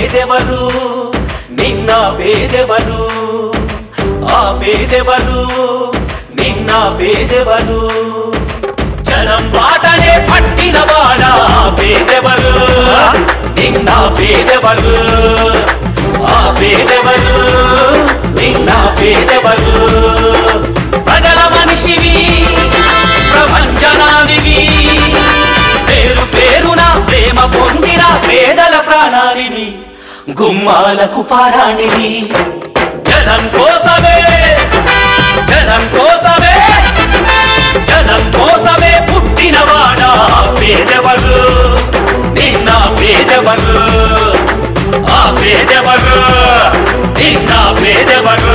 పేదెవరు నిన్న పేదెవరు ఆ పేదెవరు నిన్న పేదెవరు జనం బాటనే పట్టిన వాడా పేదెవరు నిన్న పేదెవరు ఆ పేదెవరు నిన్న పేదెవరు ప్రజల మనిషివి ప్రపంచనానివి పేరు పేరున ప్రేమ పొందిన పేదల ప్రాణానివి గుమ్మాలకు పారాణివి జనం కోసమే జనం కోసమే జనం కోసమే పుట్టినవాడా పేదవరు నిన్న పేదవరు ఆ పేదవరు నిన్న పేదవరు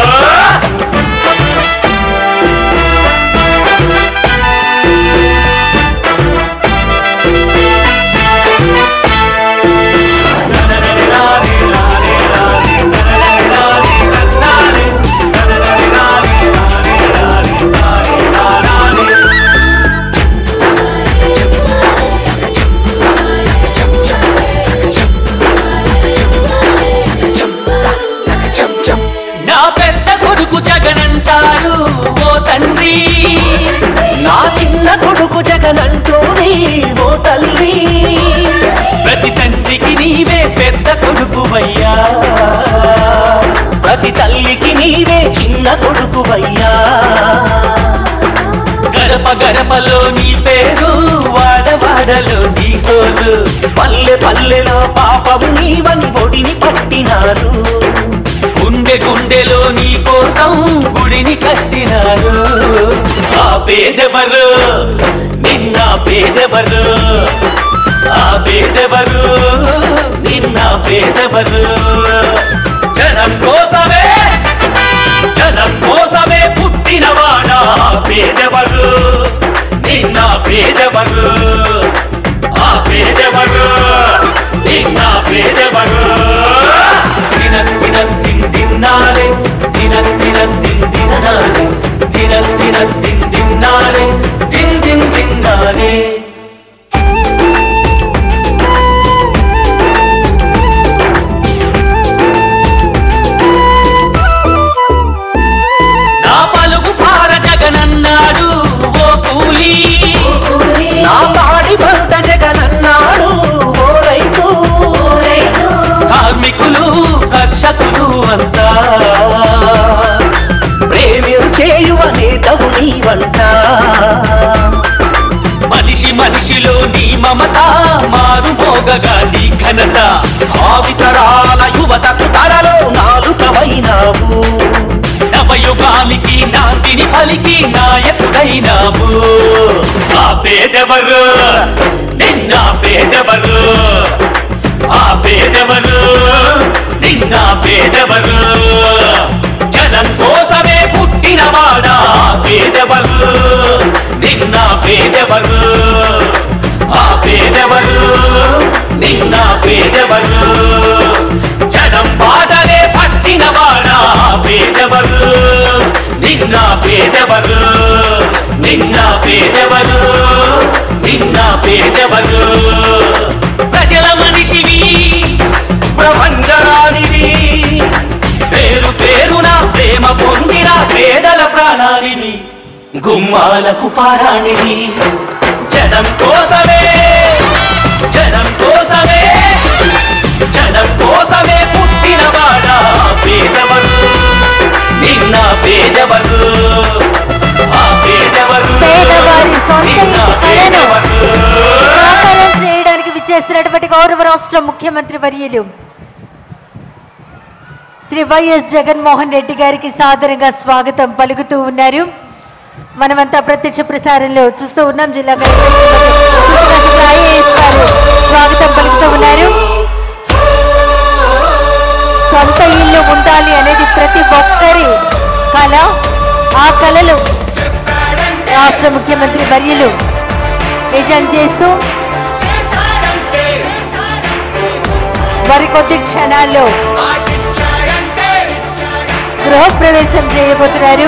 నా పెద్ద కొడుకు జగనంటారు ఓ తండ్రి నా చిన్న కొడుకు జగనంటోని ఓ తల్లి ప్రతి తండ్రికి నీవే పెద్ద కొడుకువయ్యా ప్రతి తల్లికి నీవే చిన్న కొడుకువయ్యా గడప గడపలో నీ పేరు వాడవాడలో నీ కోరు పల్లె పల్లెలో పాపము నీవని ఒడిని పట్టినారు గుండె గుండెలో నీ కోసం గుడిని కట్టినారు ఆ పేదెవరు నిన్న పేదెవరు ఆ పేదెవరు నిన్న పేదెవరు జనం కోసమే జనం కోసమే పుట్టినవాడా పేదెవరు నిన్న పేదెవరు ఆ పేదెవరు నిన్న పేదెవరు దిన దిన దిన్ దిన్నారే దిన దిన దిన్ దినారే దిన దిన దిన్ దిన్నారే దిన్ దిన్ దిన్నారే నా పలుకు పార జగనన్నాడు ఓ కూలి నా పాడి భర్త జగనన్నాడు ఓ రైతు కార్మికులు కర్షకులు అంతా ప్రేమించేయువ నేతవు నీవంట మనిషి మనిషిలో నీ మమత మారు మోగగా నీ ఘనత భావితరాల యువతకు తరలో నాలుకవైనావు నవయుగానికి నాందిని పలికి నాయకుడైనావు ఆ పేదెవరు నిన్న పేదెవరు ఆ పేదెవరు నిన్న పేదెవరు జనం కోసమే పుట్టినవాడా పేదెవరు నిన్న పేదెవరు ఆ పేదెవరు నిన్న పేదెవరు జనం బాధలే పట్టినవాడా పేదెవరు నిన్న పేదెవరు నిన్న పేదెవరు నిన్న పేదెవరు ప్రజల మనిషివి ప్రపంచరానివి పేరు పేరున ప్రేమ పొందిన పేదల ప్రాణానివి గుమ్మాలకు పారాణివి జనం కోసమే జనం కోసమే జనం కోసమే పుట్టినవాడా పేదవరు నిన్న పేదవరు ఆ పేదవరు పేదవారి సొంత నిన్న ఇంటి కలను పేదవరు సాకారం చేయడానికి విచ్చేసినటువంటి గౌరవ రాష్ట్ర ముఖ్యమంత్రి వర్యులు శ్రీ వైఎస్ జగన్మోహన్ రెడ్డి గారికి సాదరంగా స్వాగతం పలుకుతూ ఉన్నారు మనమంతా ప్రత్యక్ష ప్రసారంలో చూస్తూ ఉన్నాం జిల్లా కలెక్టర్ శ్రీమతి ఐఏఎస్ గారు స్వాగతం పలుకుతూ ఉన్నారు సొంత ఇల్లు ఉండాలి అనేది ప్రతి ఒక్కరి కళ ఆ కళలు రాష్ట్ర ముఖ్యమంత్రి వర్యులు నిజం చేస్తూ మరికొద్ది క్షణాల్లో గృహప్రవేశం చేయబోతున్నారు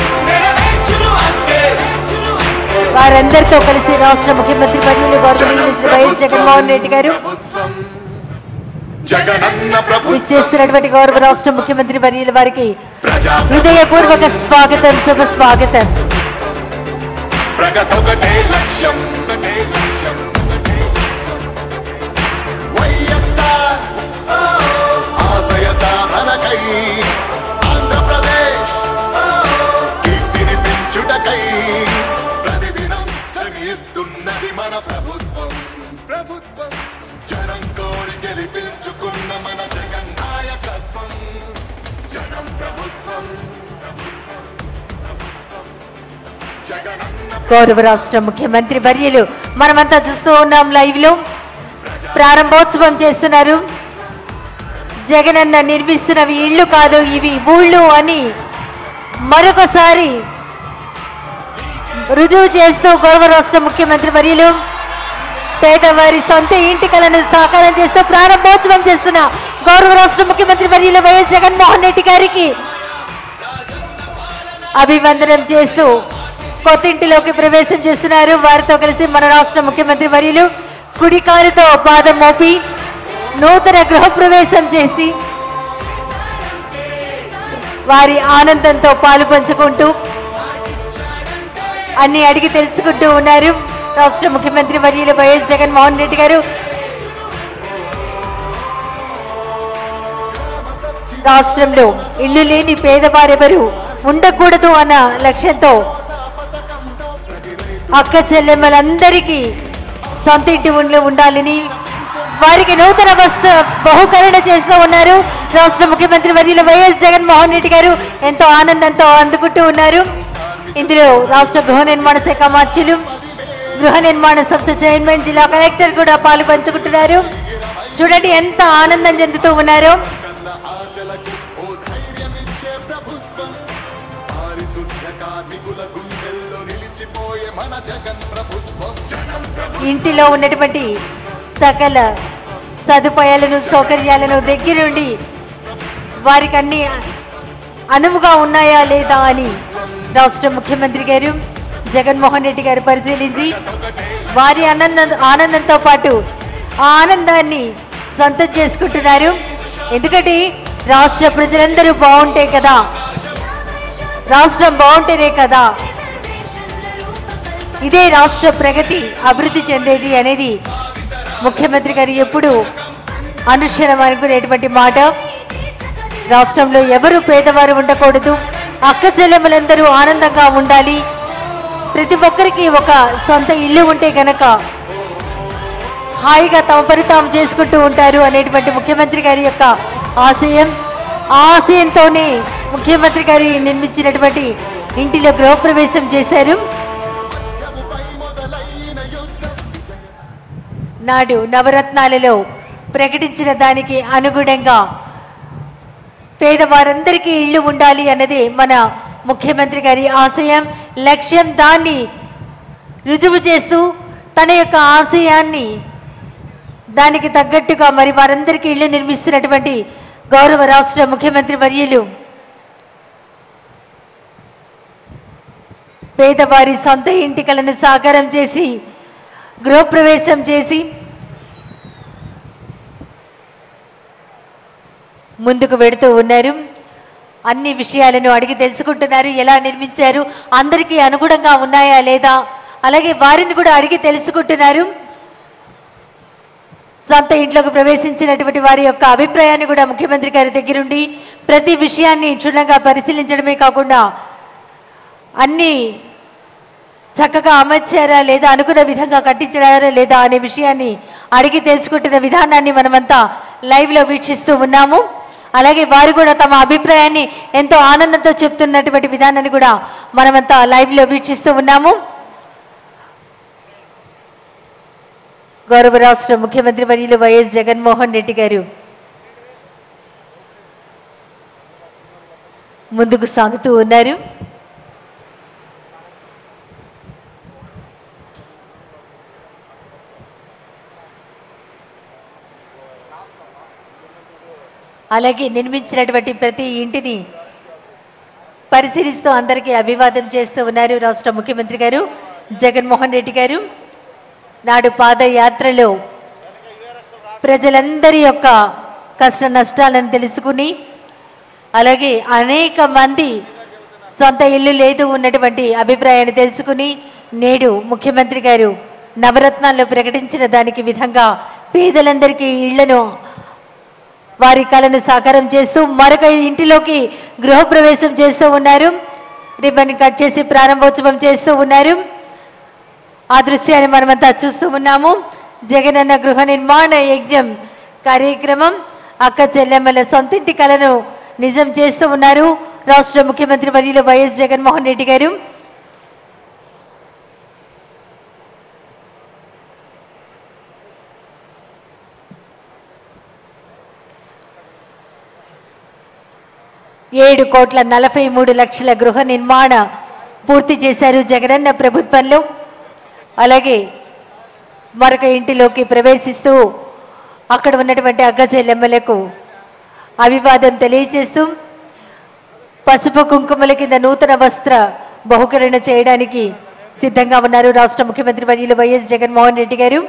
వారందరితో కలిసి రాష్ట్ర ముఖ్యమంత్రి వర్యులు గౌరవనీయులు శ్రీ వైఎస్ జగన్మోహన్ రెడ్డి గారు జగనన్న ప్రభుత్వం విచ్చేస్తున్నటువంటి గౌరవ రాష్ట్ర ముఖ్యమంత్రి వర్యుల వారికి ప్రజా హృదయపూర్వక స్వాగతం శుభ స్వాగతం ప్రగతొకటే లక్ష్యం ఒకటే లక్ష్యం ఒకటే లక్ష్యం. వైఎస్ఆర్ ఆశయ సాధనకై ఆంధ్రప్రదేశ్ కీర్తిని పెంచుటకై ప్రతిదినం శ్రమిస్తున్నది మన ప్రభుత్వం ప్రభుత్వం జనం కోరి గెలిపించుకున్న మన జగన్ నాయకత్వం జనం ప్రభుత్వం ప్రభుత్వం ప్రభుత్వం జగనన్న గౌరవ రాష్ట్ర ముఖ్యమంత్రి వర్యులు మనమంతా చూస్తూ ఉన్నాం లైవ్ లో ప్రారంభోత్సవం చేస్తున్నారు జగనన్న నిర్మిస్తున్నవి ఇళ్ళు కాదు ఇవి ఊళ్ళు అని మరొకసారి రుజువు చేస్తూ గౌరవ రాష్ట్ర ముఖ్యమంత్రి వర్యులు పేదవారి సొంత ఇంటి కలను సాకారం చేస్తూ ప్రారంభోత్సవం చేస్తున్న గౌరవ రాష్ట్ర ముఖ్యమంత్రి వర్యులు వైఎస్ జగన్మోహన్ రెడ్డి గారికి అభివందనం చేస్తూ కొత్త ఇంటిలోకి ప్రవేశం చేస్తున్నారు వారితో కలిసి మన రాష్ట్ర ముఖ్యమంత్రి వర్యులు కుడికాలుతో పాదం మోపి నూతన గృహ ప్రవేశం చేసి వారి ఆనందంతో పాలు పంచుకుంటూ అన్ని అడిగి తెలుసుకుంటూ ఉన్నారు రాష్ట్ర ముఖ్యమంత్రి వర్యులు వైఎస్ జగన్మోహన్ రెడ్డి గారు రాష్ట్రంలో ఇల్లు లేని పేదవారెవరు ఉండకూడదు అన్న లక్ష్యంతో అక్క చెల్లెమ్మలందరికీ సొంత ఇంటి ఉండి ఉండాలని వారికి నూతన వస్తు బహుకరణ చేస్తూ ఉన్నారు రాష్ట్ర ముఖ్యమంత్రి వర్యులు వైఎస్ జగన్మోహన్ రెడ్డి గారు ఎంతో ఆనందంతో అందుకుంటూ ఉన్నారు ఇందులో రాష్ట్ర గృహ నిర్మాణ శాఖ మార్చులు గృహ నిర్మాణ సంస్థ చైర్మన్ జిల్లా కలెక్టర్ కూడా పాలు పంచుకుంటున్నారు చూడండి ఎంత ఆనందం చెందుతూ ఉన్నారో కన్న ఆశలకు ఓ ధైర్యమిచ్చే ప్రభుత్వం పారిశుద్ధ్య కార్మికుల గుండెల్లో నిలిచిపోయే మన జగన్ ప్రభుత్వం జగన్ ప్రభుత్వం ఇంటిలో ఉన్నటువంటి సకల సదుపాయాలను సౌకర్యాలను దగ్గరుండి వారికి అన్ని అనువుగా ఉన్నాయా లేదా అని రాష్ట్ర ముఖ్యమంత్రి గారు జగన్మోహన్ రెడ్డి గారు పరిశీలించి వారి ఆనందం ఆనందంతో పాటు ఆ ఆనందాన్ని సొంతం చేసుకుంటున్నారు ఎందుకంటే రాష్ట్ర ప్రజలందరూ బాగుంటే కదా రాష్ట్రం బాగుంటేనే కదా ఇదే రాష్ట్ర ప్రగతి అభివృద్ధి చెందేది అనేది ముఖ్యమంత్రి గారు ఎప్పుడు అనుక్షణం అనుకునేటువంటి మాట రాష్ట్రంలో ఎవరు పేదవారు ఉండకూడదు అక్క చెల్లెమ్మలందరూ ఆనందంగా ఉండాలి ప్రతి ఒక్కరికి ఒక సొంత ఇల్లు ఉంటే గనక హాయిగా తమ పని తాము చేసుకుంటూ ఉంటారు అనేటువంటి ముఖ్యమంత్రి గారి యొక్క ఆశయం ఆ ఆశయంతోనే ముఖ్యమంత్రి గారి నిర్మించినటువంటి ఇంటిలో గృహప్రవేశం చేశారు జముపై మొదలైన యుద్ధం నాడు నవరత్నాలలో ప్రకటించిన దానికి అనుగుణంగా పేదవారందరికీ ఇల్లు ఉండాలి అన్నది మన ముఖ్యమంత్రి గారి ఆశయం లక్ష్యం దాన్ని రుజువు చేస్తూ తన యొక్క ఆశయాన్ని దానికి తగ్గట్టుగా మరి వారందరికీ ఇల్లు నిర్మిస్తున్నటువంటి గౌరవ రాష్ట్ర ముఖ్యమంత్రి వర్యులు పేదవారి సొంత ఇంటికలను సాకారం చేసి గృహప్రవేశం చేసి ముందుకు వెడుతూ ఉన్నారు అన్ని విషయాలను అడిగి తెలుసుకుంటున్నారు ఎలా నిర్మించారు అందరికీ అనుగుణంగా ఉన్నాయా లేదా అలాగే వారిని కూడా అడిగి తెలుసుకుంటున్నారు సొంత ఇంట్లోకి ప్రవేశించినటువంటి వారి యొక్క అభిప్రాయాన్ని కూడా ముఖ్యమంత్రి గారి దగ్గరుండి ప్రతి విషయాన్ని క్షుణ్ణంగా పరిశీలించడమే కాకుండా అన్ని చక్కగా అమర్చారా లేదా అనుకున్న విధంగా కట్టించారా లేదా అనే విషయాన్ని అడిగి తెలుసుకుంటున్న విధానాన్ని మనమంతా లైవ్ లో వీక్షిస్తూ ఉన్నాము అలాగే వారు కూడా తమ అభిప్రాయాన్ని ఎంతో ఆనందంతో చెప్తున్నటువంటి విధానాన్ని కూడా మనమంతా లైవ్ లో వీక్షిస్తూ ఉన్నాము గౌరవ రాష్ట్ర ముఖ్యమంత్రి వర్యులు వైఎస్ జగన్మోహన్ రెడ్డి గారు ముందుకు సాగుతూ ఉన్నారు అలాగే నిర్మించినటువంటి ప్రతి ఇంటిని పరిశీలిస్తూ అందరికీ అభివాదం చేస్తూ ఉన్నారు రాష్ట్ర ముఖ్యమంత్రి గారు జగన్మోహన్ రెడ్డి గారు నాడు పాదయాత్రలో ప్రజలందరి యొక్క కష్ట నష్టాలను తెలుసుకుని అలాగే అనేక మంది సొంత ఇల్లు లేదు ఉన్నటువంటి అభిప్రాయాన్ని తెలుసుకుని నేడు ముఖ్యమంత్రి గారు నవరత్నాల్లో ప్రకటించిన దానికి విధంగా పేదలందరికీ ఇళ్లను వారి కళను సాకారం చేస్తూ మరొక ఇంటిలోకి గృహప్రవేశం చేస్తూ ఉన్నారు రిబ్బన్ కట్ చేసి ప్రారంభోత్సవం చేస్తూ ఉన్నారు ఆ దృశ్యాన్ని మనమంతా చూస్తూ ఉన్నాము జగనన్న గృహ నిర్మాణ యజ్ఞం కార్యక్రమం అక్క చెల్లెమ్మల సొంతింటి కలను నిజం చేస్తూ ఉన్నారు రాష్ట్ర ముఖ్యమంత్రి వర్యులు వైఎస్ జగన్మోహన్ రెడ్డి గారు ఏడు కోట్ల నలభై మూడు లక్షల గృహ నిర్మాణ పూర్తి చేశారు జగనన్న ప్రభుత్వంలో అలాగే మరొక ఇంటిలోకి ప్రవేశిస్తూ అక్కడ ఉన్నటువంటి అక్క చెల్లెమ్మలకు అభివాదం తెలియజేస్తూ పసుపు కుంకుమల కింద నూతన వస్త్ర బహుకరణ చేయడానికి సిద్ధంగా ఉన్నారు రాష్ట్ర ముఖ్యమంత్రి వర్యులు వైఎస్ జగన్మోహన్ రెడ్డి గారు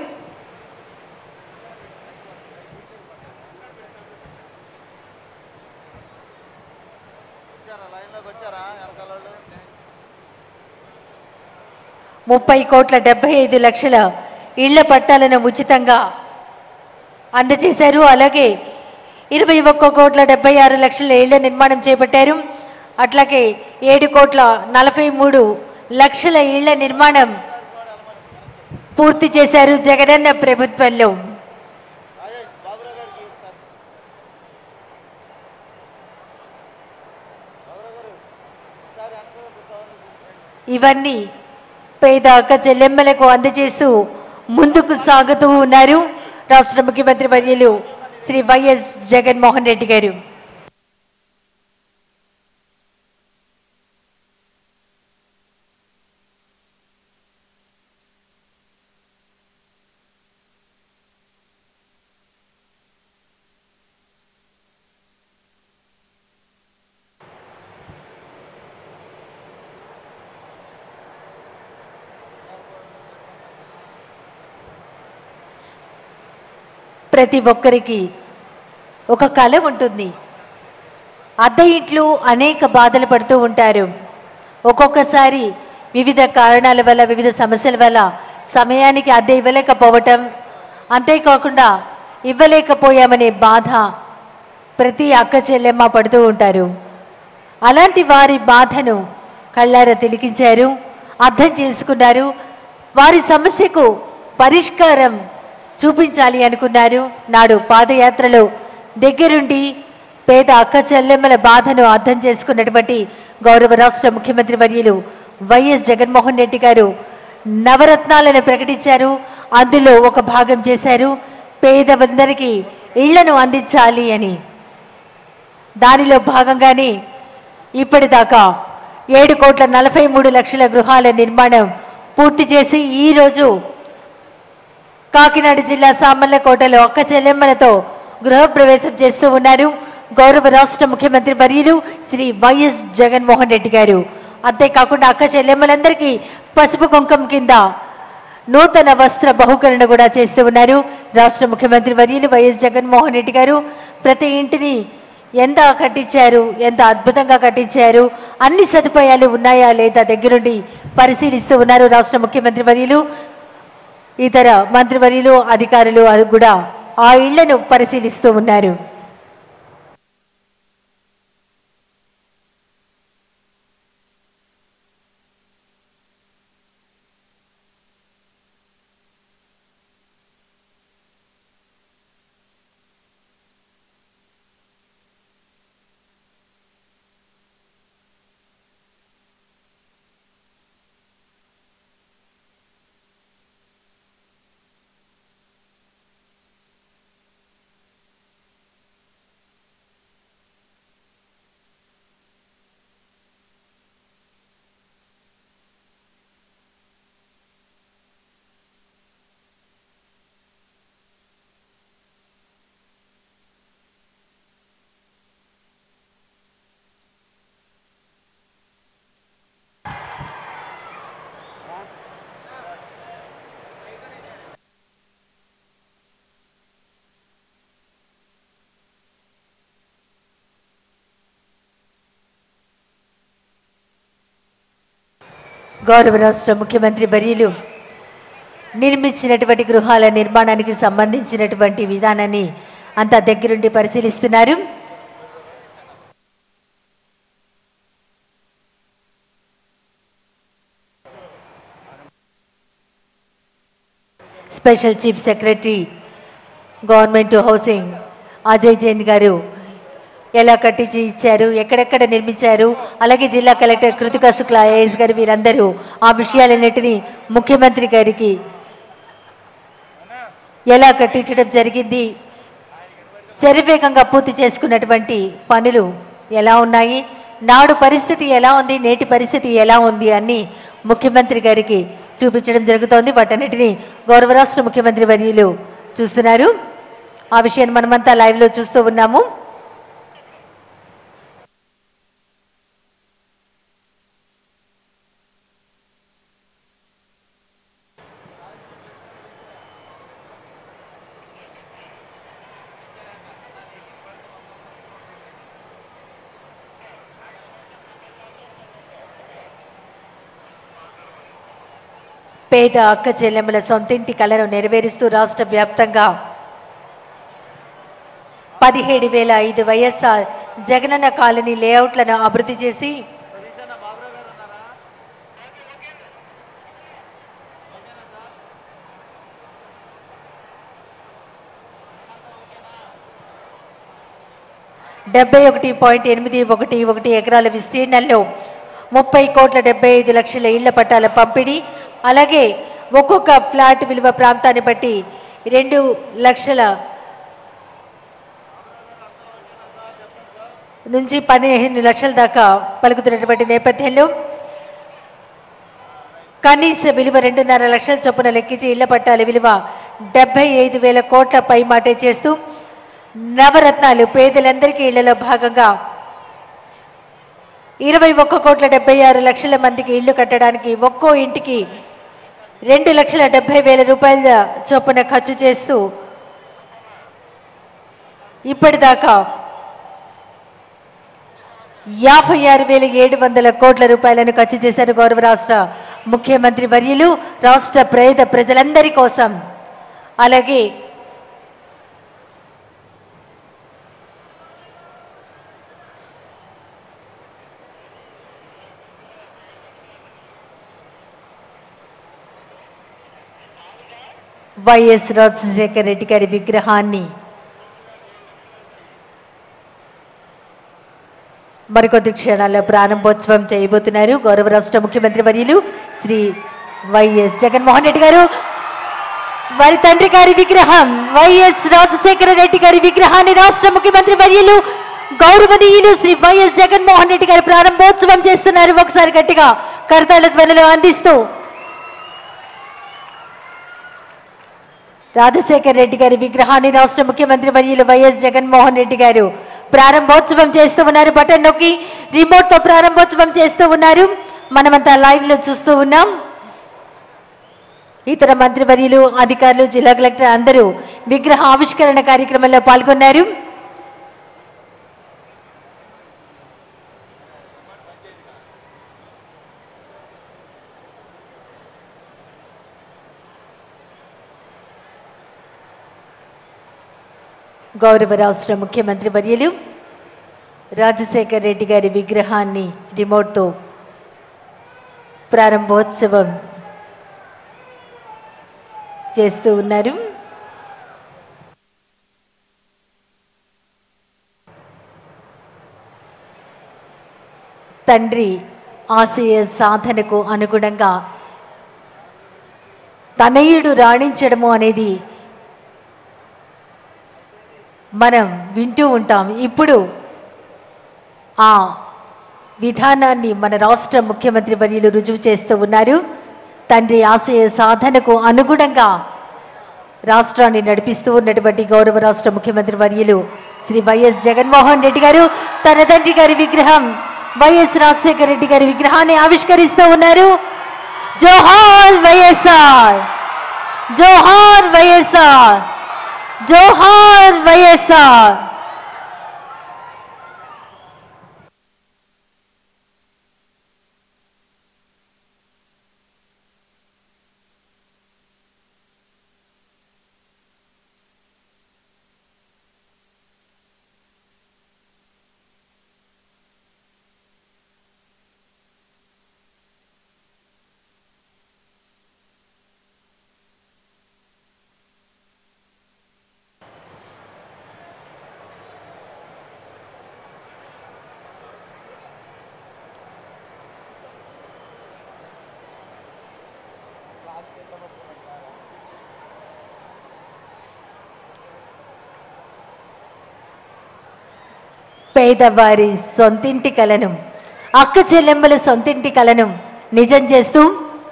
వచ్చారా లైన్లోకి వచ్చారా వెనకాల వాళ్ళు ముప్పై కోట్ల డెబ్బై ఐదు లక్షల ఇళ్ల పట్టాలను ఉచితంగా అందజేశారు అలాగే ఇరవై ఒక్క కోట్ల డెబ్బై ఆరు లక్షల ఇళ్ల నిర్మాణం చేపట్టారు అట్లాగే ఏడు కోట్ల నలభై మూడు లక్షల ఇళ్ల నిర్మాణం పూర్తి చేశారు జగనన్న ప్రభుత్వంలో రాజేష్ బాబురావు గారికి సార్ బాబురావు గారు ఒకసారి వెనకాల కూర్చోవాలి ఇవన్నీ పేద అక్క చెల్లెమ్మలకు అందజేస్తూ ముందుకు సాగుతూ ఉన్నారు రాష్ట్ర ముఖ్యమంత్రి వర్యులు శ్రీ వైఎస్ జగన్మోహన్ రెడ్డి గారు ప్రతి ఒక్కరికి ఒక కళ ఉంటుంది అద్దె ఇంట్లో అనేక బాధలు పడుతూ ఉంటారు ఒక్కొక్కసారి వివిధ కారణాల వల్ల వివిధ సమస్యల వల్ల సమయానికి అద్దె ఇవ్వలేకపోవటం అంతేకాకుండా ఇవ్వలేకపోయామనే బాధ ప్రతి అక్క చెల్లెమ్మ పడుతూ ఉంటారు అలాంటి వారి బాధను కళ్ళారా తిలికించారు అర్థం చేసుకున్నారు వారి సమస్యకు పరిష్కారం చూపించాలి అనుకున్నారు నాడు పాదయాత్రలో దగ్గరుండి పేద అక్క చెల్లెమ్మల బాధను అర్థం చేసుకున్నటువంటి గౌరవ రాష్ట్ర ముఖ్యమంత్రి వర్యులు వైఎస్ జగన్మోహన్ రెడ్డి గారు నవరత్నాలను ప్రకటించారు అందులో ఒక భాగం చేశారు పేదవందరికీ ఇళ్లను అందించాలి అని దానిలో భాగంగానే ఇప్పటిదాకా ఏడు కోట్ల నలభై మూడు లక్షల గృహాల నిర్మాణం పూర్తి చేసి ఈ రోజు కాకినాడ జిల్లా సామర్లకోటలో అక్క చెల్లెమ్మలతో గృహప్రవేశం చేస్తూ ఉన్నారు గౌరవ రాష్ట్ర ముఖ్యమంత్రి వర్యులు శ్రీ వైఎస్ జగన్మోహన్ రెడ్డి గారు అంతేకాకుండా అక్క చెల్లెమ్మలందరికీ పసుపు కుంకం కింద నూతన వస్త్ర బహుకరణ కూడా చేస్తూ ఉన్నారు రాష్ట్ర ముఖ్యమంత్రి వర్యులు వైఎస్ జగన్మోహన్ రెడ్డి గారు ప్రతి ఇంటిని ఎంత కట్టించారు ఎంత అద్భుతంగా కట్టించారు అన్ని సదుపాయాలు ఉన్నాయా లేదా దగ్గరుండి పరిశీలిస్తూ ఉన్నారు రాష్ట్ర ముఖ్యమంత్రి వర్యులు ఇతర మంత్రివర్యులు అధికారులు అది కూడా ఆ ఇళ్లను పరిశీలిస్తూ ఉన్నారు గౌరవ రాష్ట్ర ముఖ్యమంత్రి బర్యులు నిర్మించినటువంటి గృహాల నిర్మాణానికి సంబంధించినటువంటి విధానాన్ని అంతా దగ్గరుండి పరిశీలిస్తున్నారు special chief secretary government housing Ajay Jain గారు ఎలా కట్టించి ఇచ్చారు ఎక్కడెక్కడ నిర్మించారు అలాగే జిల్లా కలెక్టర్ కృతికా శుక్లా ఐఏఎస్ గారు వీరందరూ ఆ విషయాలన్నిటినీ ముఖ్యమంత్రి గారికి ఎలా కట్టించడం జరిగింది శరవేగంగా పూర్తి చేసుకున్నటువంటి పనులు ఎలా ఉన్నాయి నాడు పరిస్థితి ఎలా ఉంది నేటి పరిస్థితి ఎలా ఉంది అని ముఖ్యమంత్రి గారికి చూపించడం జరుగుతోంది వాటన్నిటిని గౌరవ రాష్ట్ర ముఖ్యమంత్రి వర్యులు చూస్తున్నారు ఆ విషయాన్ని మనమంతా లైవ్ లో చూస్తూ ఉన్నాము పేద అక్క చెల్లెమ్మల సొంతింటి కలను నెరవేరుస్తూ రాష్ట్ర వ్యాప్తంగా పదిహేడు వేల ఐదు వైఎస్ఆర్ జగనన్న కాలనీ లేఅవుట్లను అభివృద్ధి చేసి డెబ్బై ఒకటి పాయింట్ ఎనిమిది ఒకటి ఒకటి ఎకరాల విస్తీర్ణంలో ముప్పై కోట్ల డెబ్బై ఐదు లక్షల ఇళ్ల పట్టాల పంపిణీ అలాగే ఒక్కొక్క ఫ్లాట్ విలువ ప్రాంతాన్ని బట్టి రెండు లక్షల నుంచి పదిహేను లక్షల దాకా పలుకుతున్నటువంటి నేపథ్యంలో కనీస విలువ రెండున్నర లక్షల చొప్పున లెక్కించి ఇళ్ల పట్టాల విలువ డెబ్బై ఐదు వేల కోట్ల పైమాటే చేస్తూ నవరత్నాలు పేదలందరికీ ఇళ్లలో భాగంగా ఇరవై ఒక్క కోట్ల డెబ్బై ఆరు లక్షల మందికి ఇళ్లు కట్టడానికి ఒక్కో ఇంటికి రెండు లక్షల డెబ్బై వేల రూపాయల చొప్పున ఖర్చు చేస్తూ ఇప్పటిదాకా యాభై ఆరు వేల ఏడు వందల కోట్ల రూపాయలను ఖర్చు చేశారు గౌరవ రాష్ట్ర ముఖ్యమంత్రి వర్యులు రాష్ట్ర పేద ప్రజలందరి కోసం అలాగే వైఎస్ రాజశేఖర రెడ్డి గారి విగ్రహాన్ని మరికొద్ది క్షణాల్లో ప్రారంభోత్సవం చేయబోతున్నారు గౌరవ రాష్ట్ర ముఖ్యమంత్రి వర్యులు శ్రీ వైఎస్ జగన్మోహన్ రెడ్డి గారు వారి తండ్రి గారి విగ్రహం వైఎస్ రాజశేఖర రెడ్డి గారి విగ్రహాన్ని రాష్ట్ర ముఖ్యమంత్రి వర్యులు గౌరవనీయులు శ్రీ వైఎస్ జగన్మోహన్ రెడ్డి గారు ప్రారంభోత్సవం చేస్తున్నారు ఒకసారి గట్టిగా కరతాళ ధ్వనులు అందిస్తూ రాజశేఖర్ రెడ్డి గారి విగ్రహాన్ని రాష్ట్ర ముఖ్యమంత్రి వర్యులు వైఎస్ జగన్మోహన్ రెడ్డి గారు ప్రారంభోత్సవం చేస్తూ ఉన్నారు బటన్ నొక్కి రిమోట్ తో ప్రారంభోత్సవం చేస్తూ ఉన్నారు మనమంతా లైవ్ లో చూస్తూ ఉన్నాం ఇతర మంత్రివర్యులు అధికారులు జిల్లా కలెక్టర్ అందరూ విగ్రహ ఆవిష్కరణ కార్యక్రమంలో పాల్గొన్నారు గౌరవ రాష్ట్ర ముఖ్యమంత్రి వర్యులు రాజశేఖర్ రెడ్డి గారి విగ్రహాన్ని రిమోట్తో ప్రారంభోత్సవం చేస్తూ ఉన్నారు తండ్రి ఆశయ సాధనకు అనుగుణంగా తనయుడు రాణించడము అనేది మనం వింటూ ఉంటాం ఇప్పుడు ఆ విధానాన్ని మన రాష్ట్ర ముఖ్యమంత్రి వర్యులు రుజువు చేస్తూ ఉన్నారు తండ్రి ఆశయ సాధనకు అనుగుణంగా రాష్ట్రాన్ని నడిపిస్తూ ఉన్నటువంటి గౌరవ రాష్ట్ర ముఖ్యమంత్రి వర్యులు శ్రీ వైఎస్ జగన్మోహన్ రెడ్డి గారు తన తండ్రి గారి విగ్రహం వైఎస్ రాజశేఖర రెడ్డి గారి విగ్రహాన్ని ఆవిష్కరిస్తూ ఉన్నారు జోహార్ వైఎస్ఆర్ జోహార్ వైఎస్ఆర్ జోహార్ వైఎస్ఆర్ పేదవారి సొంతింటి కలను అక్క చెల్లెమ్మల సొంతింటి కలను నిజం చేస్తూ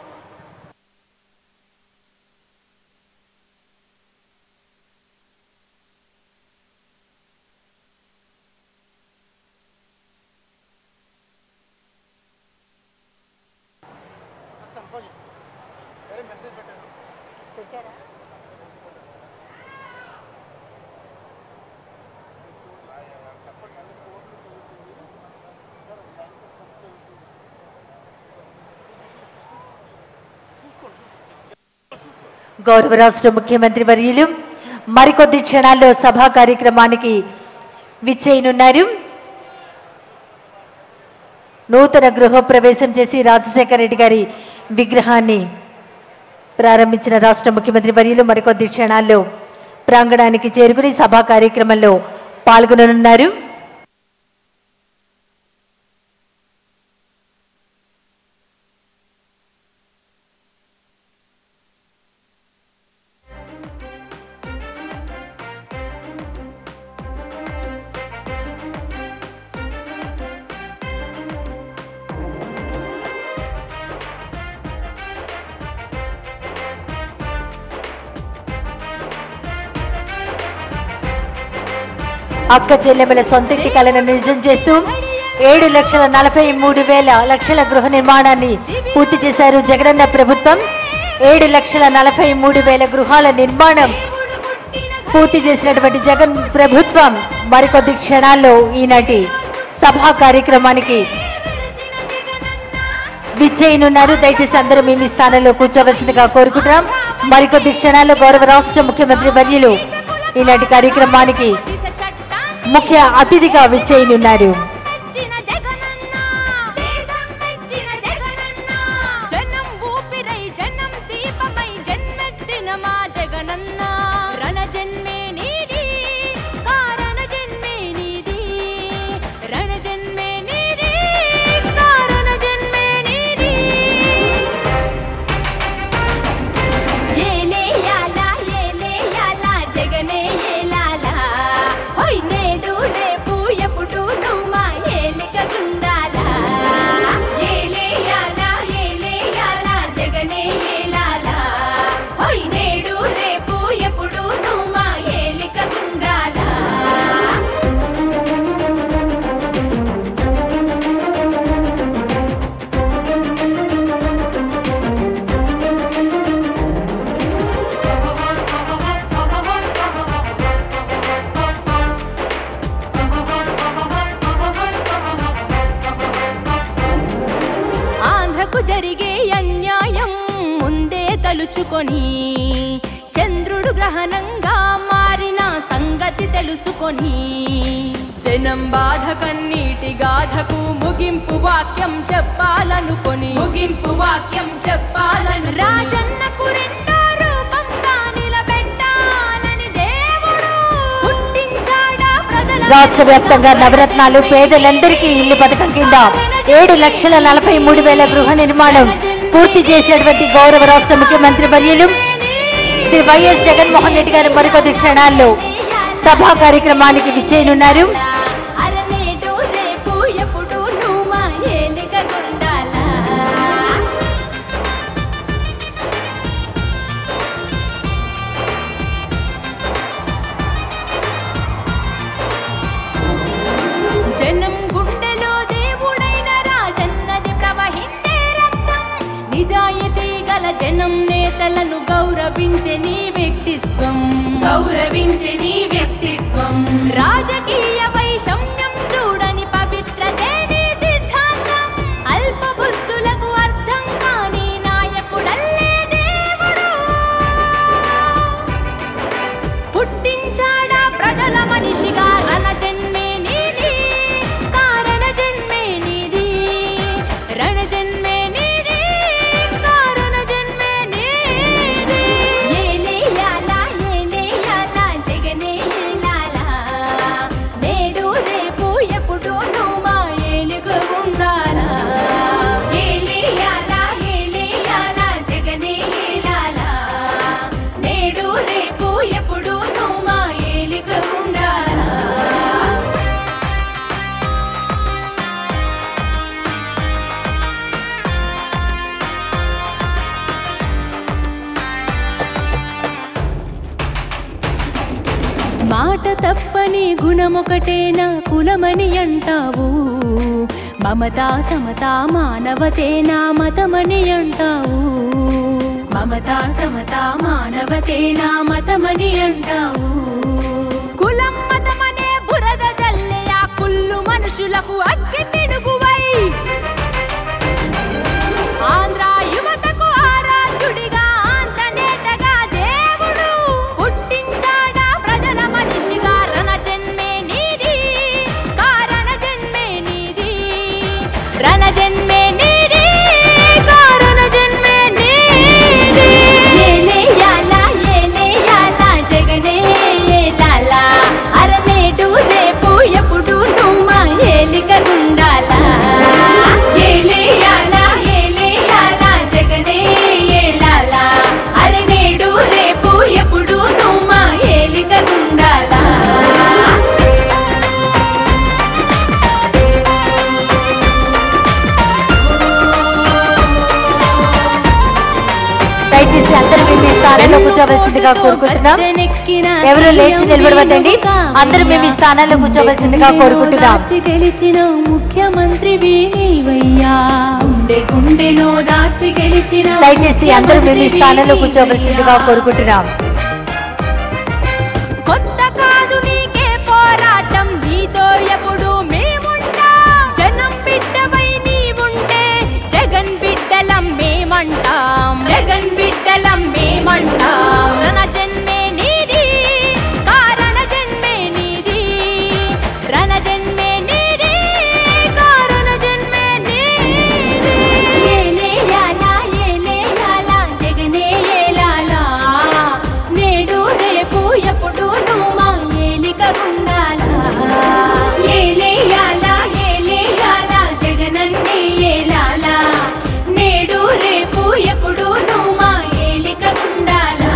గౌరవ రాష్ట్ర ముఖ్యమంత్రి వర్యులు మరికొద్ది క్షణాల్లో సభా కార్యక్రమానికి విచ్చేయనున్నారు నూతన గృహ ప్రవేశం చేసి రాజశేఖర రెడ్డి గారి విగ్రహాన్ని ప్రారంభించిన రాష్ట్ర ముఖ్యమంత్రి వర్యులు మరికొద్ది క్షణాల్లో ప్రాంగణానికి చేరుకుని సభా కార్యక్రమంలో పాల్గొననున్నారు అక్క చెల్లెమ్మల సొంతింటి కళను నిజం చేస్తూ ఏడు లక్షల నలభై మూడు వేల లక్షల గృహ నిర్మాణాన్ని పూర్తి చేశారు జగనన్న ప్రభుత్వం ఏడు లక్షల నలభై మూడు వేల గృహాల నిర్మాణం పూర్తి చేసినటువంటి జగన్ ప్రభుత్వం మరికొద్ది క్షణాల్లో ఈనాటి సభా కార్యక్రమానికి విచ్చేయనున్నారు దయచేసి అందరూ మీ మీ స్థానంలో కూర్చోవలసిందిగా కోరుకుంటున్నాం మరికొద్ది క్షణాల్లో గౌరవ రాష్ట్ర ముఖ్యమంత్రి వర్యులు ఈనాటి కార్యక్రమానికి ముఖ్య అతిథిగా విచ్చేయనున్నారు మెచ్చిన జగనన్న దేశం మెచ్చిన జగనన్న జనం ఊపిరై జనం దీపమై జన్మెత్తిన మా జగనన్న రణ జన్మే నీది కారణ జన్మే నీది రణ జన్మే నీది కారణ జన్మే నీది ఏలే యాలా ఏలే యాలా జగనే ఏలాలా హోయ్ నేడు రేపు ఎప్పుడు నువ్వు మా ఏలిక గుండాలా ఏలే యాలా ఏలే యాలా జగనే ఏలాలా హోయ్ నేడు రేపు ఎప్పుడు నువ్వు మా ఏలిక గుండాలా ఆంధ్రకు జరిగే అన్యాయం ముందే తలుచుకొని చంద్రుడు గ్రహణంగా మారిన సంగతి తెలుసుకొని జనం బాధ కన్నీటి గాథకు ముగింపు వాక్యం చెప్పాలనుకొని ముగింపు వాక్యం చెప్పాలను రాజన్నకు రెండో రూపంగా నిలబెట్టాలని దేవుడు పుట్టించాడా ప్రజల రాష్ట్ర వ్యాప్తంగా నవరత్నాలు పేదలందరికీ ఇల్లు పథకం కింద ఏడు లక్షల నలభై మూడు వేల గృహ నిర్మాణం పూర్తి చేసినటువంటి గౌరవ రాష్ట్ర ముఖ్యమంత్రి వర్యులు శ్రీ వైఎస్ జగన్మోహన్ రెడ్డి గారు మరికొద్ది క్షణాల్లో సభా కార్యక్రమానికి విచ్చేయనున్నారు అరనేడు రేపు ఎప్పుడు నువ్వు మా ఏలిక గుండాలా జనం గుండెలో దేవుడైన రాజన్నది ప్రవహించే రక్తం నిజాయితీ గల జనం నేతలను గౌరవించే నీ వ్యక్తిత్వం గౌరవించే నీ వ్యక్తిత్వం రాజకీయ వైషమ్యం చూడని పవిత్రతే నీ సిద్ధాంతం అల్ప బుద్ధులకు అర్థం కాని నాయకుడల్లే దేవుడు పుట్టించాడా ప్రజల మనిషిగా రణ జన్మే నీది కారణ జన్మే నీది రణ జన్మే నీది కారణ జన్మే నీది ఏలే యాలా ఏలే యాలా జగనే ఏలాలా కులమొకటేనా కులమని అంటావు మమతా సమతా మానవతేనా మతమని అంటావు మమతా సమతా మానవతేనా మతమని అంటావు కులం మతమనే బురద జల్లే ఆ కుళ్ళు మనుషులకు అగ్గి పిడుగువై ఆంధ్ర యువతకు ఆరాధ్యుడిగా ఆంధ్రనేతగా దేవుడు పుట్టించాడా ప్రజల మనిషిగా రణ జన్మే నీది కారణ జన్మే నీది రణ జన్మే నీది కారణ జన్మే నీది ఏలేయాల ఏలేయాల జగనే ఏలాల అరనేడు రేపు ఎప్పుడు నువ్వు మా ఏలిక గుండాలా ఏలేయాల ఏలేయాల జగనే ఏలాల అరనేడు రేపు ఎప్పుడు నువ్వు మా ఏలిక గుండాలా దయచేసి అందరూ మీ మీ స్థానాల్లో కూర్చోవలసిందిగా కోరుకుంటున్నాం ఎవరు లేచి నిలబడవద్దండి అందరూ మీ మీ స్థానాల్లో కూర్చోవలసిందిగా కోరుకుంటున్నాం గెలిచిన ముఖ్యమంత్రి వీణివయ్యా గుండె గుండెలో దాచి గెలిచిన దయచేసి అందరూ మీ మీ స్థానాల్లో కూర్చోవలసిందిగా కోరుకుంటున్నాం కొత్త కాదు నీకే పోరాటం నీతో ఎప్పుడు మేముంటాం జనం బిడ్డవై నీవుంటే జగన్ బిడ్డలం మేమంటాం జగన్ బిడ్డలం మేమంటాం రణ జన్మే నీది కారణ జన్మే నీది రణ జన్మే నీది కారణ జన్మే నీది ఏలేయాల ఏలేయాల జగనే ఏలాలా నేడు రేపు ఎప్పుడు నువ్వు మా ఏలిక ఉండాలా ఏలేయాల ఏలేయాల జగనన్నే ఏలాలా నేడు రేపు ఎప్పుడు నువ్వు మా ఏలిక ఉండాలా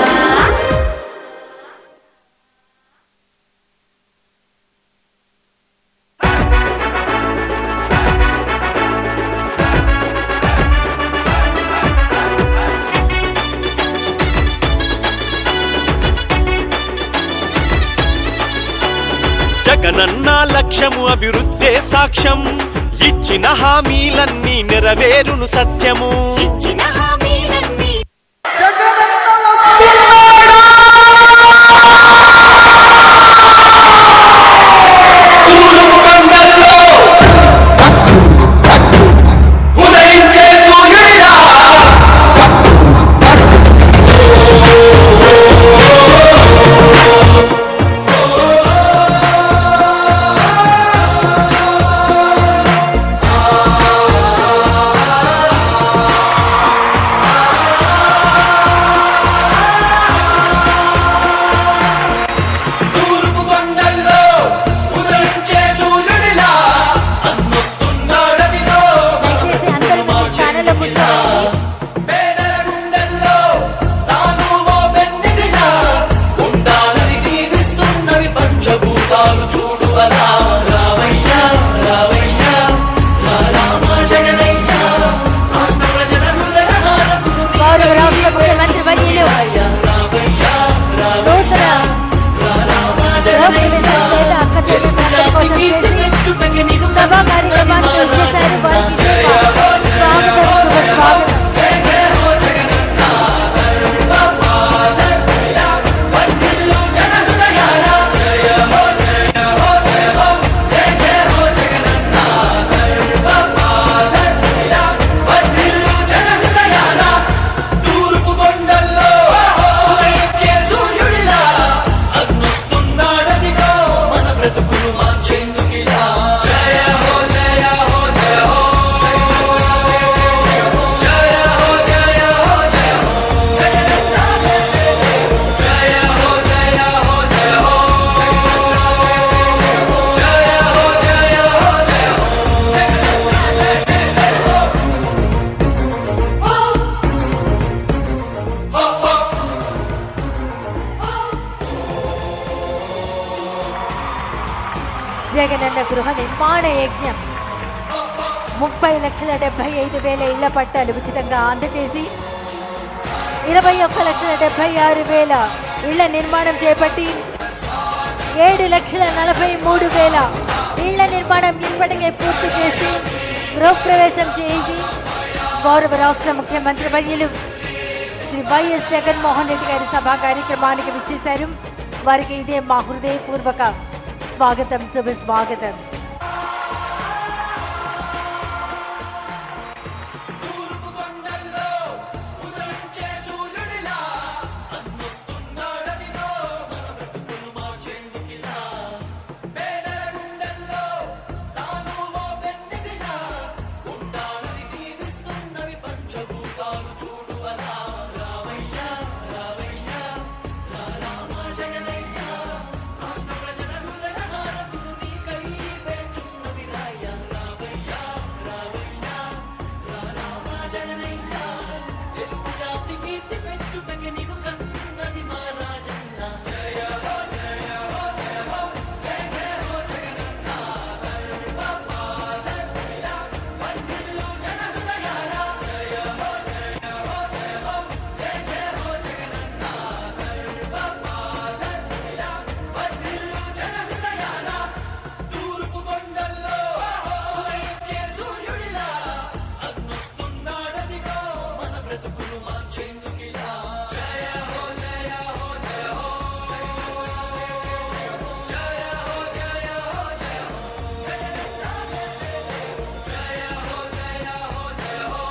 జగనన్న లక్ష్యము అభివృద్ధే సాక్ష్యం ఇచ్చిన హామీలన్నీ నెరవేరును సత్యము ఇచ్చిన హామీలన్నీ తూర్పు కొండల్లో ఉదయించే సూర్యుడిలా తూర్పు కొండల్లో ఉదయించే సూర్యుడిలా అన్నొస్తున్నాడదిగో దయచేసి అందరూ మీ మీ స్థానాల్లో కూర్చోవాలి పేదల గుండెల్లో తాను ఓ వెన్నెదిలా ఉండాలని దీవిస్తున్నవి పంచభూతాలు చూడు అలా రావయ్యా రావయ్యా రా రామ జగనయ్యా రాష్ట్ర ప్రజల హృదయ హారతులు గౌరవ రాష్ట్ర ముఖ్యమంత్రి వర్యులు రావయ్యా నూతన గృహప్రవేశం చేత అక్క చెల్లెమ్మల కోసం చేసి సభా కార్యక్రమానికి వచ్చేసారు వారికి స్వాగతం శుభ స్వాగతం తూర్పు కొండల్లో ఉదయించే సూర్యుడిలా అగ్నొస్తున్నాడదిగో మన బ్రతుకులు మార్చేందుకిలా జయ హో జయ హో జయ హో జయ హో జయ హో జయ హో జయ హో జయ హో జయ హో జయ హో హో హో జగనన్న గృహ నిర్మాణ యజ్ఞం ముప్పై లక్షల డెబ్బై ఐదు వేల ఇళ్ల పట్టాలు ఉచితంగా అందజేసి ఇరవై ఒక్క లక్షల డెబ్బై ఆరు వేల ఇళ్ల నిర్మాణం చేపట్టి ఏడు లక్షల నలభై మూడు వేల ఇళ్ల నిర్మాణం ఇప్పటికే పూర్తి చేసి గృహప్రవేశం చేసి గౌరవ రాష్ట్ర ముఖ్యమంత్రి వర్యులు శ్రీ వైఎస్ జగన్మోహన్ రెడ్డి గారి సభా కార్యక్రమానికి విచ్చేశారు వారికి ఇదే మా హృదయపూర్వక స్వాగతం శుభ స్వాగతం తూర్పు కొండల్లో ఉదయించే సూర్యుడిలా అన్నొస్తున్నాడదిగో మన బ్రతుకులు మార్చేందుకిలా పేదల గుండెల్లో తాను ఓ వెన్నెదిలా ఉండాలని దీవిస్తున్నవి పంచభూతాలు చూడు అలా రావయ్యా రావయ్యా రా రామ జగనయ్యా రాష్ట్ర ప్రజల హృదయ హారతులు నీకై వేచున్నవి రాయ్యా రావయ్యా రావయ్యా రా రామ జగనయ్యా తెలుగు జాతి కీర్తి పెంచుటకి నీవు కన్నది మా రాజన్న జయ హో జయ హో జయ హో జయ జయ హో జగనన్న గర్వపాలకుడా వర్ధిల్లు జన హృదయాల జయ హో జయ హో జయ హో జయ జయ హో జగనన్న గర్వపాలకుడా వర్ధిల్లు జన హృదయాల తూర్పు కొండల్లో ఉదయించే సూర్యుడిలా అన్నొస్తున్నాడదిగో మన బ్రతుకులు మార్చేందుకిలా జయ హో జయ హో జయ హో జయ హో జయ హో జయ హో జయ హో జయ హో జయ హో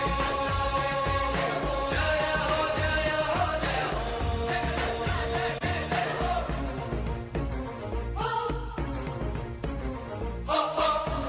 జయ హో జయ హో జయ హో హో హో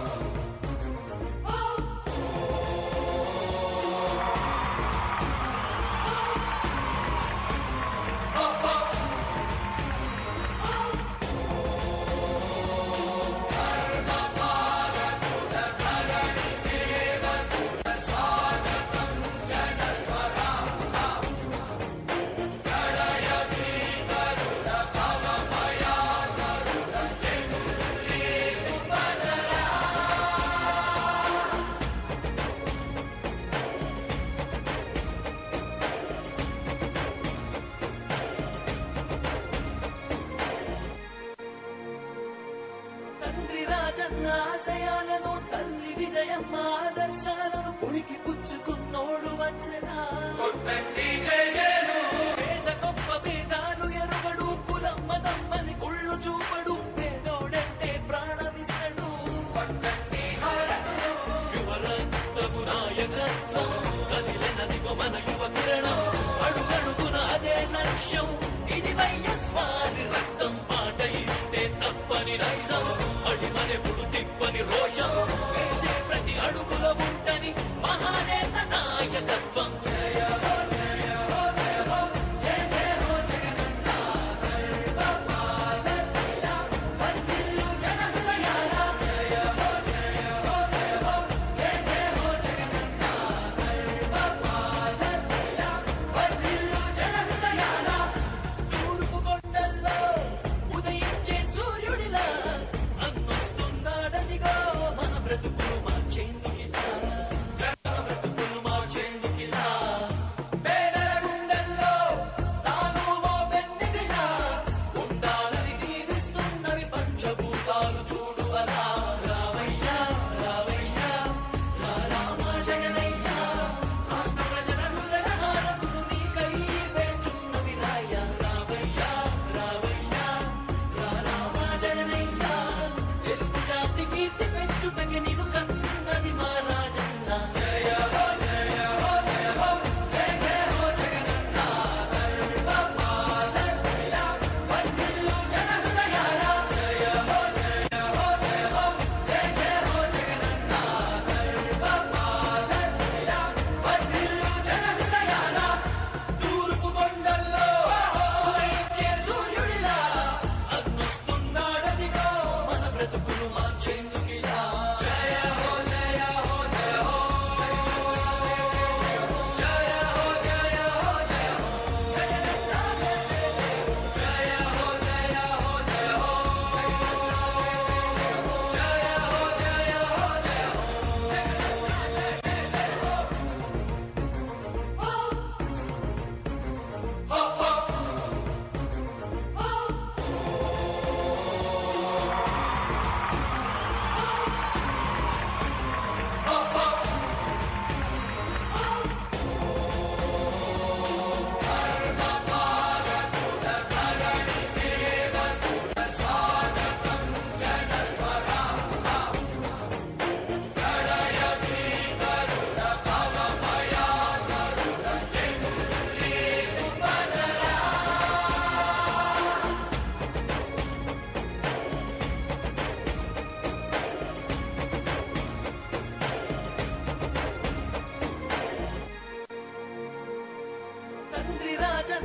తండ్రి రాజన్న ఆశయాలను తల్లి విజయమ్మ ఆదర్శాలను పులికి పుచ్చుకున్నోడు వచ్చనా పేద గొప్ప భేదాలు ఎరుగడు కులమ్మ తమ్మని కుళ్ళు చూపడు పేదోడంటే ప్రాణమిస్తడు యువరక్తము నాయకత్వం కదిలినదిగో మన యువ కిరణం అడుగడుగున అదే లక్ష్యం ఇది వైఎస్వారి రక్తం పాట ఇస్తే తప్పని నైజం అడిమనెప్పుడు తిప్పని రోషం వేసే ప్రతి అడుగుల ఉంటని మహాన్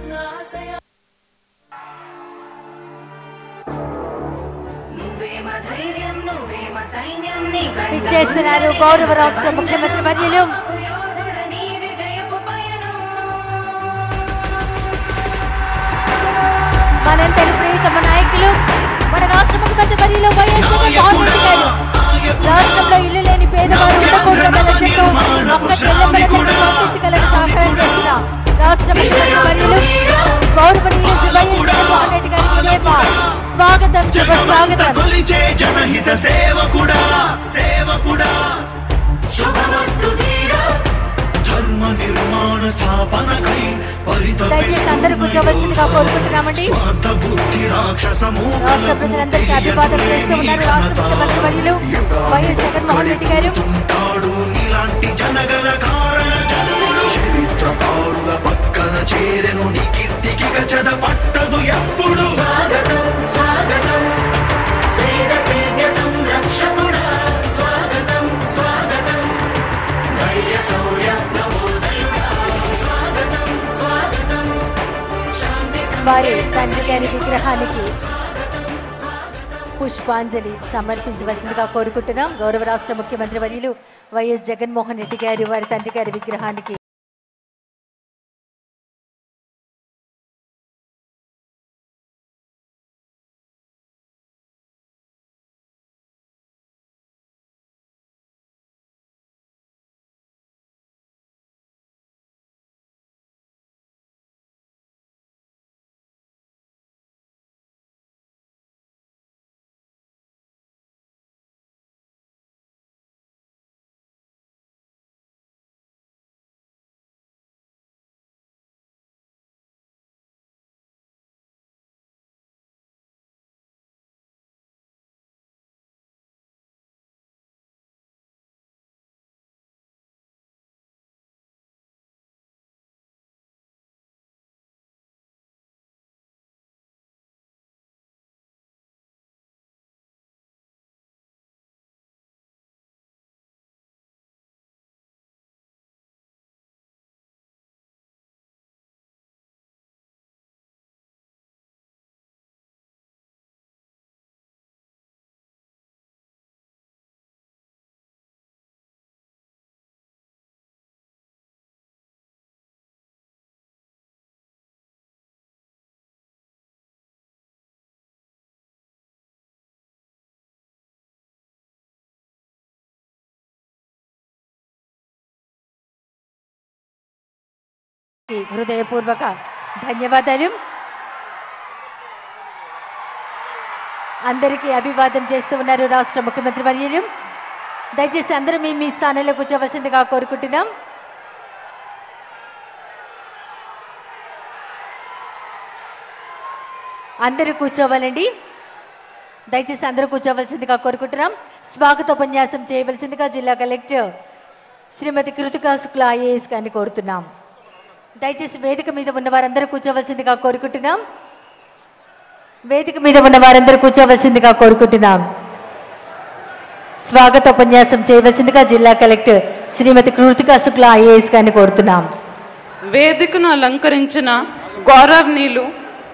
నువ్వేమ ధైర్యం నువ్వేమ సైన్యం నీ విచ్చేస్తున్నారు గౌరవ రాష్ట్ర ముఖ్యమంత్రి వర్యులు నీ విజయపు పయనం మనందరి ప్రియతమ నాయకులు మన రాష్ట్ర ముఖ్యమంత్రి వర్యులు వైఎస్ జగన్మోహన్ రెడ్డి గారు రాష్ట్రంలో ఇల్లు లేని పేదవారు ఉండకూడదన్న చెట్టు ఒక్క చెల్లెమ్మల అంత్యక్రియలకు సహకారం చేసిన రాష్ట్ర ముఖ్యమంత్రి వర్యులు గౌరవనీయులు శ్రీ వైఎస్ జగన్మోహన్ రెడ్డి గారికి రేప స్వాగతం శుభ స్వాగతం కొలిచే జనహిత సేవకుడా సేవకుడా శుభమస్తు ధీరా ధర్మ నిర్మాణ స్థాపనకై దయచేసి అందరూ కూర్చోవలసిందిగా కోరుకుంటున్నామండి స్వార్థ బుద్ధి రాక్షసము రాష్ట్ర ప్రజలందరికీ అభివాదం చేస్తూ ఉన్నారు రాష్ట్ర ముఖ్యమంత్రి వర్యులు వైఎస్ జగన్మోహన్ రెడ్డి గారు ఉంటాడు నీలాంటి జనగల కారణ జన్ముడు చరిత్రకారుల పక్కన చేరెను నీ కీర్తికి గచద పట్టదు ఎప్పుడు స్వాగతం స్వాగతం సేద సేద్య సంరక్షకుడా స్వాగతం స్వాగతం ధైర్య శౌర్య నవోదయుడా స్వాగతం స్వాగతం శాంతి వారి తండ్రి గారి విగ్రహానికి పుష్పాంజలి సమర్పించవలసిందిగా కోరుకుంటున్నాం గౌరవ రాష్ట్ర ముఖ్యమంత్రి వర్యులు వైఎస్ జగన్మోహన్ రెడ్డి గారు వారి తండ్రి గారి విగ్రహానికి హృదయపూర్వక ధన్యవాదాలు అందరికీ అభివాదం చేస్తూ ఉన్నారు రాష్ట్ర ముఖ్యమంత్రి వర్యులు దయచేసి అందరూ మీ మీ స్థానంలో కూర్చోవలసిందిగా కోరుకుంటున్నాం అందరూ కూర్చోవాలండి దయచేసి అందరూ కూర్చోవలసిందిగా కోరుకుంటున్నాం స్వాగతోపన్యాసం చేయవలసిందిగా జిల్లా కలెక్టర్ శ్రీమతి కృతికా శుక్ల ఐఏఎస్ గారిని కోరుతున్నాం దయచేసి వేదిక మీద ఉన్న వారందరూ కూర్చోవలసిందిగా కోరుకుంటున్నాం వేదిక మీద ఉన్న వారందరూ కూర్చోవలసిందిగా కోరుకుంటున్నాం స్వాగత ఉపన్యాసం చేయవలసిందిగా జిల్లా కలెక్టర్ శ్రీమతి కృతికా శుక్ల ఐఏఎస్ గారిని కోరుతున్నాం వేదికను అలంకరించిన గౌరవనీయులు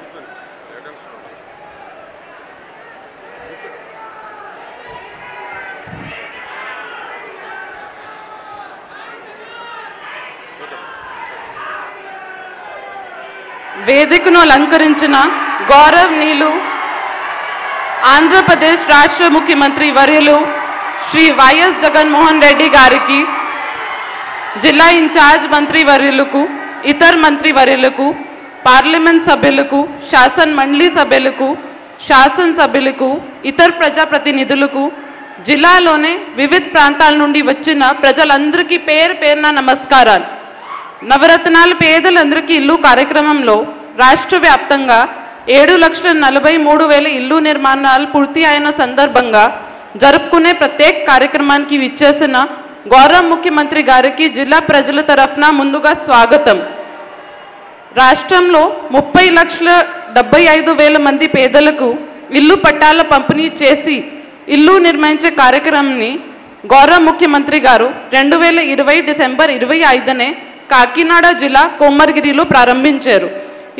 వేదికను అలంకరించిన గౌరవనీయులు ఆంధ్రప్రదేశ్ రాష్ట్ర ముఖ్యమంత్రి వర్యులు శ్రీ వైఎస్ జగన్మోహన్ రెడ్డి గారికి జిల్లా ఇన్ఛార్జ్ మంత్రి వర్యులకు ఇతర మంత్రి వర్యులకు పార్లమెంట్ సభ్యులకు శాసన మండలి సభ్యులకు శాసనసభ్యులకు ఇతర ప్రజాప్రతినిధులకు జిల్లాలోనే వివిధ ప్రాంతాల నుండి వచ్చిన ప్రజలందరికీ పేరు పేరున నమస్కారాలు నవరత్నాల పేదలందరికీ ఇల్లు కార్యక్రమంలో రాష్ట్ర వ్యాప్తంగా ఏడు లక్షల నలభై మూడు వేల ఇల్లు నిర్మాణాలు పూర్తి అయిన సందర్భంగా జరుపుకునే ప్రత్యేక కార్యక్రమానికి విచ్చేసిన గౌరవ ముఖ్యమంత్రి గారికి జిల్లా ప్రజల తరఫున ముందుగా స్వాగతం రాష్ట్రంలో ముప్పై లక్షల డెబ్బై ఐదు వేల మంది పేదలకు ఇల్లు పట్టాల పంపిణీ చేసి ఇల్లు నిర్మించే కార్యక్రమాన్ని గౌరవ ముఖ్యమంత్రి గారు రెండు వేల ఇరవై డిసెంబర్ ఇరవై ఐదునే కాకినాడ జిల్లా కోమర్గిరిలో ప్రారంభించారు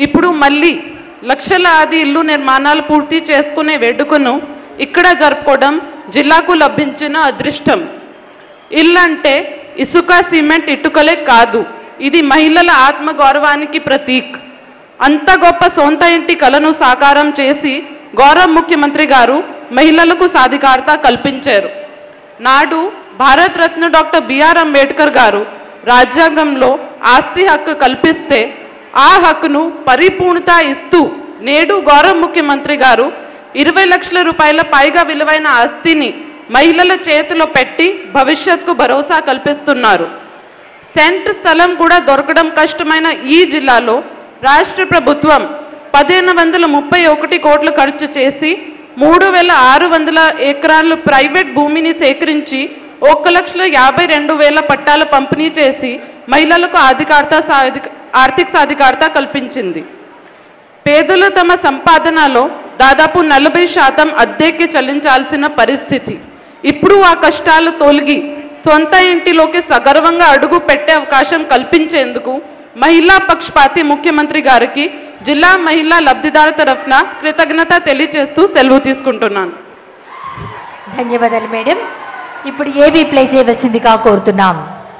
ఇప్పుడు మళ్ళీ లక్షలాది ఇల్లు నిర్మాణాలు పూర్తి చేసుకునే వేడుకను ఇక్కడ జరుపుకోవడం జిల్లాకు లభించిన అదృష్టం ఇల్లంటే ఇసుక సిమెంట్ ఇటుకలే కాదు ఇది మహిళల ఆత్మగౌరవానికి ప్రతీక్ అంత గొప్ప సొంత ఇంటి కలను సాకారం చేసి గౌరవ ముఖ్యమంత్రి గారు మహిళలకు సాధికారత కల్పించారు నాడు భారత రత్న డాక్టర్ బిఆర్ అంబేద్కర్ గారు రాజ్యాంగంలో ఆస్తి హక్కు కల్పిస్తే ఆ హక్కును పరిపూర్ణత ఇస్తూ నేడు గౌరవ ముఖ్యమంత్రి గారు ఇరవై లక్షల రూపాయల పైగా విలువైన ఆస్తిని మహిళల చేతిలో పెట్టి భవిష్యత్కు భరోసా కల్పిస్తున్నారు సెంట్ స్థలం కూడా దొరకడం కష్టమైన ఈ జిల్లాలో రాష్ట్ర ప్రభుత్వం పదిహేను వందల ముప్పై ఒకటి కోట్లు ఖర్చు చేసి మూడు వేల ఆరు వందల ఎకరాలు ప్రైవేట్ భూమిని సేకరించి ఒక్క లక్షల యాభై రెండు వేల పట్టాలు పంపిణీ చేసి మహిళలకు అధికారత సాధిక- ఆర్థిక సాధికారత కల్పించింది పేదలు తమ సంపాదనలో దాదాపు నలభై శాతం అద్దెకి చెల్లించాల్సిన పరిస్థితి ఇప్పుడు ఆ కష్టాలు తొలగి సొంత ఇంటిలోకి సగర్వంగా అడుగు పెట్టే అవకాశం కల్పించేందుకు మహిళా పక్షపాతి ముఖ్యమంత్రి గారికి జిల్లా మహిళా లబ్ధిదారు తరఫున కృతజ్ఞత తెలియజేస్తూ సెలవు తీసుకుంటున్నాను ధన్యవాదాలు మేడం ఇప్పుడు ఏవి ప్లే చేయవలసిందిగా కోరుతున్నాం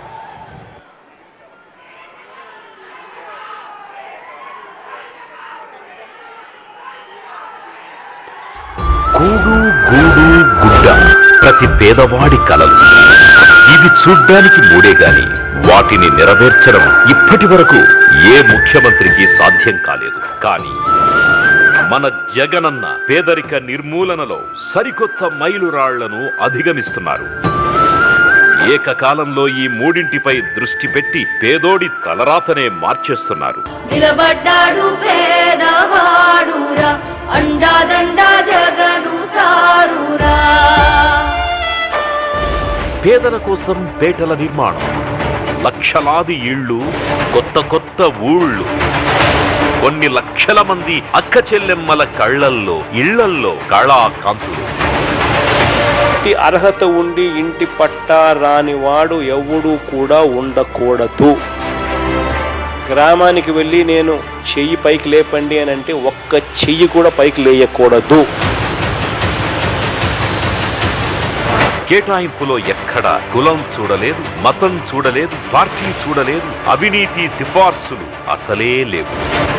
కూడు గూడు గుడ్డ ప్రతి పేదవాడి కలలు ఇవి చూడ్డానికి మూడే గాని వాటిని నెరవేర్చడం ఇప్పటి వరకు ఏ ముఖ్యమంత్రికి సాధ్యం కాలేదు కానీ మన జగనన్న పేదరిక నిర్మూలనలో సరికొత్త మైలురాళ్లను అధిగమిస్తున్నారు ఏకకాలంలో ఈ మూడింటిపై దృష్టి పెట్టి పేదోడి తలరాతనే మార్చేస్తున్నారు నిలబడ్డాడు పేదవాడురా అండాదండా జగను సారురా పేదల కోసం పేటల నిర్మాణం లక్షలాది ఇళ్ళు కొత్త కొత్త ఊళ్ళు కొన్ని లక్షల మంది అక్క చెల్లెమ్మల కళ్ళల్లో ఇళ్లల్లో కళా కాంతులు ఇంటి అర్హత ఉండి ఇంటి పట్టా రాని వాడు ఎవడు కూడా ఉండకూడదు గ్రామానికి వెళ్ళి నేను చెయ్యి పైకి లేపండి అని అంటే ఒక్క చెయ్యి కూడా పైకి లేయకూడదు కేటాయింపులో ఎక్కడ కులం చూడలేదు మతం చూడలేదు పార్టీ చూడలేదు అవినీతి సిఫార్సులు అసలే లేవు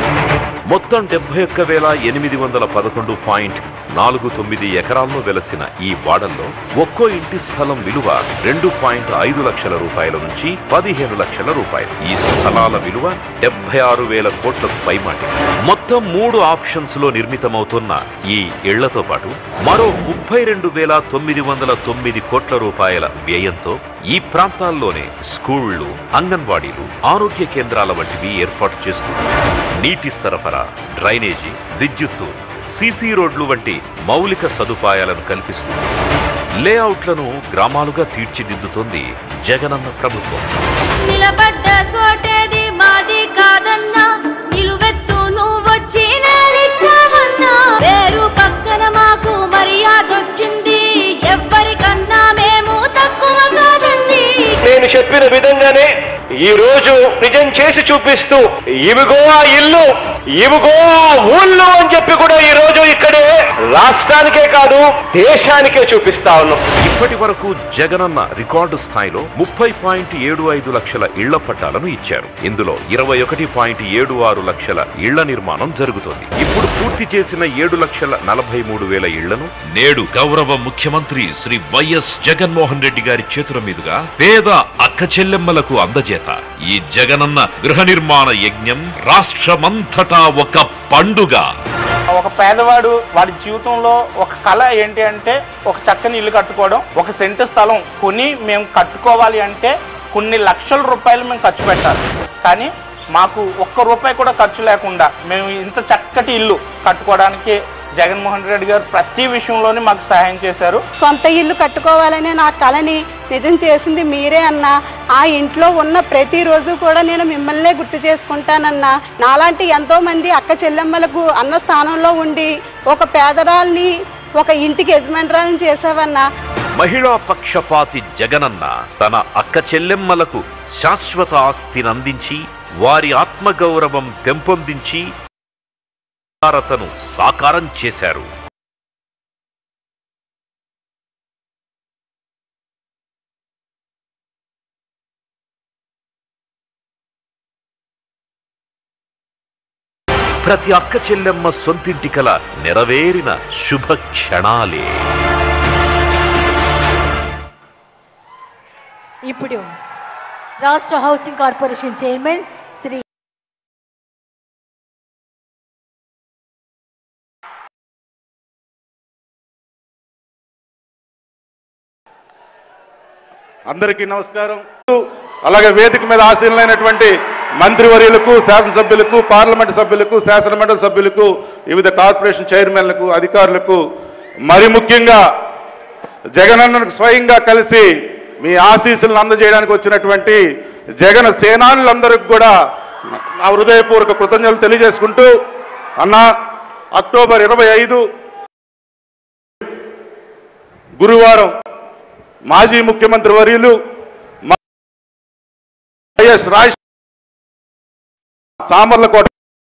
మొత్తం డెబ్బై ఒక్క వేల ఎనిమిది వందల పదకొండు పాయింట్ నాలుగు తొమ్మిది ఎకరాల్లో వెలసిన ఈ వాడల్లో ఒక్కో ఇంటి స్థలం విలువ రెండు పాయింట్ ఐదు లక్షల రూపాయల నుంచి పదిహేను లక్షల రూపాయలు ఈ స్థలాల విలువ డెబ్బై ఆరు వేల కోట్లకు పైమాటి మొత్తం మూడు ఆప్షన్స్ లో నిర్మితమవుతున్న ఈ ఇళ్లతో పాటు మరో ముప్పై రెండు వేల తొమ్మిది వందల తొమ్మిది కోట్ల రూపాయల వ్యయంతో ఈ ప్రాంతాల్లోనే స్కూళ్లు అంగన్వాడీలు ఆరోగ్య కేంద్రాల వంటివి ఏర్పాటు చేస్తుంది నీటి సరఫరా డ్రైనేజీ విద్యుత్తు సీసీ రోడ్లు వంటి మౌలిక సదుపాయాలను కల్పిస్తుంది లేఅవుట్లను గ్రామాలుగా తీర్చిదిద్దుతోంది జగనన్న ప్రభుత్వం నిలబడ్డ చోటేది మాది కాదన్నా నిలువెత్తు నువ్వొచ్చి నేలిచ్చావన్నా పేరు పక్కన మాకు మర్యాదొచ్చింది ఎవ్వరికన్నా మేము తక్కువ కాదండి నేను చెప్పిన విధంగానే ఈ రోజు నిజం చేసి చూపిస్తూ ఇవిగో ఆ ఇల్లు ఇవిగో ఆ ఊళ్ళు అని చెప్పి కూడా ఈ రోజు ఇక్కడే రాష్ట్రానికే కాదు దేశానికే చూపిస్తా ఉన్నాం ఇప్పటి వరకు జగనన్న రికార్డు స్థాయిలో ముప్పై పాయింట్ ఏడు ఐదు లక్షల ఇళ్ల పట్టాలను ఇచ్చారు ఇందులో ఇరవై ఒకటి పాయింట్ ఏడు ఆరు లక్షల ఇళ్ల నిర్మాణం జరుగుతోంది ఇప్పుడు పూర్తి చేసిన ఏడు లక్షల నలభై మూడు వేల ఇళ్లను నేడు గౌరవ ముఖ్యమంత్రి శ్రీ వైఎస్ జగన్మోహన్ రెడ్డి గారి చేతుల మీదుగా పేద అక్క చెల్లెమ్మలకు అందజేత ఈ జగనన్న గృహ నిర్మాణ యజ్ఞం రాష్ట్రమంతటా ఒక పండుగ ఒక పేదవాడు వాడి జీవితంలో ఒక కళ ఏంటి అంటే ఒక చక్కని ఇల్లు కట్టుకోవడం ఒక సెంటు స్థలం కొని మేము కట్టుకోవాలి అంటే కొన్ని లక్షల రూపాయలు మేము ఖర్చు పెట్టాలి కానీ మాకు ఒక్క రూపాయి కూడా ఖర్చు లేకుండా మేము ఇంత చక్కటి ఇల్లు కట్టుకోవడానికి జగన్మోహన్ రెడ్డి గారు ప్రతి విషయంలోనే మాకు సహాయం చేశారు సొంత ఇల్లు కట్టుకోవాలనే నా కళని నిజం చేసింది మీరే అన్నా ఆ ఇంట్లో ఉన్న ప్రతిరోజు కూడా నేను మిమ్మల్నే గుర్తు చేసుకుంటానన్నా నాలాంటి ఎంతో మంది అక్క చెల్లెమ్మలకు అన్న స్థానంలో ఉండి ఒక పేదరాల్ని ఒక ఇంటికి యజమానురాలను చేసావన్నా మహిళా పక్షపాతి జగనన్న తన అక్క చెల్లెమ్మలకు శాశ్వత ఆస్తినందించి వారి ఆత్మగౌరవం పెంపొందించి భారతను సాకారం చేశారు ప్రతి అక్క చెల్లెమ్మ సొంతింటి కల నెరవేరిన శుభ క్షణాలే ఇప్పుడు రాష్ట్ర హౌసింగ్ కార్పొరేషన్ చైర్మన్ శ్రీ అందరికీ నమస్కారం అలాగే వేదిక మీద ఆశీనులైనటువంటి మంత్రివర్యులకు శాసనసభ్యులకు పార్లమెంటు సభ్యులకు శాసనమండలి సభ్యులకు వివిధ కార్పొరేషన్ చైర్మన్లకు అధికారులకు మరి ముఖ్యంగా జగనన్నకు స్వయంగా కలిసి మీ ఆశీస్సులను అందజేయడానికి వచ్చినటువంటి జగన్ సేనానులందరికీ కూడా నా హృదయపూర్వక కృతజ్ఞతలు తెలియజేసుకుంటూ అన్న అక్టోబర్ ఇరవై ఐదు గురువారం మాజీ ముఖ్యమంత్రి వర్యులు మా- వైఎస్ రాజ్ సామర్లకోట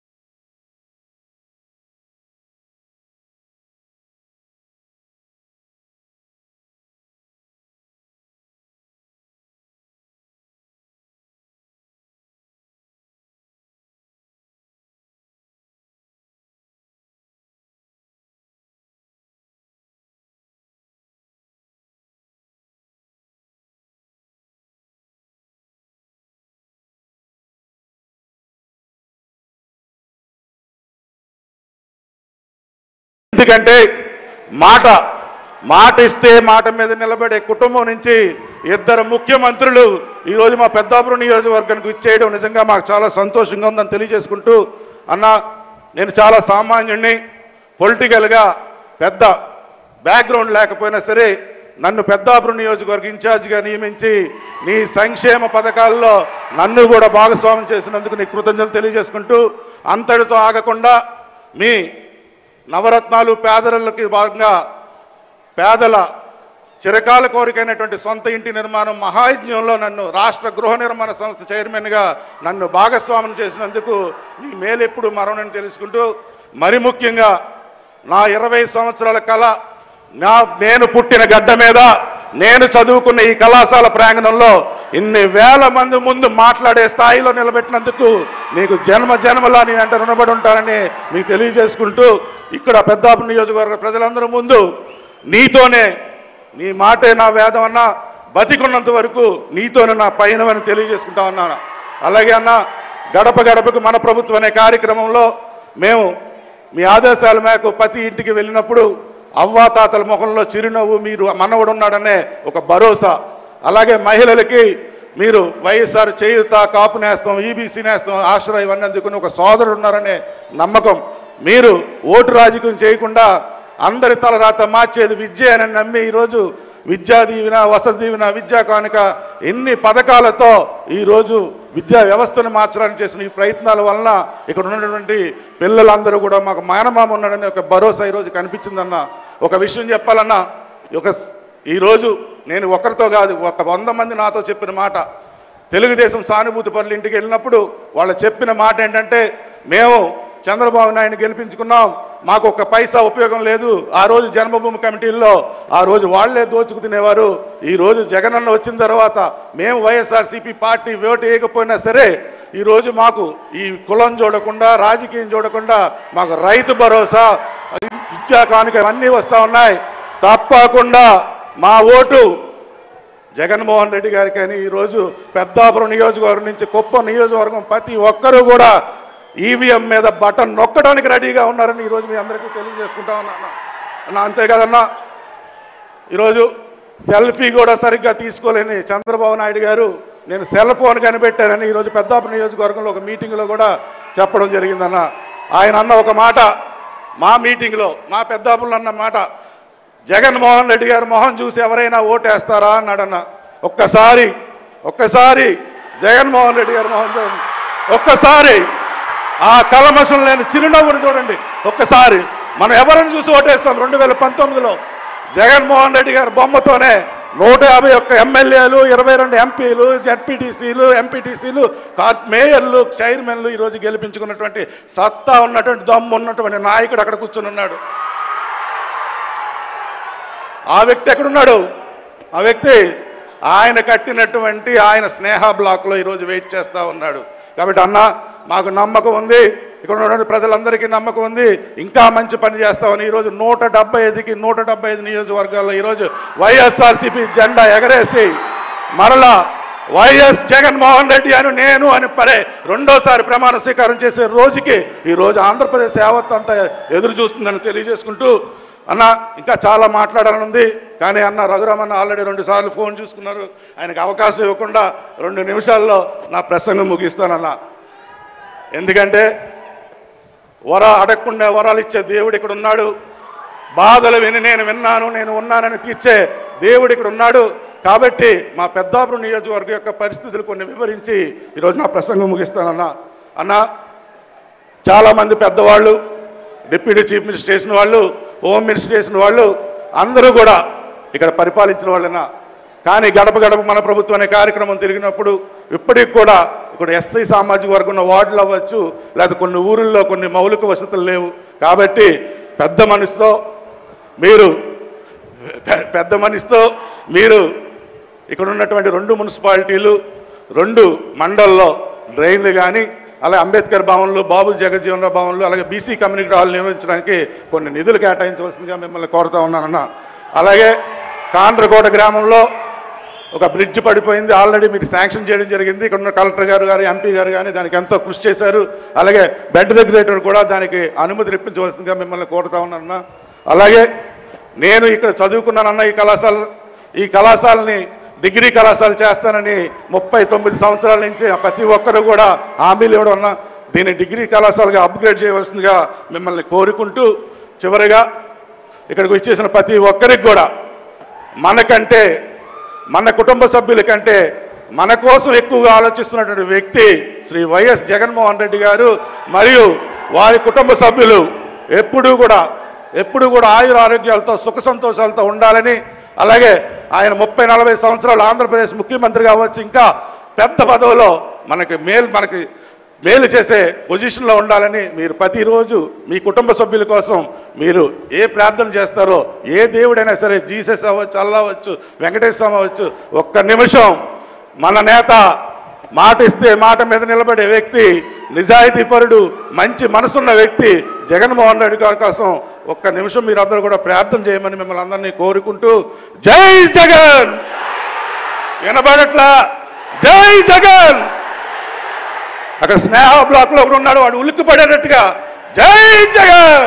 ఎందుకంటే మాట మాట ఇస్తే మాట మీద నిలబడే కుటుంబం నుంచి ఇద్దరు ముఖ్యమంత్రులు ఈరోజు మా పెద్దాపురం నియోజకవర్గానికి ఇచ్చేయడం నిజంగా మాకు చాలా సంతోషంగా ఉందని తెలియజేసుకుంటూ అన్న నేను చాలా సామాన్యుణ్ణి పొలిటికల్గా పెద్ద బ్యాక్గ్రౌండ్ లేకపోయినా సరే నన్ను పెద్దాపురం నియోజకవర్గ ఇన్ఛార్జిగా నియమించి నీ సంక్షేమ పథకాల్లో నన్ను కూడా భాగస్వామ్యం చేసినందుకు నీ కృతజ్ఞతలు తెలియజేసుకుంటూ అంతటితో ఆగకుండా మీ నవరత్నాలు పేదలకి భాగంగా పేదల చిరకాల కోరికైనటువంటి సొంత ఇంటి నిర్మాణం మహాయజ్ఞంలో నన్ను రాష్ట్ర గృహ నిర్మాణ సంస్థ చైర్మన్గా నన్ను భాగస్వామ్యం చేసినందుకు నీ మేలెప్పుడు మరణని తెలుసుకుంటూ మరి ముఖ్యంగా నా ఇరవై సంవత్సరాల కళ నా నేను పుట్టిన గడ్డ మీద నేను చదువుకున్న ఈ కళాశాల ప్రాంగణంలో ఇన్ని వేల మంది ముందు మాట్లాడే స్థాయిలో నిలబెట్టినందుకు నీకు జన్మ జన్మలా నీ వెంట రుణపడి ఉంటానని మీకు తెలియజేసుకుంటూ ఇక్కడ పెద్దాపు నియోజకవర్గ ప్రజలందరూ ముందు నీతోనే నీ మాటే నా వేదం అన్నా బతికున్నంత వరకు నీతోనే నా పయనమని తెలియజేసుకుంటా ఉన్నాను అలాగే అన్న గడప గడపకు మన ప్రభుత్వం అనే కార్యక్రమంలో మేము మీ ఆదేశాల మేరకు ప్రతి ఇంటికి వెళ్ళినప్పుడు అవ్వాతాతల ముఖంలో చిరునవ్వు మీరు మనవడు ఉన్నాడనే ఒక భరోసా అలాగే మహిళలకి మీరు వైఎస్ఆర్ చేయుత కాపు నేస్తం ఈబీసీ నేస్తం ఆశ్రయం ఇవన్నీ అందుకుని ఒక సోదరుడు ఉన్నారనే నమ్మకం మీరు ఓటు రాజకీయం చేయకుండా అందరి తలరాత మార్చేది విద్య అని నమ్మి ఈరోజు విద్యా దీవెన వసతి దీవెన విద్యా కానుక ఎన్ని పథకాలతో ఈరోజు విద్యా వ్యవస్థను మార్చడానికి చేసిన ఈ ప్రయత్నాల వలన ఇక్కడ ఉన్నటువంటి పిల్లలందరూ కూడా మాకు మానమామ ఉన్నాడని ఒక భరోసా ఈరోజు కనిపించిందన్న ఒక విషయం చెప్పాలన్నా ఒక ఈరోజు నేను ఒకరితో కాదు ఒక వంద మంది నాతో చెప్పిన మాట తెలుగుదేశం సానుభూతి పనులు ఇంటికి వెళ్ళినప్పుడు వాళ్ళు చెప్పిన మాట ఏంటంటే మేము చంద్రబాబు నాయుడు గెలిపించుకున్నాం మాకు ఒక పైసా ఉపయోగం లేదు ఆ రోజు జన్మభూమి కమిటీల్లో ఆ రోజు వాళ్లే దోచుకు తినేవారు ఈ రోజు జగనన్న వచ్చిన తర్వాత మేము వైఎస్ఆర్సీపీ పార్టీ ఓటు వేయకపోయినా సరే ఈ రోజు మాకు ఈ కులం చూడకుండా రాజకీయం చూడకుండా మాకు రైతు భరోసా విద్యా కానుక ఇవన్నీ వస్తా ఉన్నాయి తప్పకుండా మా ఓటు జగన్మోహన్ రెడ్డి గారికి అని ఈరోజు పెద్దాపురం నియోజకవర్గం నుంచి కుప్పం నియోజకవర్గం ప్రతి ఒక్కరూ కూడా ఈవీఎం మీద బటన్ నొక్కడానికి రెడీగా ఉన్నారని ఈరోజు మీ అందరికీ తెలియజేసుకుంటా ఉన్నాను అన్న అంతే కదన్నా ఈరోజు సెల్ఫీ కూడా సరిగ్గా తీసుకోలేని చంద్రబాబు నాయుడు గారు నేను సెల్ ఫోన్ కనిపెట్టానని ఈరోజు పెద్దాపురం నియోజకవర్గంలో ఒక మీటింగ్లో కూడా చెప్పడం జరిగిందన్న ఆయన అన్న ఒక మాట మా మీటింగ్లో మా పెద్దాపురంలో అన్న మాట జగన్మోహన్ రెడ్డి గారు మొహం చూసి ఎవరైనా ఓటేస్తారా అన్నాడన్న ఒక్కసారి ఒక్కసారి జగన్మోహన్ రెడ్డి గారు మొహం చూడండి ఒక్కసారి ఆ కలమసం లేని చిరునవ్వును చూడండి ఒక్కసారి మనం ఎవరిని చూసి ఓటేస్తాం రెండు వేల పంతొమ్మిదిలో జగన్మోహన్ రెడ్డి గారి బొమ్మతోనే నూట యాభై ఒక్క ఎమ్మెల్యేలు ఇరవై రెండు ఎంపీలు జడ్పీటీసీలు ఎంపీటీసీలు మేయర్లు చైర్మన్లు ఈరోజు గెలిపించుకున్నటువంటి సత్తా ఉన్నటువంటి దమ్ము ఉన్నటువంటి నాయకుడు అక్కడ కూర్చుని ఉన్నాడు ఆ వ్యక్తి ఎక్కడున్నాడు ఆ వ్యక్తి ఆయన కట్టినటువంటి ఆయన స్నేహ బ్లాక్లో ఈరోజు వెయిట్ చేస్తా ఉన్నాడు కాబట్టి అన్న మాకు నమ్మకం ఉంది ఇక్కడ ఉన్నటువంటి ప్రజలందరికీ నమ్మకం ఉంది ఇంకా మంచి పని చేస్తామని ఈరోజు నూట డెబ్బై ఐదుకి నూట డెబ్బై ఐదు నియోజకవర్గాల్లో ఈరోజు వైఎస్ఆర్సీపీ జెండా ఎగరేసి మరలా వైఎస్ జగన్మోహన్ రెడ్డి అని నేను అని పరే రెండోసారి ప్రమాణ స్వీకారం చేసే రోజుకి ఈ రోజు ఆంధ్రప్రదేశ్ యావత్ అంతా ఎదురు చూస్తుందని తెలియజేసుకుంటూ అన్న ఇంకా చాలా మాట్లాడాలని ఉంది కానీ అన్న రఘురామన్న ఆల్రెడీ రెండు సార్లు ఫోన్ చూసుకున్నారు ఆయనకు అవకాశం ఇవ్వకుండా రెండు నిమిషాల్లో నా ప్రసంగం ముగిస్తానన్నా ఎందుకంటే వర అడగకుండా వరాలు ఇచ్చే దేవుడు ఇక్కడ ఉన్నాడు బాధలు విని నేను విన్నాను నేను ఉన్నానని తీర్చే దేవుడు ఇక్కడ ఉన్నాడు కాబట్టి మా పెద్దాపురం నియోజకవర్గం యొక్క పరిస్థితులు కొన్ని వివరించి ఈరోజు నా ప్రసంగం ముగిస్తానన్నా అన్న చాలా మంది పెద్దవాళ్ళు డిప్యూటీ చీఫ్ మినిస్టర్ చేసిన వాళ్ళు హోమ్ మినిస్టర్ చేసిన వాళ్ళు అందరూ కూడా ఇక్కడ పరిపాలించిన వాళ్ళైనా కానీ గడప గడప మన ప్రభుత్వం అనే కార్యక్రమం తిరిగినప్పుడు ఇప్పటికి కూడా ఇక్కడ ఎస్ఐ సామాజిక వర్గం ఉన్న వార్డులు అవ్వచ్చు లేదా కొన్ని ఊరుల్లో కొన్ని మౌలిక వసతులు లేవు కాబట్టి పెద్ద మనసుతో మీరు పె- పెద్ద మనసుతో మీరు ఇక్కడ ఉన్నటువంటి రెండు మున్సిపాలిటీలు రెండు మండల్లో డ్రైన్లు కానీ అలాగే అంబేద్కర్ భవన్లు బాబు జగజ్జీవన్ రావు భవన్లు అలాగే బీసీ కమ్యూనిటీ హాల్ నిర్వహించడానికి కొన్ని నిధులు కేటాయించవలసిందిగా మిమ్మల్ని కోరుతా ఉన్నానన్న అలాగే కాండ్రకోట గ్రామంలో ఒక బ్రిడ్జ్ పడిపోయింది ఆల్రెడీ మీకు శాంక్షన్ చేయడం జరిగింది ఇక్కడ ఉన్న కలెక్టర్ గారు గారు ఎంపీ గారు కానీ దానికి ఎంతో కృషి చేశారు అలాగే బెడ్ రెగ్యులేటర్ కూడా దానికి అనుమతి ఇప్పించవలసిందిగా మిమ్మల్ని కోరుతా ఉన్నానన్న అలాగే నేను ఇక్కడ చదువుకున్నానన్న ఈ కళాశాల ఈ కళాశాలని డిగ్రీ కళాశాల చేస్తానని ముప్పై తొమ్మిది సంవత్సరాల నుంచి ప్రతి ఒక్కరు కూడా హామీలు ఇవ్వడం వలన దీన్ని డిగ్రీ కళాశాలగా అప్గ్రేడ్ చేయవలసిందిగా మిమ్మల్ని కోరుకుంటూ చివరిగా ఇక్కడికి వచ్చేసిన ప్రతి ఒక్కరికి కూడా మనకంటే మన కుటుంబ సభ్యుల కంటే మన కోసం ఎక్కువగా ఆలోచిస్తున్నటువంటి వ్యక్తి శ్రీ వైఎస్ జగన్మోహన్ రెడ్డి గారు మరియు వారి కుటుంబ సభ్యులు ఎప్పుడూ కూడా ఎప్పుడు కూడా ఆయుర ఆరోగ్యాలతో సుఖ సంతోషాలతో ఉండాలని అలాగే ఆయన ముప్పై నలభై సంవత్సరాలు ఆంధ్రప్రదేశ్ ముఖ్యమంత్రి కావచ్చు ఇంకా పెద్ద పదవిలో మనకి మేలు మనకి మేలు చేసే పొజిషన్లో ఉండాలని మీరు ప్రతిరోజు మీ కుటుంబ సభ్యుల కోసం మీరు ఏ ప్రార్థన చేస్తారో ఏ దేవుడైనా సరే జీసస్ అవ్వచ్చు అల్లా అవ్వచ్చు వెంకటేశ్వరం అవ్వచ్చు ఒక్క నిమిషం మన నేత మాట ఇస్తే మాట మీద నిలబడే వ్యక్తి నిజాయితీపరుడు మంచి మనసున్న వ్యక్తి జగన్మోహన్ రెడ్డి గారి కోసం ఒక్క నిమిషం మీరందరూ కూడా ప్రార్థన చేయమని మిమ్మల్ని అందరినీ కోరుకుంటూ జై జగన్ వినబడట్లా జై జగన్ అక్కడ స్నేహ బ్లాక్ లో ఒకడు ఉన్నాడు వాడు ఉలిక్కి పడేటట్టుగా జై జగన్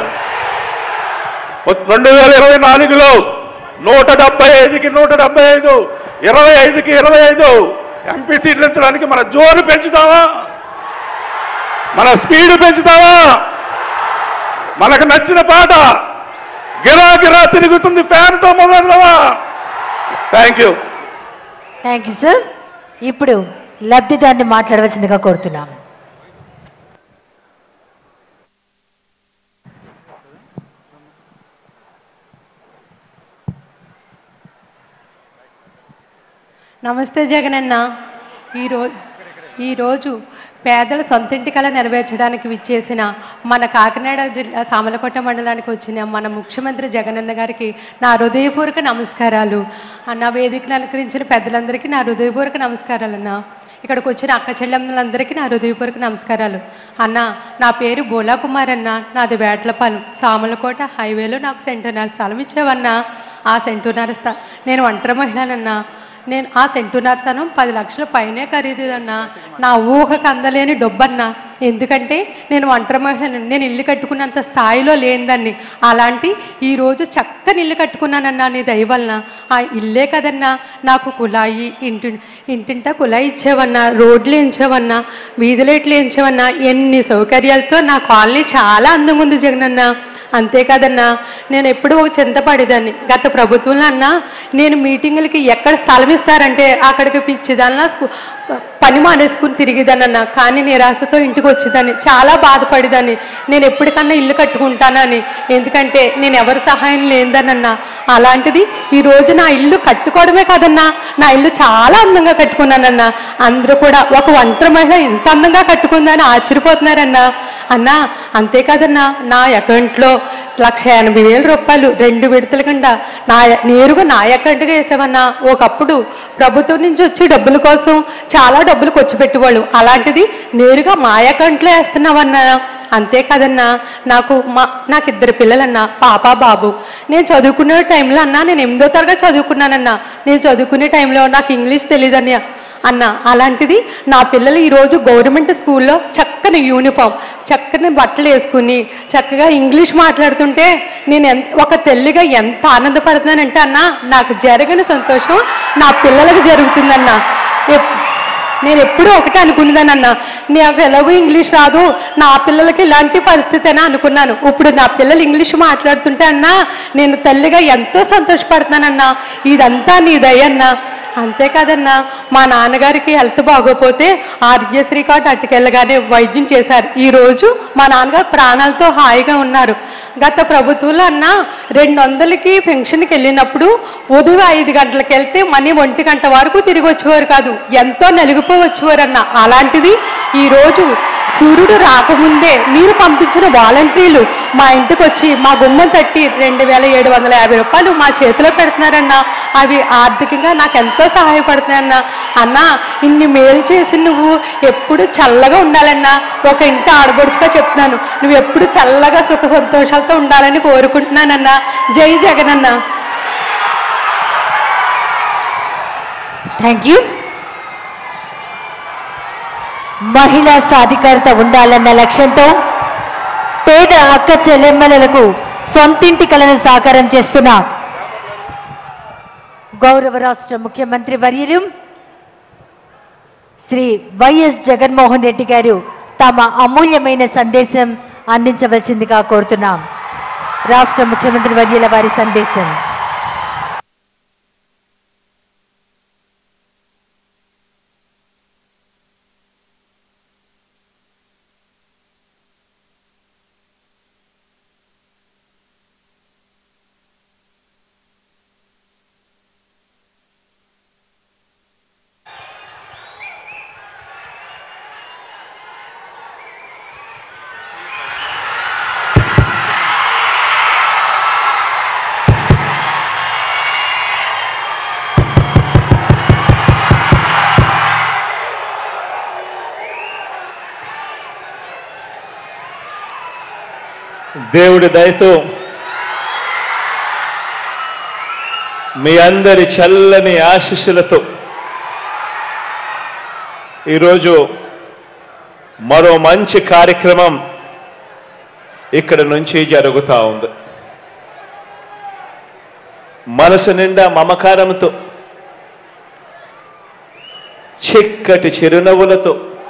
రెండు వేల ఇరవై నాలుగులో నూట డెబ్బై ఐదుకి నూట డెబ్బై ఐదు ఇరవై ఐదుకి ఇరవై ఐదు ఎంపీ సీట్లు ఇచ్చడానికి మన జోరు పెంచుతావా మన స్పీడ్ పెంచుతావా మనకు నచ్చిన పాట గిరా గిరా తిరుగుతుంది ఫ్యాన్తో మొదలవా thank you thank you sir ఇప్పుడు లబ్ధిదారుని మాట్లాడవలసిందిగా కోరుతున్నాం నమస్తే జగనన్న ఈరోజు ఈరోజు పేదల సొంతింటి కళ నెరవేర్చడానికి విచ్చేసిన మన కాకినాడ జిల్లా సామలకోట మండలానికి వచ్చిన మన ముఖ్యమంత్రి జగనన్న గారికి నా హృదయపూర్వక నమస్కారాలు అన్న వేదికను అలంకరించిన పెద్దలందరికీ నా హృదయపూర్వక నమస్కారాలు అన్న ఇక్కడికి వచ్చిన అక్క చెల్లెమ్మలందరికీ నా హృదయపూర్వక నమస్కారాలు అన్న నా పేరు బోలా కుమార్ అన్న నాది వేట్లపాలెం సామలకోట హైవేలో నాకు సెంటున్నర స్థలం ఇచ్చావన్నా ఆ సెంటున్నర స్థ నేను ఒంటరి మహిళనన్నా నేను ఆ సెంటున్నర స్థలం పది లక్షల పైనే ఖరీదుదన్నా నా ఊహకు అందలేని డబ్బన్నా ఎందుకంటే నేను ఒంటరి మహిళను నేను ఇల్లు కట్టుకున్నంత స్థాయిలో లేనిదాన్ని అలాంటి ఈరోజు చక్కని ఇల్లు కట్టుకున్నానన్నా నీ దయ వలన ఆ ఇల్లే కదన్నా నాకు కుళాయి ఇంటి ఇంటింటా కుళాయి ఇచ్చేవన్నా రోడ్లు ఎంచేవన్నా వీధి లైట్లు ఎంచేవన్నా ఎన్ని సౌకర్యాలతో నా కాలనీ చాలా అందంగా ఉంది జగనన్న అంతేకాదన్నా నేను ఎప్పుడూ ఒక చింతపడేదాన్ని గత ప్రభుత్వంలో అన్నా నేను మీటింగులకి ఎక్కడ స్థలం ఇస్తారంటే అక్కడికి పిచ్చిదానిలా స్కూ పని మానేసుకుని తిరిగేదానన్నా కానీ నిరాశతో ఇంటికి వచ్చేదాన్ని చాలా బాధపడేదాన్ని నేను ఎప్పటికన్నా ఇల్లు కట్టుకుంటానని ఎందుకంటే నేను ఎవరి సహాయం లేదనన్నా అలాంటిది ఈ రోజు నా ఇల్లు కట్టుకోవడమే కాదన్నా నా ఇల్లు చాలా అందంగా కట్టుకున్నానన్నా అందరూ కూడా ఒక ఒంటరి మహిళ ఇంత అందంగా కట్టుకుందని ఆశ్చర్యపోతున్నారన్నా అన్నా అంతేకాదన్నా నా అకౌంట్లో లక్ష ఎనభై వేల రూపాయలు రెండు విడతల కింద నా నేరుగా నా అకౌంట్గా వేసామన్నా ఒకప్పుడు ప్రభుత్వం నుంచి వచ్చి డబ్బుల కోసం చాలా డబ్బులు ఖర్చు పెట్టేవాళ్ళు అలాంటిది నేరుగా మా అకౌంట్లో వేస్తున్నామన్నా అంతేకాదన్నా నాకు మా నాకు ఇద్దరు పిల్లలన్నా పాప బాబు నేను చదువుకునే టైంలో అన్నా నేను ఎనిమిదో తరగతి చదువుకున్నానన్నా నేను చదువుకునే టైంలో నాకు ఇంగ్లీష్ తెలియదన్నా అన్న అలాంటిది నా పిల్లలు ఈరోజు గవర్నమెంట్ స్కూల్లో చక్కని యూనిఫామ్ చక్కని బట్టలు వేసుకుని చక్కగా ఇంగ్లీష్ మాట్లాడుతుంటే నేను ఎంత ఒక తల్లిగా ఎంత ఆనందపడుతున్నానంటే అన్న నాకు జరగని సంతోషం నా పిల్లలకు జరుగుతుందన్న ఎప్- నేను ఎప్పుడూ ఒకటే అనుకునేదానన్న నాకు ఎలాగో ఇంగ్లీష్ రాదు నా పిల్లలకి ఇలాంటి పరిస్థితి అని అనుకున్నాను ఇప్పుడు నా పిల్లలు ఇంగ్లీష్ మాట్లాడుతుంటే అన్నా నేను తల్లిగా ఎంతో సంతోషపడుతున్నానన్నా ఇదంతా నీ దయన్నా అంతేకాదన్నా మా నాన్నగారికి హెల్త్ బాగోపోతే ఆరోగ్యశ్రీ కార్డు అట్టుకెళ్ళగానే వైద్యం చేశారు ఈ రోజు మా నాన్నగారు ప్రాణాలతో హాయిగా ఉన్నారు గత ప్రభుత్వంలో అన్న రెండు వందలకి పెన్షన్కి వెళ్ళినప్పుడు ఉదయం ఐదు గంటలకు వెళ్తే మనీ ఒంటి గంట వరకు తిరిగి వచ్చేవారు కాదు ఎంతో నలిగిపోయి వచ్చేవారన్న అలాంటిది ఈ రోజు సూర్యుడు రాకముందే మీరు పంపించిన వాలంటీర్లు మా ఇంటికి వచ్చి మా గుమ్మం తట్టి రెండు వేల ఏడు వందల యాభై రూపాయలు మా చేతిలో పెడుతున్నారన్నా అవి ఆర్థికంగా నాకు ఎంతో సహాయపడుతున్నాయన్నా అన్నా ఇన్ని మేలు చేసి నువ్వు ఎప్పుడు చల్లగా ఉండాలన్నా ఒక ఇంటి ఆడబడుచుగా చెప్తున్నాను నువ్వు ఎప్పుడు చల్లగా సుఖ సంతోషాలతో ఉండాలని కోరుకుంటున్నానన్నా జై జగనన్నా థ్యాంక్ యూ మహిళా సాధికారత ఉండాలన్న లక్ష్యంతో పేద అక్క చెల్లెమ్మలకు సొంతింటి కలను సాకారం చేస్తున్న గౌరవ రాష్ట్ర ముఖ్యమంత్రి వర్యులు శ్రీ వైఎస్ జగన్మోహన్ రెడ్డి గారు తమ అమూల్యమైన సందేశం అందించవలసిందిగా కోరుతున్నాం రాష్ట్ర ముఖ్యమంత్రి వర్యుల వారి సందేశం దేవుడి దయతో మీ అందరి చల్లని ఆశీస్సులతో ఈరోజు మరో మంచి కార్యక్రమం ఇక్కడ నుంచి జరుగుతూ ఉంది మనసు నిండా మమకారంతో చిక్కటి చిరునవ్వులతో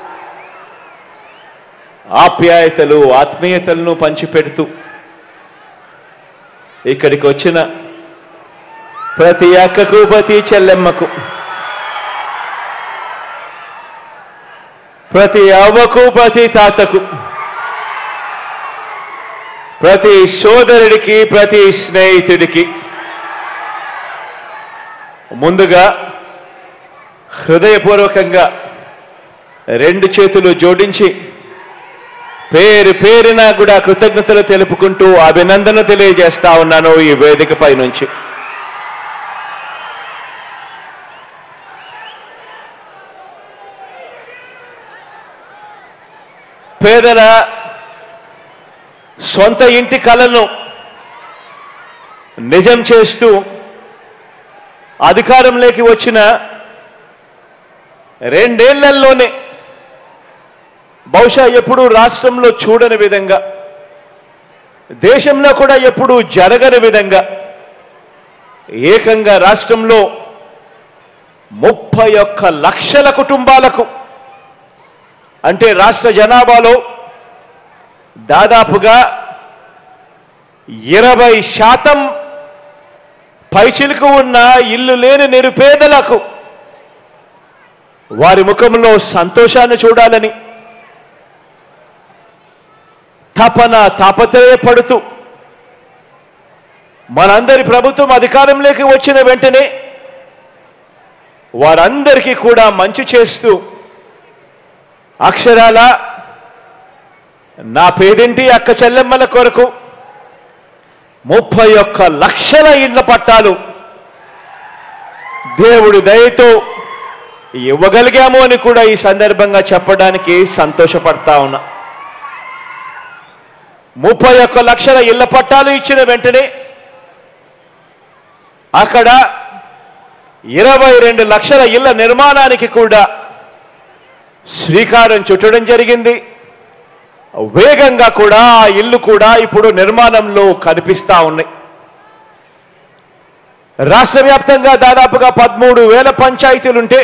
ఆప్యాయతలు ఆత్మీయతలను పంచిపెడుతూ ఇక్కడికి వచ్చిన ప్రతి అక్కకు ప్రతి చెల్లెమ్మకు ప్రతి అవ్వకు ప్రతి తాతకు ప్రతి సోదరుడికి ప్రతి స్నేహితుడికి ముందుగా హృదయపూర్వకంగా రెండు చేతులు జోడించి పేరు పేరున కూడా కృతజ్ఞతలు తెలుపుకుంటూ అభినందన తెలియజేస్తా ఉన్నాను ఈ వేదికపై నుంచి పేదల సొంత ఇంటి కలను నిజం చేస్తూ అధికారంలోకి వచ్చిన రెండేళ్లలోనే బహుశా ఎప్పుడూ రాష్ట్రంలో చూడని విధంగా దేశంలో కూడా ఎప్పుడూ జరగని విధంగా ఏకంగా రాష్ట్రంలో ముప్పై ఒక్క లక్షల కుటుంబాలకు అంటే రాష్ట్ర జనాభాలో దాదాపుగా ఇరవై శాతం పైచిలుకు ఉన్న ఇల్లు లేని నిరుపేదలకు వారి ముఖంలో సంతోషాన్ని చూడాలని తపన తాపత్రయపడుతూ మనందరి ప్రభుత్వం అధికారంలోకి వచ్చిన వెంటనే వారందరికీ కూడా మంచి చేస్తూ అక్షరాల నా పేదింటి అక్క చెల్లెమ్మల కొరకు ముప్పై ఒక్క లక్షల ఇళ్ల పట్టాలు దేవుడి దయతో ఇవ్వగలిగాము అని కూడా ఈ సందర్భంగా చెప్పడానికి సంతోషపడతా ఉన్నా ముప్పై ఒక్క లక్షల ఇళ్ల పట్టాలు ఇచ్చిన వెంటనే అక్కడ ఇరవై రెండు లక్షల ఇళ్ల నిర్మాణానికి కూడా శ్రీకారం చుట్టడం జరిగింది వేగంగా కూడా ఆ ఇల్లు కూడా ఇప్పుడు నిర్మాణంలో కనిపిస్తా ఉన్నాయి రాష్ట్ర వ్యాప్తంగా దాదాపుగా పదమూడు వేల పంచాయతీలుంటే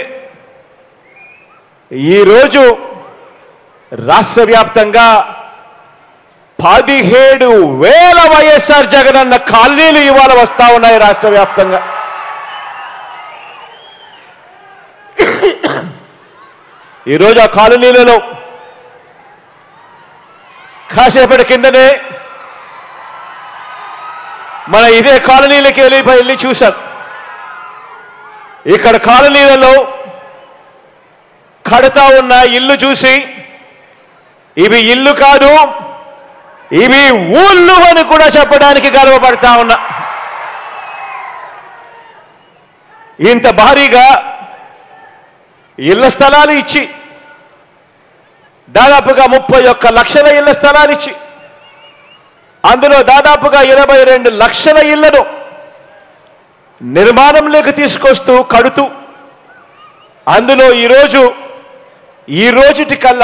ఈరోజు రాష్ట్ర వ్యాప్తంగా పదిహేడు వేల వైఎస్ఆర్ జగనన్న కాలనీలు ఇవాళ వస్తా ఉన్నాయి రాష్ట్ర వ్యాప్తంగా ఈరోజు ఆ కాలనీలలో కాసేపటి కిందనే మన ఇదే కాలనీలకి వెళ్ళి వెళ్ళి చూశాం ఇక్కడ కాలనీలలో కడతా ఉన్న ఇల్లు చూసి ఇవి ఇల్లు కాదు ఇవి ఊళ్ళు అని కూడా చెప్పడానికి గర్వపడతా ఉన్నా ఇంత భారీగా ఇళ్ల స్థలాలు ఇచ్చి దాదాపుగా ముప్పై ఒక్క లక్షల ఇళ్ల స్థలాలు ఇచ్చి అందులో దాదాపుగా ఇరవై రెండు లక్షల ఇళ్లను నిర్మాణంలోకి తీసుకొస్తూ కడుతూ అందులో ఈరోజు ఈ రోజుటి కల్లా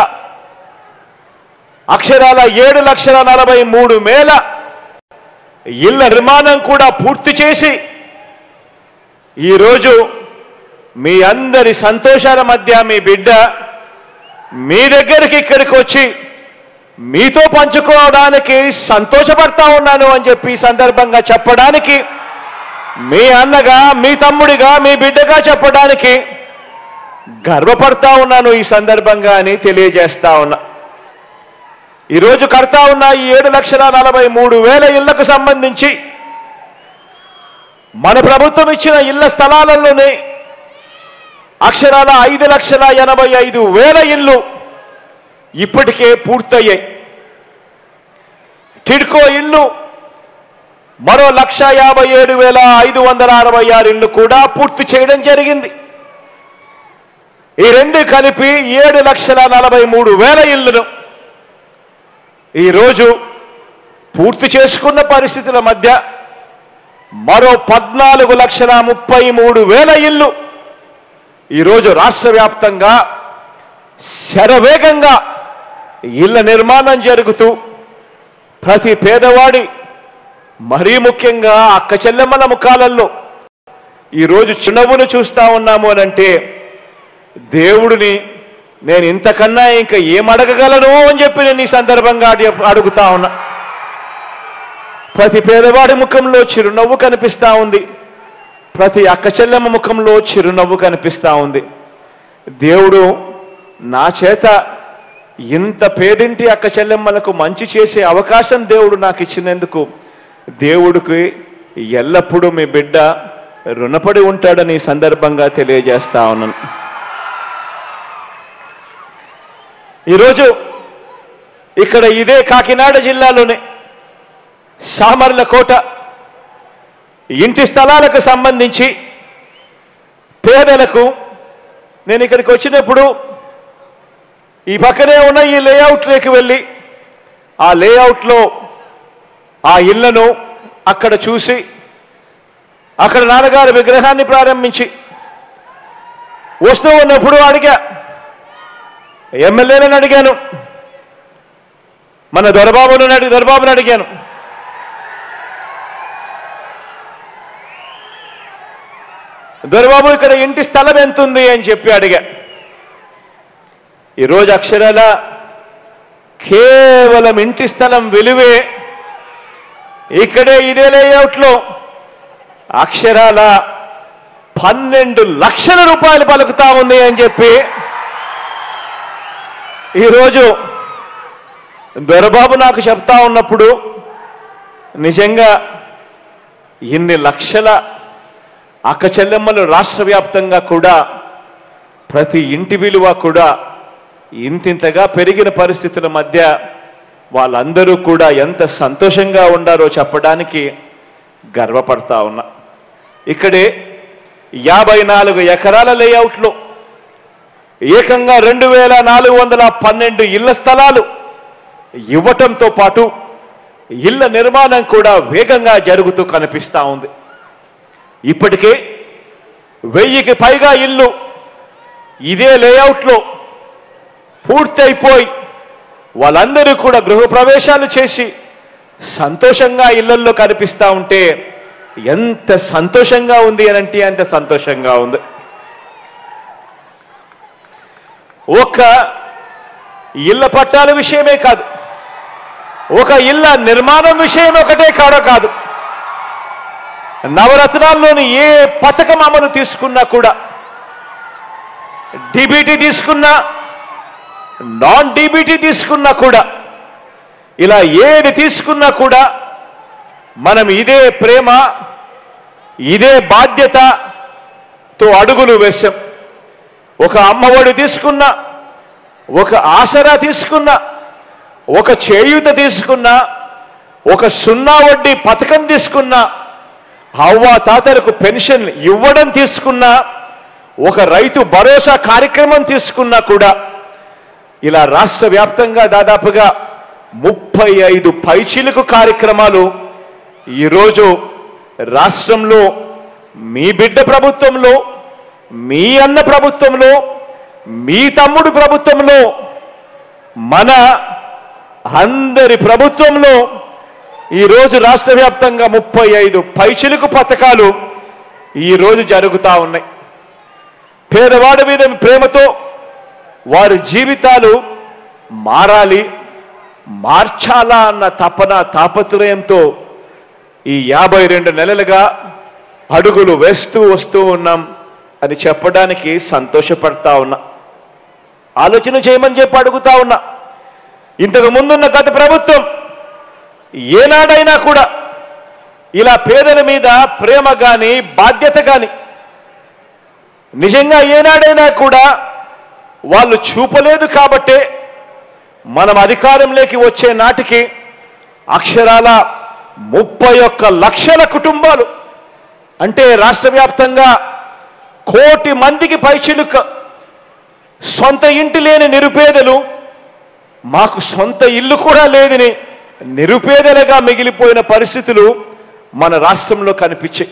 అక్షరాల ఏడు లక్షల నలభై మూడు వేల ఇళ్ల నిర్మాణం కూడా పూర్తి చేసి ఈరోజు మీ అందరి సంతోషాల మధ్య మీ బిడ్డ మీ దగ్గరికి ఇక్కడికి వచ్చి మీతో పంచుకోవడానికి సంతోషపడతా ఉన్నాను అని చెప్పి ఈ సందర్భంగా చెప్పడానికి మీ అన్నగా మీ తమ్ముడిగా మీ బిడ్డగా చెప్పడానికి గర్వపడతా ఉన్నాను ఈ సందర్భంగా అని తెలియజేస్తా ఉన్నా ఈరోజు కడతా ఉన్న ఈ ఏడు లక్షల నలభై మూడు వేల ఇళ్లకు సంబంధించి మన ప్రభుత్వం ఇచ్చిన ఇళ్ల స్థలాలలోనే అక్షరాల ఐదు లక్షల ఎనభై ఐదు వేల ఇళ్ళు ఇప్పటికే పూర్తయ్యాయి టిడ్కో ఇళ్ళు మరో లక్ష యాభై ఏడు వేల ఐదు వందల అరవై ఆరు ఇళ్ళు కూడా పూర్తి చేయడం జరిగింది ఈ రెండు కలిపి ఏడు లక్షల నలభై మూడు వేల ఇళ్లను ఈరోజు పూర్తి చేసుకున్న పరిస్థితుల మధ్య మరో పద్నాలుగు లక్షల ముప్పై మూడు వేల ఇళ్ళు ఈరోజు రాష్ట్ర వ్యాప్తంగా శరవేగంగా ఇళ్ల నిర్మాణం జరుగుతూ ప్రతి పేదవాడి మరీ ముఖ్యంగా అక్క చెల్లెమ్మల ముఖాలలో ఈరోజు చిన్నవును చూస్తా ఉన్నాము అనంటే దేవుడిని నేను ఇంతకన్నా ఇంకా ఏం అడగగలను అని చెప్పి నేను ఈ సందర్భంగా అడి- అడుగుతా ఉన్నా ప్రతి పేదవాడి ముఖంలో చిరునవ్వు కనిపిస్తా ఉంది ప్రతి అక్క చెల్లెమ్మ ముఖంలో చిరునవ్వు కనిపిస్తా ఉంది దేవుడు నా చేత ఇంత పేదింటి అక్క చెల్లెమ్మలకు మంచి చేసే అవకాశం దేవుడు నాకు ఇచ్చినందుకు దేవుడికి ఎల్లప్పుడూ మీ బిడ్డ రుణపడి ఉంటాడని ఈ సందర్భంగా తెలియజేస్తా ఉన్నాను ఈరోజు ఇక్కడ ఇదే కాకినాడ జిల్లాలోనే సామర్లకోట ఇంటి స్థలాలకు సంబంధించి పేదలకు నేను ఇక్కడికి వచ్చినప్పుడు ఈ పక్కనే ఉన్న ఈ లేఅవుట్లోకి వెళ్ళి ఆ లేఅవుట్లో ఆ ఇళ్లను అక్కడ చూసి అక్కడ నాన్నగారి విగ్రహాన్ని ప్రారంభించి వస్తూ ఉన్నప్పుడు అడిగా ఎమ్మెల్యేలను అడిగాను మన దొరబాబును అడిగి దొరబాబుని అడిగాను దొరబాబు ఇక్కడ ఇంటి స్థలం ఎంతుంది అని చెప్పి అడిగా ఈరోజు అక్షరాల కేవలం ఇంటి స్థలం విలువే ఇక్కడే ఇదే లేఅవుట్లో అక్షరాల పన్నెండు లక్షల రూపాయలు పలుకుతా ఉంది అని చెప్పి ఈరోజు దొరబాబు నాకు చెప్తా ఉన్నప్పుడు నిజంగా ఇన్ని లక్షల అక్క చెల్లెమ్మలు రాష్ట్ర వ్యాప్తంగా కూడా ప్రతి ఇంటి విలువ కూడా ఇంతింతగా పెరిగిన పరిస్థితుల మధ్య వాళ్ళందరూ కూడా ఎంత సంతోషంగా ఉండారో చెప్పడానికి గర్వపడతా ఉన్నా ఇక్కడే యాభై నాలుగు ఎకరాల లేఅవుట్లో ఏకంగా రెండు వేల నాలుగు వందల పన్నెండు ఇళ్ల స్థలాలు ఇవ్వటంతో పాటు ఇళ్ల నిర్మాణం కూడా వేగంగా జరుగుతూ కనిపిస్తా ఉంది ఇప్పటికే వెయ్యికి పైగా ఇల్లు ఇదే లేఅవుట్లో పూర్తయిపోయి వాళ్ళందరూ కూడా గృహప్రవేశాలు చేసి సంతోషంగా ఇళ్లల్లో కనిపిస్తా ఉంటే ఎంత సంతోషంగా ఉంది అనంటే అంత సంతోషంగా ఉంది ఒక ఇళ్ల పట్టాల విషయమే కాదు ఒక ఇళ్ల నిర్మాణం విషయం ఒకటే కాడో కాదు నవరత్నాల్లోని ఏ పథకం అమలు తీసుకున్నా కూడా డిబిటీ తీసుకున్నా నాన్ డిబిటీ తీసుకున్నా కూడా ఇలా ఏది తీసుకున్నా కూడా మనం ఇదే ప్రేమ ఇదే బాధ్యతతో అడుగులు వేశాం ఒక అమ్మఒడి తీసుకున్నా ఒక ఆసరా తీసుకున్నా ఒక చేయూత తీసుకున్నా ఒక సున్నా వడ్డీ పథకం తీసుకున్నా అవ్వ తాతలకు పెన్షన్ ఇవ్వడం తీసుకున్నా ఒక రైతు భరోసా కార్యక్రమం తీసుకున్నా కూడా ఇలా రాష్ట్ర వ్యాప్తంగా దాదాపుగా ముప్పై ఐదు పైచిలుకు కార్యక్రమాలు ఈరోజు రాష్ట్రంలో మీ బిడ్డ ప్రభుత్వంలో మీ అన్న ప్రభుత్వంలో మీ తమ్ముడు ప్రభుత్వంలో మన అందరి ప్రభుత్వంలో ఈరోజు రాష్ట్ర వ్యాప్తంగా ముప్పై ఐదు పైచిలుకు పథకాలు ఈరోజు జరుగుతూ ఉన్నాయి పేదవాడి మీద ప్రేమతో వారి జీవితాలు మారాలి మార్చాలా అన్న తపన తాపత్రయంతో ఈ యాభై రెండు నెలలుగా అడుగులు వేస్తూ వస్తూ ఉన్నాం అని చెప్పడానికి సంతోషపడతా ఉన్నా ఆలోచన చేయమని చెప్పి అడుగుతా ఉన్నా ఇంతకు ముందున్న గత ప్రభుత్వం ఏనాడైనా కూడా ఇలా పేదల మీద ప్రేమ కానీ బాధ్యత కానీ నిజంగా ఏనాడైనా కూడా వాళ్ళు చూపలేదు కాబట్టే మనం అధికారంలోకి వచ్చే నాటికి అక్షరాల ముప్పై ఒక్క లక్షల కుటుంబాలు అంటే రాష్ట్ర వ్యాప్తంగా కోటి మందికి పైచిలుక సొంత ఇంటి లేని నిరుపేదలు మాకు సొంత ఇల్లు కూడా లేదని నిరుపేదలుగా మిగిలిపోయిన పరిస్థితులు మన రాష్ట్రంలో కనిపించాయి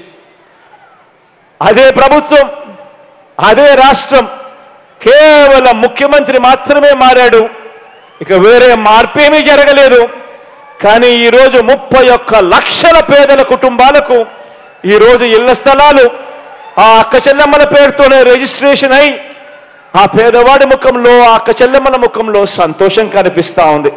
అదే ప్రభుత్వం అదే రాష్ట్రం కేవలం ముఖ్యమంత్రి మాత్రమే మారాడు ఇక వేరే మార్పేమీ జరగలేదు కానీ ఈరోజు ముప్పై ఒక్క లక్షల పేదల కుటుంబాలకు ఈరోజు ఇళ్ల స్థలాలు ఆ అక్క చెల్లెమ్మల పేరుతోనే రిజిస్ట్రేషన్ అయి ఆ పేదవాడి ముఖంలో ఆ అక్క చెల్లెమ్మల ముఖంలో సంతోషం కనిపిస్తా ఉంది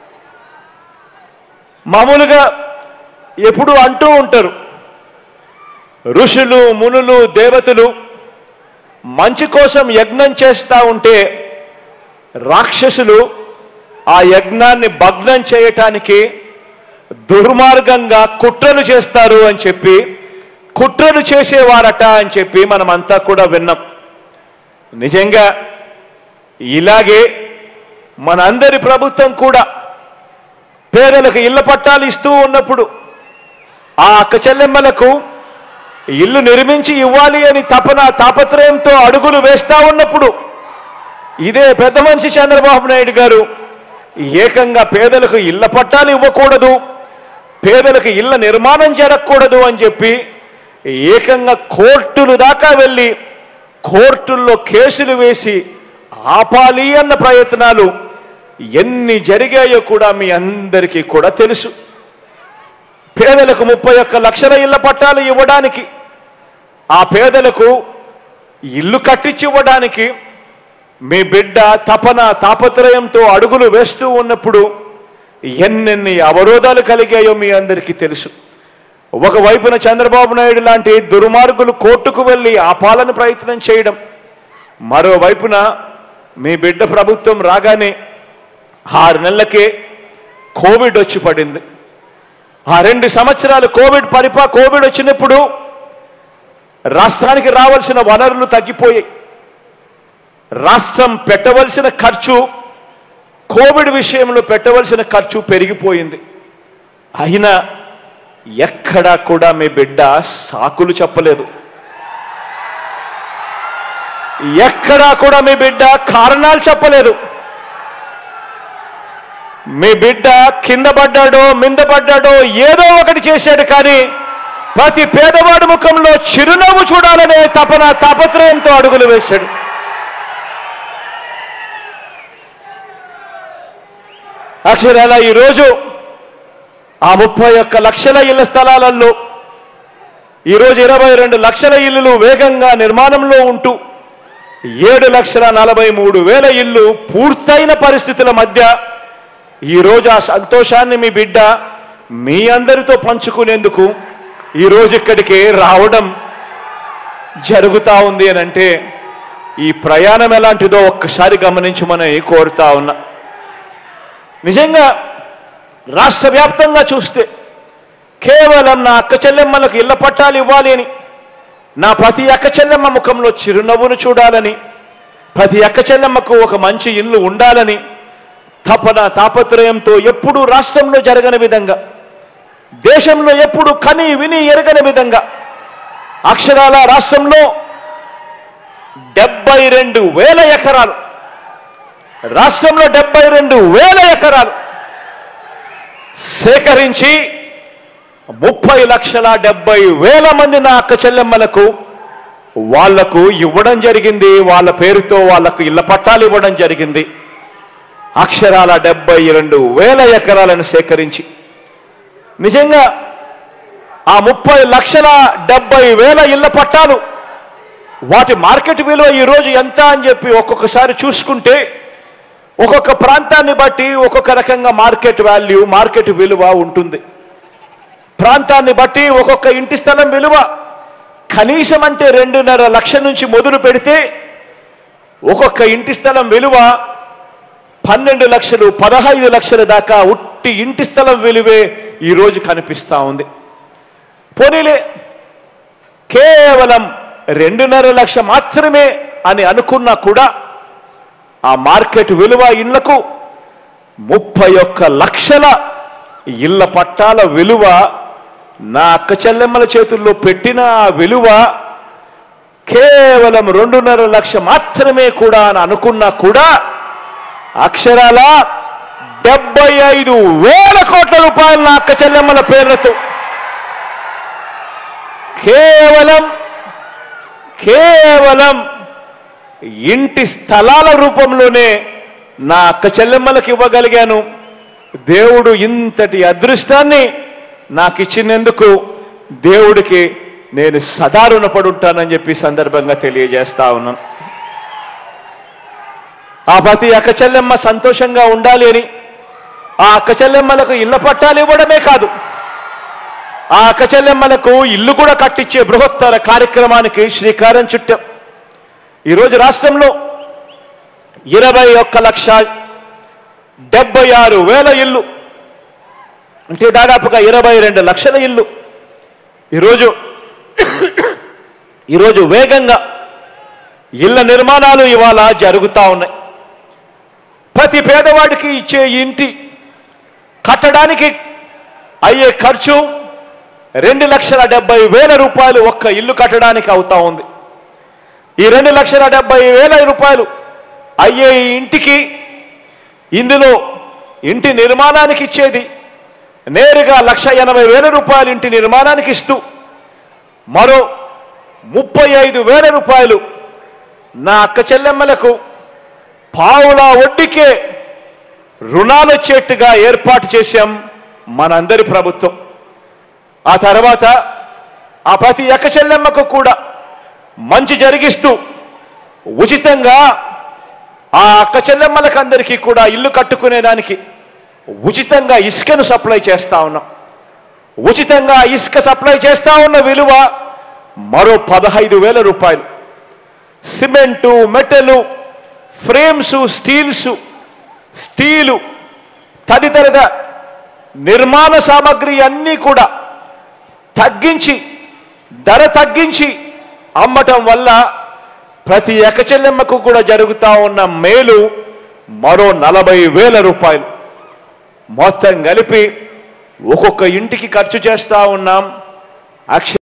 మామూలుగా ఎప్పుడు అంటూ ఉంటారు ఋషులు మునులు దేవతలు మంచి కోసం యజ్ఞం చేస్తా ఉంటే రాక్షసులు ఆ యజ్ఞాన్ని భగ్నం చేయటానికి దుర్మార్గంగా కుట్రలు చేస్తారు అని చెప్పి కుట్రలు చేసేవారట అని చెప్పి మనమంతా కూడా విన్నాం నిజంగా ఇలాగే మనందరి ప్రభుత్వం కూడా పేదలకు ఇళ్ల పట్టాలు ఇస్తూ ఉన్నప్పుడు ఆ అక్క చెల్లెమ్మలకు ఇల్లు నిర్మించి ఇవ్వాలి అని తపన తాపత్రయంతో అడుగులు వేస్తా ఉన్నప్పుడు ఇదే పెద్ద మనిషి చంద్రబాబు నాయుడు గారు ఏకంగా పేదలకు ఇళ్ల పట్టాలు ఇవ్వకూడదు పేదలకు ఇళ్ల నిర్మాణం జరగకూడదు అని చెప్పి ఏకంగా కోర్టులు దాకా వెళ్ళి కోర్టుల్లో కేసులు వేసి ఆపాలి అన్న ప్రయత్నాలు ఎన్ని జరిగాయో కూడా మీ అందరికీ కూడా తెలుసు పేదలకు ముప్పై ఒక్క లక్షల ఇళ్ల పట్టాలు ఇవ్వడానికి ఆ పేదలకు ఇల్లు కట్టించి ఇవ్వడానికి మీ బిడ్డ తపన తాపత్రయంతో అడుగులు వేస్తూ ఉన్నప్పుడు ఎన్నెన్ని అవరోధాలు కలిగాయో మీ అందరికీ తెలుసు ఒకవైపున చంద్రబాబు నాయుడు లాంటి దుర్మార్గులు కోర్టుకు వెళ్ళి ఆపాలని ప్రయత్నం చేయడం మరోవైపున మీ బిడ్డ ప్రభుత్వం రాగానే ఆరు నెలలకే కోవిడ్ వచ్చి పడింది ఆ రెండు సంవత్సరాలు కోవిడ్ పరిపా కోవిడ్ వచ్చినప్పుడు రాష్ట్రానికి రావాల్సిన వనరులు తగ్గిపోయాయి రాష్ట్రం పెట్టవలసిన ఖర్చు కోవిడ్ విషయంలో పెట్టవలసిన ఖర్చు పెరిగిపోయింది అయినా ఎక్కడా కూడా మీ బిడ్డ సాకులు చెప్పలేదు ఎక్కడా కూడా మీ బిడ్డ కారణాలు చెప్పలేదు మీ బిడ్డ కింద పడ్డాడో మింద పడ్డాడో ఏదో ఒకటి చేశాడు కానీ ప్రతి పేదవాడి ముఖంలో చిరునవ్వు చూడాలనే తపన తాపత్రయంతో అడుగులు వేశాడు అక్షరాల ఈరోజు ఆ ముప్పై ఒక్క లక్షల ఇళ్ల స్థలాలలో ఈరోజు ఇరవై రెండు లక్షల ఇల్లులు వేగంగా నిర్మాణంలో ఉంటూ ఏడు లక్షల నలభై మూడు వేల ఇల్లు పూర్తయిన పరిస్థితుల మధ్య ఈరోజు ఆ సంతోషాన్ని మీ బిడ్డ మీ అందరితో పంచుకునేందుకు ఈరోజు ఇక్కడికి రావడం జరుగుతా ఉంది అని అంటే ఈ ప్రయాణం ఎలాంటిదో ఒక్కసారి గమనించమని కోరుతా ఉన్నా నిజంగా రాష్ట్ర వ్యాప్తంగా చూస్తే కేవలం నా అక్క చెల్లెమ్మలకు ఇళ్ల పట్టాలు ఇవ్వాలి అని నా ప్రతి అక్క చెల్లెమ్మ ముఖంలో చిరునవ్వును చూడాలని ప్రతి అక్క చెల్లెమ్మకు ఒక మంచి ఇల్లు ఉండాలని తపన తాపత్రయంతో ఎప్పుడూ రాష్ట్రంలో జరగని విధంగా దేశంలో ఎప్పుడు కని విని ఎరగని విధంగా అక్షరాల రాష్ట్రంలో డెబ్బై రెండు వేల ఎకరాలు రాష్ట్రంలో డెబ్బై రెండు వేల ఎకరాలు సేకరించి ముప్పై లక్షల డెబ్బై వేల మంది నా అక్క చెల్లెమ్మలకు వాళ్లకు ఇవ్వడం జరిగింది వాళ్ళ పేరుతో వాళ్లకు ఇళ్ల పట్టాలు ఇవ్వడం జరిగింది అక్షరాల డెబ్బై రెండు వేల ఎకరాలను సేకరించి నిజంగా ఆ ముప్పై లక్షల డెబ్బై వేల ఇళ్ల పట్టాలు వాటి మార్కెట్ విలువ ఈరోజు ఎంత అని చెప్పి ఒక్కొక్కసారి చూసుకుంటే ఒక్కొక్క ప్రాంతాన్ని బట్టి ఒక్కొక్క రకంగా మార్కెట్ వాల్యూ మార్కెట్ విలువ ఉంటుంది ప్రాంతాన్ని బట్టి ఒక్కొక్క ఇంటి స్థలం విలువ కనీసం అంటే రెండున్నర లక్ష నుంచి మొదలు పెడితే ఒక్కొక్క ఇంటి స్థలం విలువ పన్నెండు లక్షలు పదహైదు లక్షల దాకా ఉట్టి ఇంటి స్థలం విలువే ఈరోజు కనిపిస్తా ఉంది పోనీలే కేవలం రెండున్నర లక్ష మాత్రమే అని అనుకున్నా కూడా ఆ మార్కెట్ విలువ ఇళ్లకు ముప్పై ఒక్క లక్షల ఇళ్ల పట్టాల విలువ నా అక్క చెల్లెమ్మల చేతుల్లో పెట్టిన ఆ విలువ కేవలం రెండున్నర లక్ష మాత్రమే కూడా అని అనుకున్నా కూడా అక్షరాల డెబ్బై ఐదు వేల కోట్ల రూపాయలు నా అక్క చెల్లెమ్మల పేర్లతో కేవలం కేవలం ఇంటి స్థలాల రూపంలోనే నా అక్క చెల్లెమ్మలకు ఇవ్వగలిగాను దేవుడు ఇంతటి అదృష్టాన్ని నాకు ఇచ్చినందుకు దేవుడికి నేను సదా రుణపడి ఉంటానని చెప్పి ఈ సందర్భంగా తెలియజేస్తా ఉన్నాను ఆ ప్రతి అక్క చెల్లెమ్మ సంతోషంగా ఉండాలి అని ఆ అక్క చెల్లెమ్మలకు ఇళ్ల పట్టాలు ఇవ్వడమే కాదు ఆ అక్క చెల్లెమ్మలకు ఇల్లు కూడా కట్టించే బృహత్తర కార్యక్రమానికి శ్రీకారం చుట్టాం ఈరోజు రాష్ట్రంలో ఇరవై ఒక్క లక్ష డెబ్బై ఆరు వేల ఇల్లు అంటే దాదాపుగా ఇరవై రెండు లక్షల ఇల్లు ఈరోజు ఈరోజు వేగంగా ఇళ్ల నిర్మాణాలు ఇవాళ జరుగుతూ ఉన్నాయి ప్రతి పేదవాడికి ఇచ్చే ఇంటి కట్టడానికి అయ్యే ఖర్చు రెండు లక్షల డెబ్బై వేల రూపాయలు ఒక్క ఇల్లు కట్టడానికి అవుతా ఉంది ఈ రెండు లక్షల డెబ్బై వేల రూపాయలు అయ్యే ఈ ఇంటికి ఇందులో ఇంటి నిర్మాణానికి ఇచ్చేది నేరుగా లక్ష ఎనభై వేల రూపాయలు ఇంటి నిర్మాణానికి ఇస్తూ మరో ముప్పై ఐదు వేల రూపాయలు నా అక్క చెల్లెమ్మలకు పావుల వడ్డీకే రుణాలు వచ్చేట్టుగా ఏర్పాటు చేశాం మనందరి ప్రభుత్వం ఆ తర్వాత ఆ ప్రతి అక్క చెల్లెమ్మకు కూడా మంచి జరిగిస్తూ ఉచితంగా ఆ అక్క చెల్లెమ్మలకు అందరికీ కూడా ఇల్లు కట్టుకునేదానికి ఉచితంగా ఇసుకను సప్లై చేస్తా ఉన్నాం ఉచితంగా ఇసుక సప్లై చేస్తా ఉన్న విలువ మరో పదహైదు వేల రూపాయలు cement metal frames steels steel తదితర నిర్మాణ సామాగ్రి అన్నీ కూడా తగ్గించి ధర తగ్గించి అమ్మటం వల్ల ప్రతి ఎకచెల్లెమ్మకు కూడా జరుగుతా ఉన్న మేలు మరో నలభై వేల రూపాయలు మొత్తం కలిపి ఒక్కొక్క ఇంటికి ఖర్చు చేస్తా ఉన్నాం అక్ష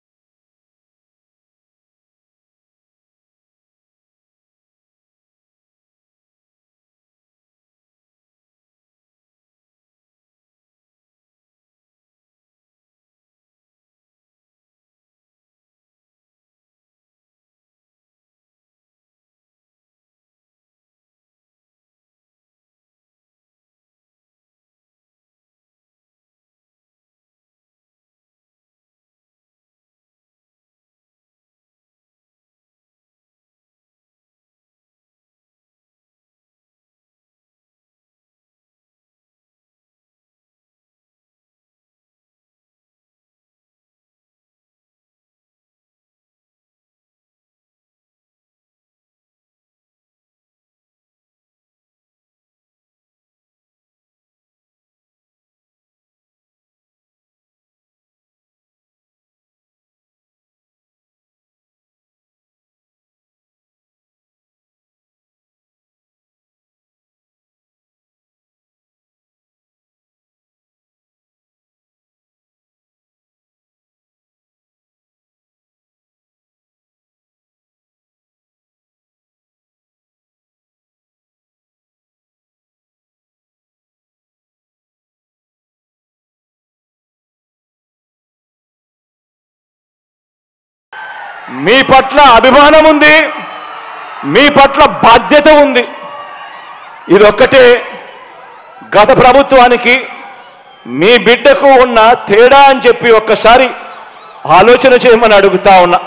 మీ పట్ల అభిమానం ఉంది మీ పట్ల బాధ్యత ఉంది ఇదొక్కటే గత ప్రభుత్వానికి మీ బిడ్డకు ఉన్న తేడా అని చెప్పి ఒక్కసారి ఆలోచన చేయమని అడుగుతా ఉన్నా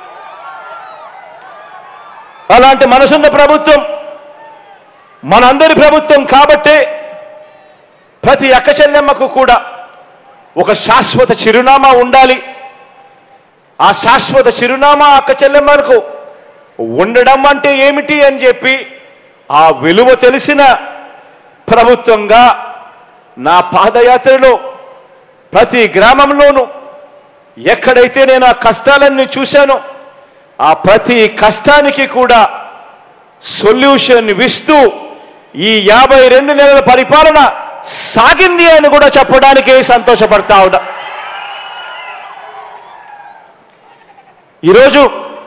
అలాంటి మనసున్న ప్రభుత్వం మనందరి ప్రభుత్వం కాబట్టే ప్రతి అక్క చెల్లెమ్మకు కూడా ఒక శాశ్వత చిరునామా ఉండాలి ఆ శాశ్వత చిరునామా అక్క చెల్లెమ్మలకు ఉండడం అంటే ఏమిటి అని చెప్పి ఆ విలువ తెలిసిన ప్రభుత్వంగా నా పాదయాత్రలో ప్రతి గ్రామంలోనూ ఎక్కడైతే నేను ఆ కష్టాలన్నీ చూశానో ఆ ప్రతి కష్టానికి కూడా సొల్యూషన్ ఇస్తూ ఈ యాభై రెండు నెలల పరిపాలన సాగింది అని కూడా చెప్పడానికే సంతోషపడతా ఉన్నా ఈరోజు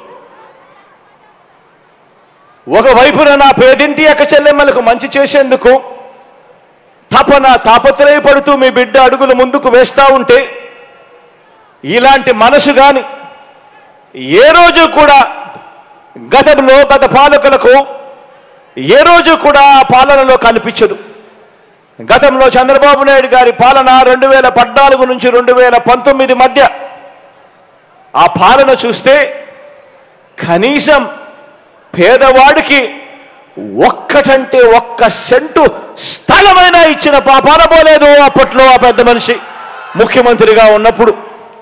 ఒకవైపున నా పేదింటి అక్క చెల్లెమ్మలకు మంచి చేసేందుకు తపన తాపత్రయపడుతూ మీ బిడ్డ అడుగులు ముందుకు వేస్తా ఉంటే ఇలాంటి మనసు గాని ఏ రోజు కూడా గతంలో గత పాలకులకు ఏ రోజు కూడా ఆ పాలనలో కనిపించదు గతంలో చంద్రబాబు నాయుడు గారి పాలన రెండు వేల పద్నాలుగు నుంచి రెండు వేల పంతొమ్మిది మధ్య ఆ పాలన చూస్తే కనీసం పేదవాడికి ఒక్కటంటే ఒక్క సెంటు స్థలమైనా ఇచ్చిన పాపాన పోలేదు అప్పట్లో ఆ పెద్ద మనిషి ముఖ్యమంత్రిగా ఉన్నప్పుడు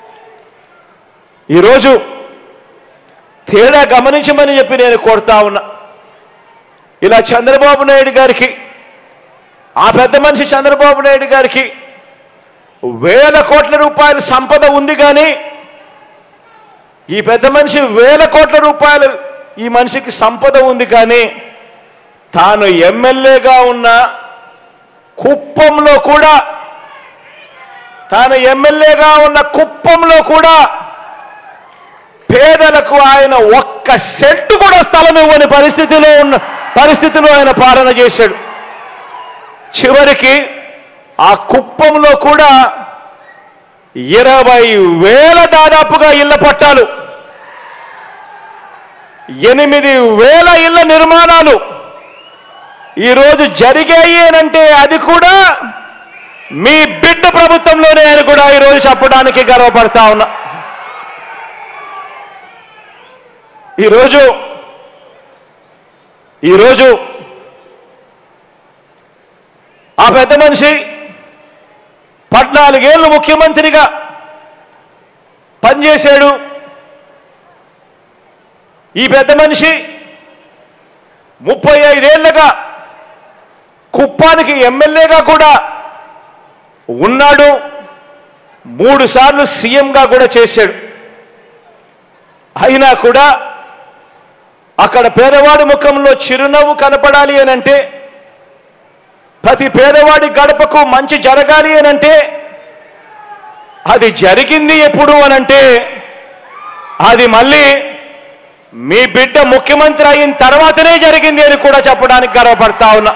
ఈరోజు తేడా గమనించమని చెప్పి నేను కోరుతా ఉన్నా ఇలా చంద్రబాబు నాయుడు గారికి ఆ పెద్ద మనిషి చంద్రబాబు నాయుడు గారికి వేల కోట్ల రూపాయల సంపద ఉంది కానీ ఈ పెద్ద మనిషి వేల కోట్ల రూపాయలు ఈ మనిషికి సంపద ఉంది కానీ తాను ఎమ్మెల్యేగా ఉన్న కుప్పంలో కూడా తాను ఎమ్మెల్యేగా ఉన్న కుప్పంలో కూడా పేదలకు ఆయన ఒక్క సెంటు కూడా స్థలం ఇవ్వని పరిస్థితిలో ఉన్న పరిస్థితిలో ఆయన పాలన చేశాడు చివరికి ఆ కుప్పంలో కూడా ఇరవై వేల దాదాపుగా ఇళ్ల పట్టాలు ఎనిమిది వేల ఇళ్ల నిర్మాణాలు ఈరోజు జరిగాయి అనంటే అది కూడా మీ బిడ్డ ప్రభుత్వంలోనే అని కూడా ఈరోజు చెప్పడానికి గర్వపడతా ఉన్నా ఈరోజు ఈరోజు ఆ పెద్ద మనిషి పద్నాలుగేళ్ళు ముఖ్యమంత్రిగా పనిచేశాడు ఈ పెద్ద మనిషి ముప్పై ఐదేళ్లుగా కుప్పానికి ఎమ్మెల్యేగా కూడా ఉన్నాడు మూడు సార్లు సీఎంగా కూడా చేశాడు అయినా కూడా అక్కడ పేదవాడి ముఖంలో చిరునవ్వు కనపడాలి అనంటే ప్రతి పేదవాడి గడపకు మంచి జరగాలి అనంటే అది జరిగింది ఎప్పుడు అనంటే అది మళ్ళీ మీ బిడ్డ ముఖ్యమంత్రి అయిన తర్వాతనే జరిగింది అని కూడా చెప్పడానికి గర్వపడతా ఉన్నా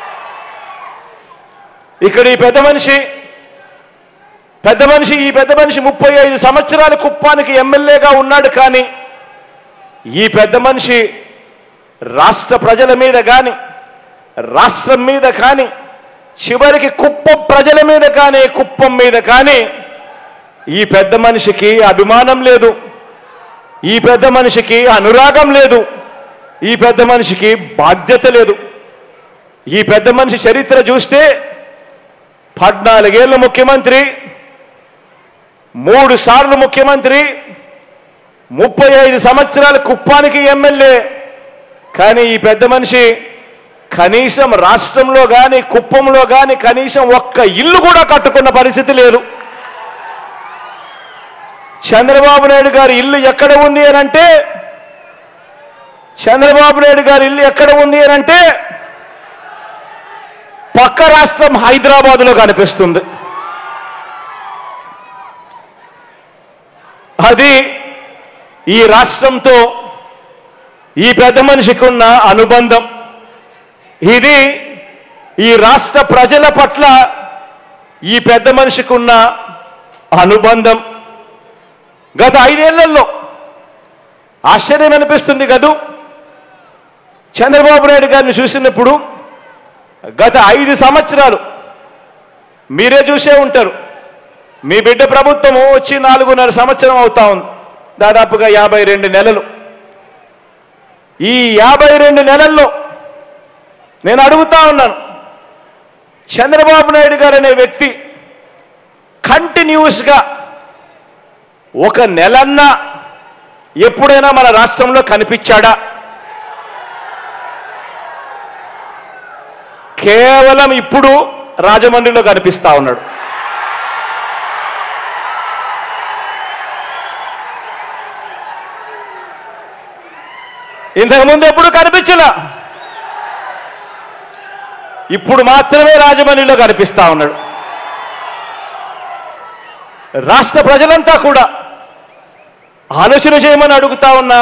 ఇక్కడ ఈ పెద్ద మనిషి పెద్ద మనిషి ఈ పెద్ద మనిషి ముప్పై ఐదు సంవత్సరాల కుప్పానికి ఎమ్మెల్యేగా ఉన్నాడు కానీ ఈ పెద్ద మనిషి రాష్ట్ర ప్రజల మీద కానీ రాష్ట్రం మీద కానీ చివరికి కుప్పం ప్రజల మీద కానీ కుప్పం మీద కానీ ఈ పెద్ద మనిషికి అభిమానం లేదు ఈ పెద్ద మనిషికి అనురాగం లేదు ఈ పెద్ద మనిషికి బాధ్యత లేదు ఈ పెద్ద మనిషి చరిత్ర చూస్తే పద్నాలుగేళ్ళు ముఖ్యమంత్రి మూడు సార్లు ముఖ్యమంత్రి ముప్పై ఐదు సంవత్సరాల కుప్పానికి ఎమ్మెల్యే కానీ ఈ పెద్ద మనిషి కనీసం రాష్ట్రంలో కానీ కుప్పంలో కానీ కనీసం ఒక్క ఇల్లు కూడా కట్టుకున్న పరిస్థితి లేదు చంద్రబాబు నాయుడు గారి ఇల్లు ఎక్కడ ఉంది అని అంటే చంద్రబాబు నాయుడు గారి ఇల్లు ఎక్కడ ఉంది అని అంటే పక్క రాష్ట్రం హైదరాబాదులో కనిపిస్తుంది అది ఈ రాష్ట్రంతో ఈ పెద్ద మనిషికి ఉన్న అనుబంధం ఇది ఈ రాష్ట్ర ప్రజల పట్ల ఈ పెద్ద మనిషికి ఉన్న అనుబంధం గత ఐదేళ్లలో ఆశ్చర్యం అనిపిస్తుంది కదూ చంద్రబాబు నాయుడు గారిని చూసినప్పుడు గత ఐదు సంవత్సరాలు మీరే చూసే ఉంటారు మీ బిడ్డ ప్రభుత్వము వచ్చి నాలుగున్నర సంవత్సరం అవుతా ఉంది దాదాపుగా యాభై రెండు నెలలు ఈ యాభై రెండు నెలల్లో నేను అడుగుతా ఉన్నాను చంద్రబాబు నాయుడు గారు అనే వ్యక్తి కంటిన్యూస్గా ఒక నెలన్నా ఎప్పుడైనా మన రాష్ట్రంలో కనిపించాడా కేవలం ఇప్పుడు రాజమండ్రిలో కనిపిస్తా ఉన్నాడు ఇంతకుముందు ఎప్పుడు కనిపించలా ఇప్పుడు మాత్రమే రాజమండ్రిలో కనిపిస్తా ఉన్నాడు రాష్ట్ర ప్రజలంతా కూడా ఆలోచన చేయమని అడుగుతా ఉన్నా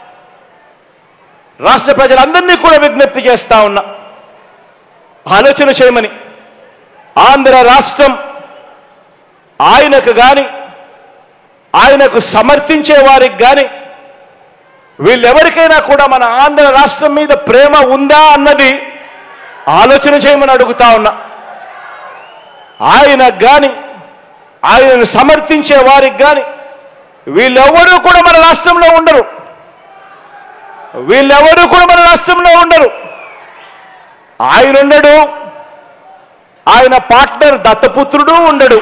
రాష్ట్ర ప్రజలందరినీ కూడా విజ్ఞప్తి చేస్తా ఉన్నా ఆలోచన చేయమని ఆంధ్ర రాష్ట్రం ఆయనకు గాని ఆయనకు సమర్థించే వారికి గాని వీళ్ళెవరికైనా కూడా మన ఆంధ్ర రాష్ట్రం మీద ప్రేమ ఉందా అన్నది ఆలోచన చేయమని అడుగుతా ఉన్నా ఆయనకు గాని ఆయనను సమర్థించే వారికి గాని వీళ్ళెవరూ కూడా మన రాష్ట్రంలో ఉండరు వీళ్ళెవరూ కూడా మన రాష్ట్రంలో ఉండరు ఆయన ఉండడు ఆయన పార్ట్నర్ దత్తపుత్రుడు ఉండడు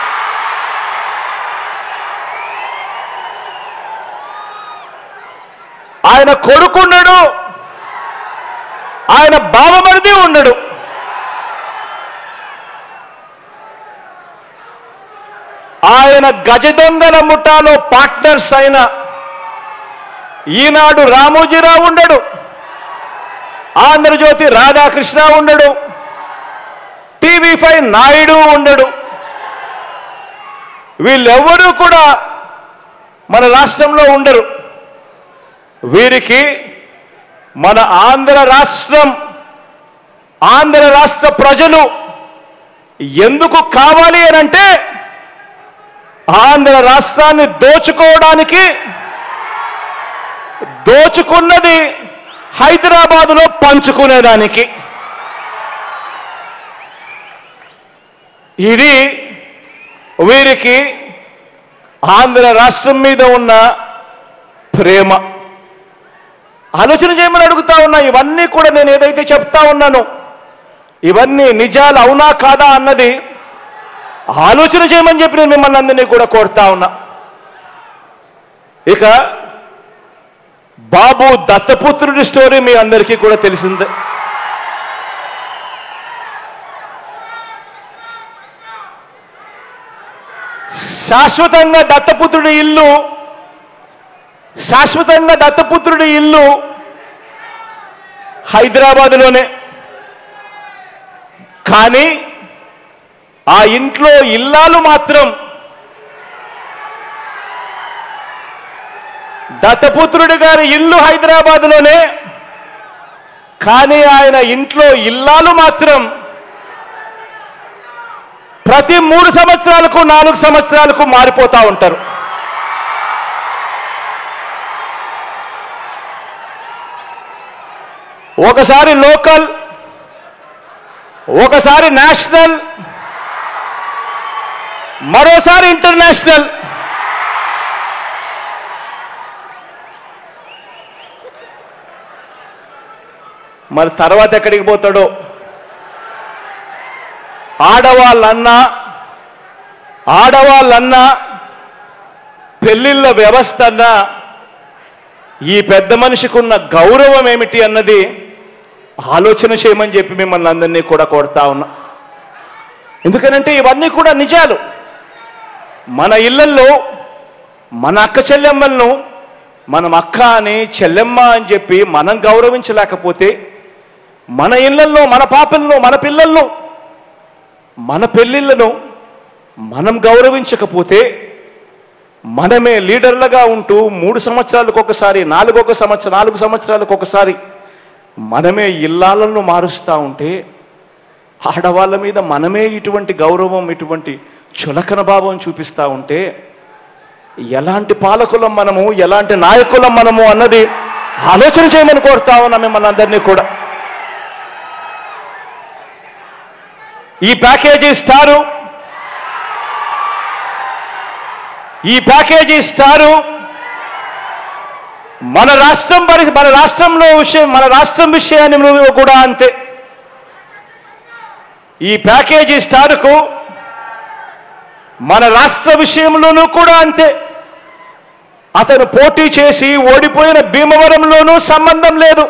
ఆయన కొడుకుండడు ఆయన బావమరిది ఉండడు ఆయన గజదొంగల ముఠాలో పార్ట్నర్స్ అయిన ఈనాడు రామోజీరావు ఉండడు ఆంధ్రజ్యోతి రాధాకృష్ణ ఉండడు టీవీ ఫైవ్ నాయుడు ఉండడు వీళ్ళెవ్వరూ కూడా మన రాష్ట్రంలో ఉండరు వీరికి మన ఆంధ్ర రాష్ట్రం ఆంధ్ర రాష్ట్ర ప్రజలు ఎందుకు కావాలి అనంటే ఆంధ్ర రాష్ట్రాన్ని దోచుకోవడానికి దోచుకున్నది హైదరాబాదులో పంచుకునేదానికి ఇది వీరికి ఆంధ్ర రాష్ట్రం మీద ఉన్న ప్రేమ ఆలోచన చేయమని అడుగుతా ఉన్నా ఇవన్నీ కూడా నేను ఏదైతే చెప్తా ఉన్నానో ఇవన్నీ నిజాలు అవునా కాదా అన్నది ఆలోచన చేయమని చెప్పి నేను మిమ్మల్ని అందరినీ కూడా కోరుతా ఉన్నా ఇక బాబు దత్తపుత్రుడి స్టోరీ మీ అందరికీ కూడా తెలిసిందే శాశ్వతంగా దత్తపుత్రుడి ఇల్లు శాశ్వతంగా దత్తపుత్రుడి ఇల్లు హైదరాబాదులోనే కానీ ఆ ఇంట్లో ఇల్లాలు మాత్రం దత్తపుత్రుడి గారి ఇల్లు హైదరాబాదులోనే కానీ ఆయన ఇంట్లో ఇల్లాలు మాత్రం ప్రతి మూడు సంవత్సరాలకు నాలుగు సంవత్సరాలకు మారిపోతా ఉంటారు ఒకసారి లోకల్ ఒకసారి నేషనల్ మరోసారి ఇంటర్నేషనల్ మరి తర్వాత ఎక్కడికి పోతాడో ఆడవాళ్ళన్నా ఆడవాళ్ళన్నా పెళ్లిళ్ళ వ్యవస్థ అన్నా ఈ పెద్ద మనిషికి ఉన్న గౌరవం ఏమిటి అన్నది ఆలోచన చేయమని చెప్పి మిమ్మల్ని అందరినీ కూడా కొడతా ఉన్నా ఎందుకనంటే ఇవన్నీ కూడా నిజాలు మన ఇళ్లల్లో మన అక్క చెల్లెమ్మలను మనం అక్క అని చెల్లెమ్మ అని చెప్పి మనం గౌరవించలేకపోతే మన ఇళ్లల్లో మన పాపలను మన పిల్లలను మన పెళ్ళిళ్ళను మనం గౌరవించకపోతే మనమే లీడర్లుగా ఉంటూ మూడు సంవత్సరాలకు ఒకసారి నాలుగొక సంవత్సరం నాలుగు సంవత్సరాలకు ఒకసారి మనమే ఇల్లాలను మారుస్తూ ఉంటే ఆడవాళ్ళ మీద మనమే ఇటువంటి గౌరవం ఇటువంటి చులకన భావం చూపిస్తూ ఉంటే ఎలాంటి పాలకులం మనము ఎలాంటి నాయకులం మనము అన్నది ఆలోచన చేయమని కోరుతా ఉన్నా మిమ్మల్ని అందరినీ కూడా ఈ ప్యాకేజీ స్టారు ఈ ప్యాకేజీ స్టారు మన రాష్ట్రం పరి మన రాష్ట్రంలో విషయం మన రాష్ట్రం విషయాన్ని కూడా అంతే ఈ ప్యాకేజీ స్టారుకు మన రాష్ట్ర విషయంలోనూ కూడా అంతే అతను పోటీ చేసి ఓడిపోయిన భీమవరంలోనూ సంబంధం లేదు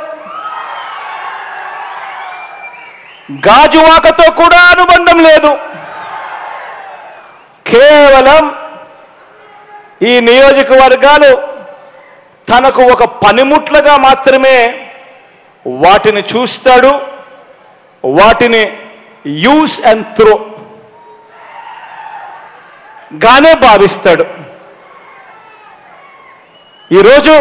గాజువాకతో కూడా అనుబంధం లేదు కేవలం ఈ నియోజకవర్గాలు తనకు ఒక పనిముట్లుగా మాత్రమే వాటిని చూస్తాడు వాటిని యూస్ అండ్ త్రో గానే భావిస్తాడు ఈరోజు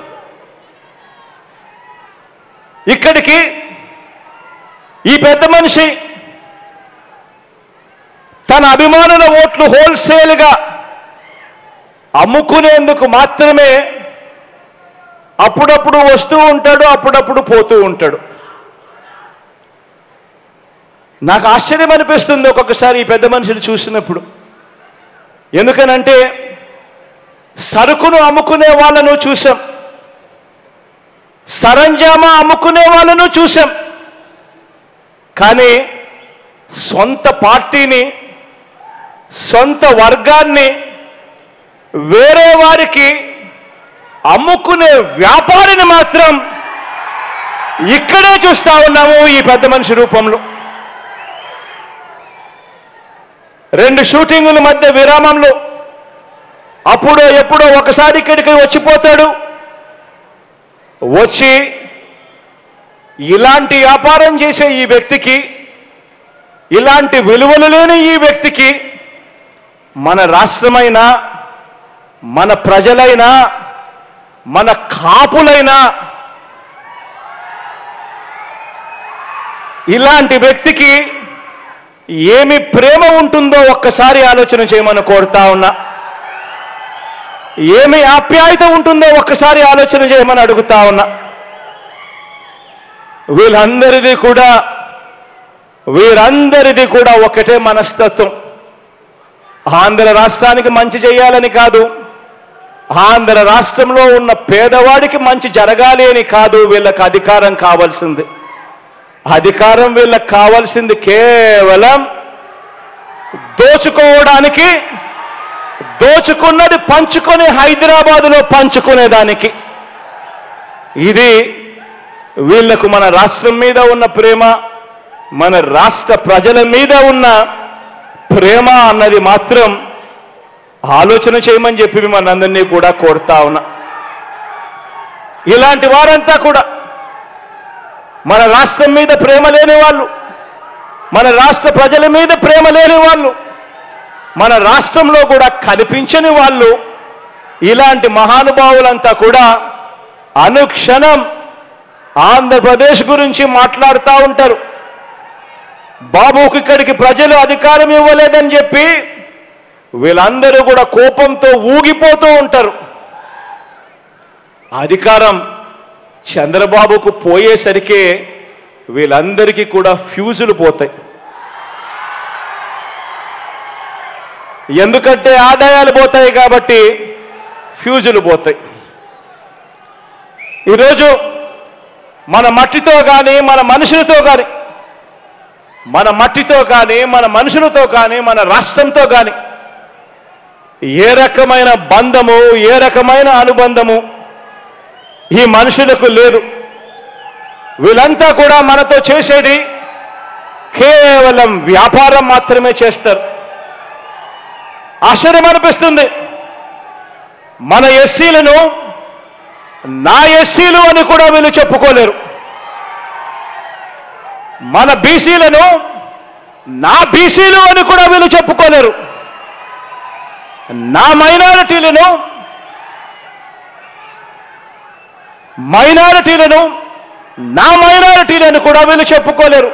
ఇక్కడికి ఈ పెద్ద మనిషి తన అభిమానుల ఓట్లు హోల్సేల్గా అమ్ముకునేందుకు మాత్రమే అప్పుడప్పుడు వస్తూ ఉంటాడు అప్పుడప్పుడు పోతూ ఉంటాడు నాకు ఆశ్చర్యం అనిపిస్తుంది ఒక్కొక్కసారి ఈ పెద్ద మనిషిని చూసినప్పుడు ఎందుకనంటే సరుకును అమ్ముకునే వాళ్ళను చూశాం సరంజామా అమ్ముకునే వాళ్ళను చూశాం కానీ సొంత పార్టీని సొంత వర్గాన్ని వేరే వారికి అమ్ముకునే వ్యాపారిని మాత్రం ఇక్కడే చూస్తా ఉన్నాము ఈ పెద్ద మనిషి రూపంలో రెండు షూటింగుల మధ్య విరామంలో అప్పుడో ఎప్పుడో ఒకసారి ఇక్కడికి వచ్చిపోతాడు వచ్చి ఇలాంటి వ్యాపారం చేసే ఈ వ్యక్తికి ఇలాంటి విలువలు లేని ఈ వ్యక్తికి మన రాష్ట్రమైనా మన ప్రజలైనా మన కాపులైనా ఇలాంటి వ్యక్తికి ఏమి ప్రేమ ఉంటుందో ఒక్కసారి ఆలోచన చేయమని కోరుతా ఉన్నా ఏమి ఆప్యాయత ఉంటుందో ఒక్కసారి ఆలోచన చేయమని అడుగుతా ఉన్నా వీళ్ళందరిది కూడా వీరందరిది కూడా ఒకటే మనస్తత్వం ఆంధ్ర రాష్ట్రానికి మంచి చేయాలని కాదు ఆంధ్ర రాష్ట్రంలో ఉన్న పేదవాడికి మంచి జరగాలి అని కాదు వీళ్ళకి అధికారం కావాల్సింది అధికారం వీళ్ళకి కావాల్సింది కేవలం దోచుకోవడానికి దోచుకున్నది పంచుకొని హైదరాబాదులో పంచుకునేదానికి ఇది వీళ్లకు మన రాష్ట్రం మీద ఉన్న ప్రేమ మన రాష్ట్ర ప్రజల మీద ఉన్న ప్రేమ అన్నది మాత్రం ఆలోచన చేయమని చెప్పి మిమ్మల్ని అందరినీ కూడా కోరుతా ఉన్నా ఇలాంటి వారంతా కూడా మన రాష్ట్రం మీద ప్రేమ లేని వాళ్ళు మన రాష్ట్ర ప్రజల మీద ప్రేమ లేని వాళ్ళు మన రాష్ట్రంలో కూడా కనిపించని వాళ్ళు ఇలాంటి మహానుభావులంతా కూడా అనుక్షణం ఆంధ్రప్రదేశ్ గురించి మాట్లాడుతూ ఉంటారు బాబుకి ఇక్కడికి ప్రజలు అధికారం ఇవ్వలేదని చెప్పి వీళ్ళందరూ కూడా కోపంతో ఊగిపోతూ ఉంటారు అధికారం చంద్రబాబుకు పోయేసరికే వీళ్ళందరికీ కూడా ఫ్యూజులు పోతాయి ఎందుకంటే ఆదాయాలు పోతాయి కాబట్టి ఫ్యూజులు పోతాయి ఈరోజు మన మట్టితో కానీ మన మనుషులతో కానీ మన మట్టితో కానీ మన మనుషులతో కానీ మన రాష్ట్రంతో కానీ ఏ రకమైన బంధము ఏ రకమైన అనుబంధము ఈ మనుషులకు లేదు వీళ్ళంతా కూడా మనతో చేసేది కేవలం వ్యాపారం మాత్రమే చేస్తారు ఆశ్చర్యం అనిపిస్తుంది మన ఎస్సీలను నా ఎస్సీలు అని కూడా వీళ్ళు చెప్పుకోలేరు మన బీసీలను నా బీసీలు అని కూడా వీళ్ళు చెప్పుకోలేరు నా మైనారిటీలను మైనారిటీలను నా మైనారిటీలను కూడా వీళ్ళు చెప్పుకోలేరు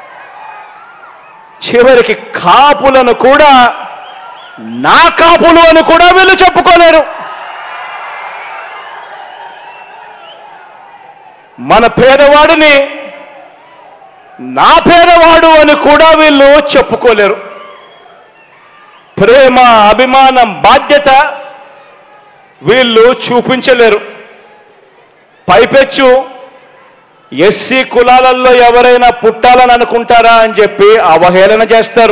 చివరికి కాపులను కూడా నా కాపులు అని కూడా వీళ్ళు చెప్పుకోలేరు మన పేదవాడిని నా పేదవాడు అని కూడా వీళ్ళు చెప్పుకోలేరు ప్రేమ అభిమానం బాధ్యత వీళ్ళు చూపించలేరు పైపెచ్చు ఎస్సీ కులాలలో ఎవరైనా పుట్టాలని అనుకుంటారా అని చెప్పి అవహేళన చేస్తారు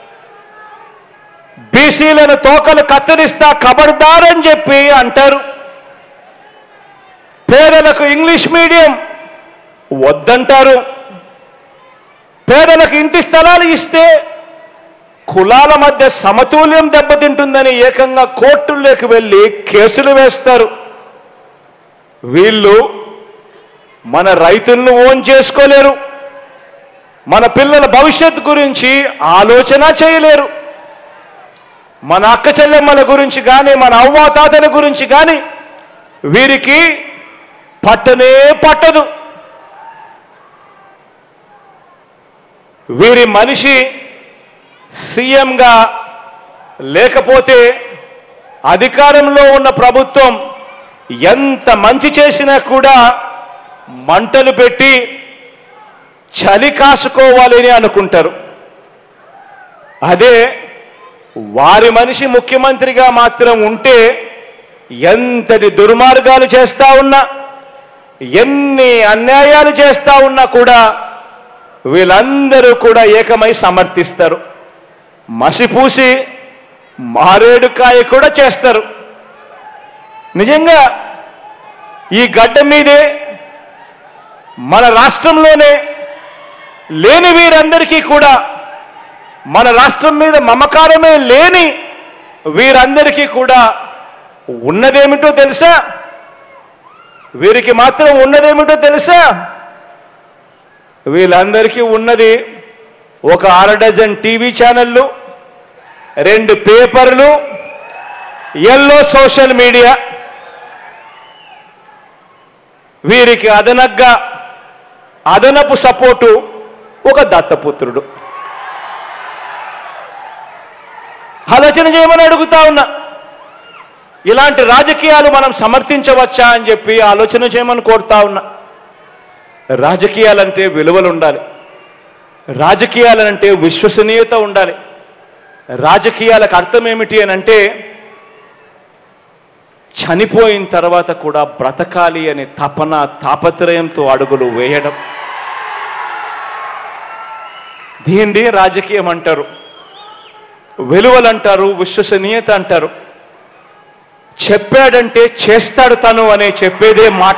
బీసీలను తోకలు కత్తిరిస్తా కబర్దారని చెప్పి అంటారు పేదలకు ఇంగ్లీష్ మీడియం వద్దంటారు పేదలకు ఇంటి స్థలాలు ఇస్తే కులాల మధ్య సమతుల్యం దెబ్బతింటుందని ఏకంగా కోర్టుల్లోకి వెళ్ళి కేసులు వేస్తారు వీళ్ళు మన రైతులను ఓన్ చేసుకోలేరు మన పిల్లల భవిష్యత్తు గురించి ఆలోచన చేయలేరు మన అక్క చెల్లెమ్మల గురించి కానీ మన అవ్వాతాతల గురించి కానీ వీరికి పట్టనే పట్టదు వీరి మనిషి సీఎంగా లేకపోతే అధికారంలో ఉన్న ప్రభుత్వం ఎంత మంచి చేసినా కూడా మంటలు పెట్టి చలి కాసుకోవాలని అనుకుంటారు అదే వారి మనిషి ముఖ్యమంత్రిగా మాత్రం ఉంటే ఎంతటి దుర్మార్గాలు చేస్తా ఉన్నా ఎన్ని అన్యాయాలు చేస్తా ఉన్నా కూడా వీళ్ళందరూ కూడా ఏకమై సమర్థిస్తారు మసిపూసి మారేడుకాయ కూడా చేస్తారు నిజంగా ఈ గడ్డ మీదే మన రాష్ట్రంలోనే లేని వీరందరికీ కూడా మన రాష్ట్రం మీద మమకారమే లేని వీరందరికీ కూడా ఉన్నదేమిటో తెలుసా వీరికి మాత్రం ఉన్నదేమిటో తెలుసా వీళ్ళందరికీ ఉన్నది ఒక అర డజన్ టీవీ ఛానళ్ళు రెండు పేపర్లు ఎల్లో సోషల్ మీడియా వీరికి అదనగ్గా అదనపు సపోర్టు ఒక దత్తపుత్రుడు ఆలోచన చేయమని అడుగుతా ఉన్నా ఇలాంటి రాజకీయాలు మనం సమర్థించవచ్చా అని చెప్పి ఆలోచన చేయమని కోరుతా ఉన్నా రాజకీయాలంటే విలువలు ఉండాలి రాజకీయాలంటే విశ్వసనీయత ఉండాలి రాజకీయాలకు అర్థం ఏమిటి అని అంటే చనిపోయిన తర్వాత కూడా బ్రతకాలి అనే తపన తాపత్రయంతో అడుగులు వేయడం దీన్ని రాజకీయం అంటారు విలువలు అంటారు విశ్వసనీయత అంటారు చెప్పాడంటే చేస్తాడు తను అనే చెప్పేదే మాట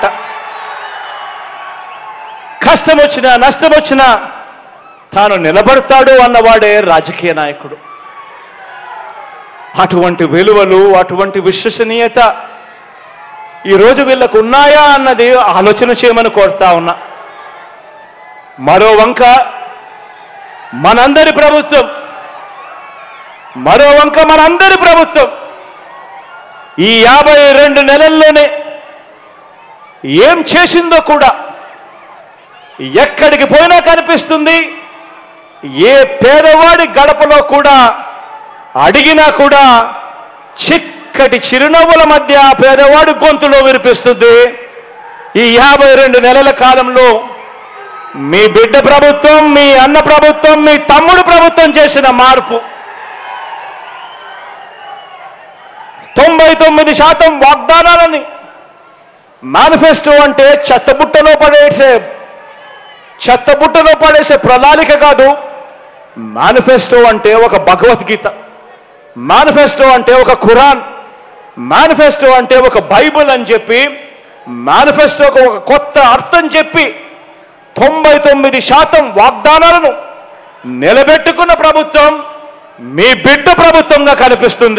కష్టం వచ్చినా నష్టం వచ్చినా తాను నిలబడతాడు అన్నవాడే రాజకీయ నాయకుడు అటువంటి విలువలు అటువంటి విశ్వసనీయత ఈరోజు వీళ్ళకు ఉన్నాయా అన్నది ఆలోచన చేయమని కోరుతా ఉన్నా మరో వంక మనందరి ప్రభుత్వం మరో వంక మనందరి ప్రభుత్వం ఈ యాభై రెండు నెలల్లోనే ఏం చేసిందో కూడా ఎక్కడికి పోయినా కనిపిస్తుంది ఏ పేదవాడి గడపలో కూడా అడిగినా కూడా చిక్కటి చిరునవ్వుల మధ్య పేదవాడి గొంతులో వినిపిస్తుంది ఈ యాభై రెండు నెలల కాలంలో మీ బిడ్డ ప్రభుత్వం మీ అన్న ప్రభుత్వం మీ తమ్ముడు ప్రభుత్వం చేసిన మార్పు తొంభై తొమ్మిది శాతం వాగ్దానాలని మేనిఫెస్టో అంటే చెత్తబుట్టలో పడేసే చెత్తబుట్టలో పడేసే ప్రణాళిక కాదు మేనిఫెస్టో అంటే ఒక భగవద్గీత మేనిఫెస్టో అంటే ఒక ఖురాన్ మేనిఫెస్టో అంటే ఒక బైబిల్ అని చెప్పి మేనిఫెస్టోకు ఒక కొత్త అర్థం చెప్పి తొంభై తొమ్మిది శాతం వాగ్దానాలను నిలబెట్టుకున్న ప్రభుత్వం మీ బిడ్డ ప్రభుత్వంగా కనిపిస్తుంది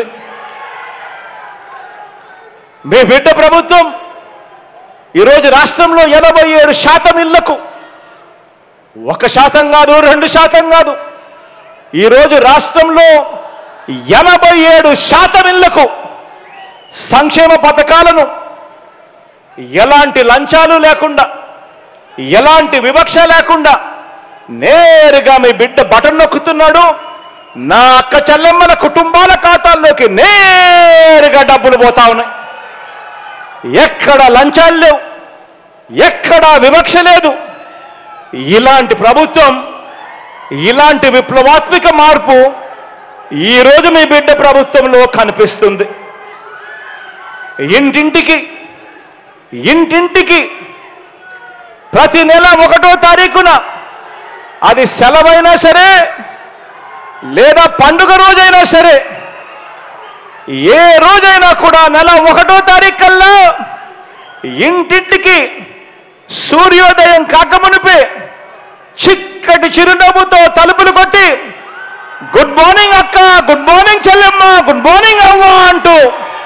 మీ బిడ్డ ప్రభుత్వం ఈరోజు రాష్ట్రంలో ఎనభై ఏడు శాతం ఇళ్లకు ఒక శాతం కాదు రెండు శాతం కాదు ఈరోజు రాష్ట్రంలో ఎనభై ఏడు శాతం ఇళ్లకు సంక్షేమ పథకాలను ఎలాంటి లంచాలు లేకుండా ఎలాంటి వివక్ష లేకుండా నేరుగా మీ బిడ్డ బటన్ నొక్కుతున్నాడు నా అక్క చెల్లెమ్మల కుటుంబాల ఖాతాల్లోకి నేరుగా డబ్బులు పోతా ఉన్నాయి ఎక్కడ లంచాలు లేవు ఎక్కడ వివక్ష లేదు ఇలాంటి ప్రభుత్వం ఇలాంటి విప్లవాత్మక మార్పు ఈరోజు మీ బిడ్డ ప్రభుత్వంలో కనిపిస్తుంది ఇంటింటికి ఇంటింటికి ప్రతి నెల ఒకటో తారీఖున అది సెలవైనా సరే లేదా పండుగ రోజైనా సరే ఏ రోజైనా కూడా నెల ఒకటో తారీఖు కల్లా ఇంటింటికి సూర్యోదయం కాకమునిపే చిక్కటి చిరునవ్వుతో తలుపులు కొట్టి గుడ్ మార్నింగ్ అక్క గుడ్ మార్నింగ్ చెల్లెమ్మ గుడ్ మార్నింగ్ అవ్వ అంటూ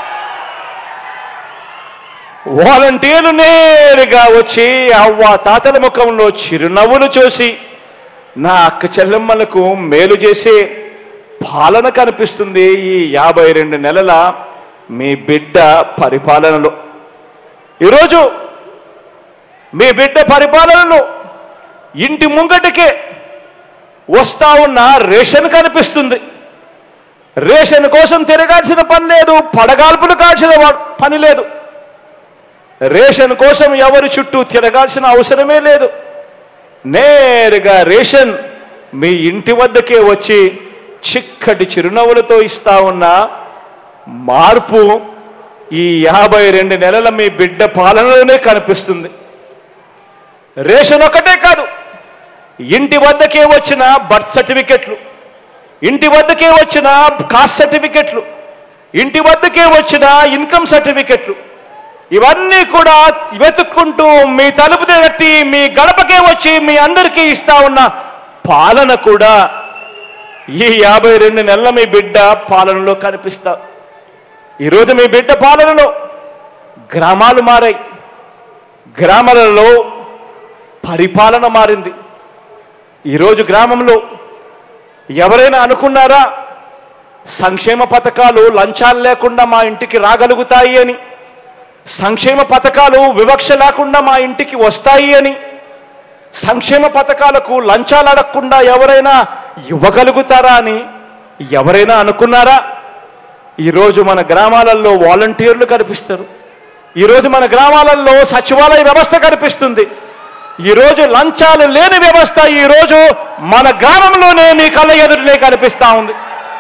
వాలంటీర్లు నేరుగా వచ్చి అవ్వ తాతల ముఖంలో చిరునవ్వులు చూసి నా అక్క చెల్లెమ్మలకు మేలు చేసే పాలన కనిపిస్తుంది ఈ యాభై రెండు నెలల మీ బిడ్డ పరిపాలనలో ఈరోజు మీ బిడ్డ పరిపాలనలో ఇంటి ముంగటికే వస్తా ఉన్న రేషన్ కనిపిస్తుంది రేషన్ కోసం తిరగాల్సిన పని లేదు పడగాల్పులు కాల్చిన వా- పని లేదు రేషన్ కోసం ఎవరి చుట్టూ తిరగాల్సిన అవసరమే లేదు నేరుగా రేషన్ మీ ఇంటి వద్దకే వచ్చి చిక్కటి చిరునవ్వులతో ఇస్తా ఉన్న మార్పు ఈ యాభై రెండు నెలల మీ బిడ్డ పాలనలోనే కనిపిస్తుంది రేషన్ ఒకటే కాదు ఇంటి వద్దకే వచ్చిన బర్త్ సర్టిఫికెట్లు ఇంటి వద్దకే వచ్చిన కాస్ట్ సర్టిఫికెట్లు ఇంటి వద్దకే వచ్చిన ఇన్కమ్ సర్టిఫికెట్లు ఇవన్నీ కూడా వెతుక్కుంటూ మీ తలుపు తట్టి మీ గడపకే వచ్చి మీ అందరికీ ఇస్తా ఉన్న పాలన కూడా ఈ యాభై రెండు నెలల మీ బిడ్డ పాలనలో కనిపిస్తా ఈరోజు మీ బిడ్డ పాలనలో గ్రామాలు మారాయి గ్రామాలలో పరిపాలన మారింది ఈరోజు గ్రామంలో ఎవరైనా అనుకున్నారా సంక్షేమ పథకాలు లంచాలు లేకుండా మా ఇంటికి రాగలుగుతాయి అని సంక్షేమ పథకాలు వివక్ష లేకుండా మా ఇంటికి వస్తాయి అని సంక్షేమ పథకాలకు లంచాలు అడగకుండా ఎవరైనా ఇవ్వగలుగుతారా అని ఎవరైనా అనుకున్నారా ఈరోజు మన గ్రామాలలో వాలంటీర్లు కనిపిస్తారు ఈరోజు మన గ్రామాలలో సచివాలయ వ్యవస్థ కనిపిస్తుంది ఈరోజు లంచాలు లేని వ్యవస్థ ఈరోజు మన గ్రామంలోనే మీ కళ్ళ ఎదురునే కనిపిస్తా ఉంది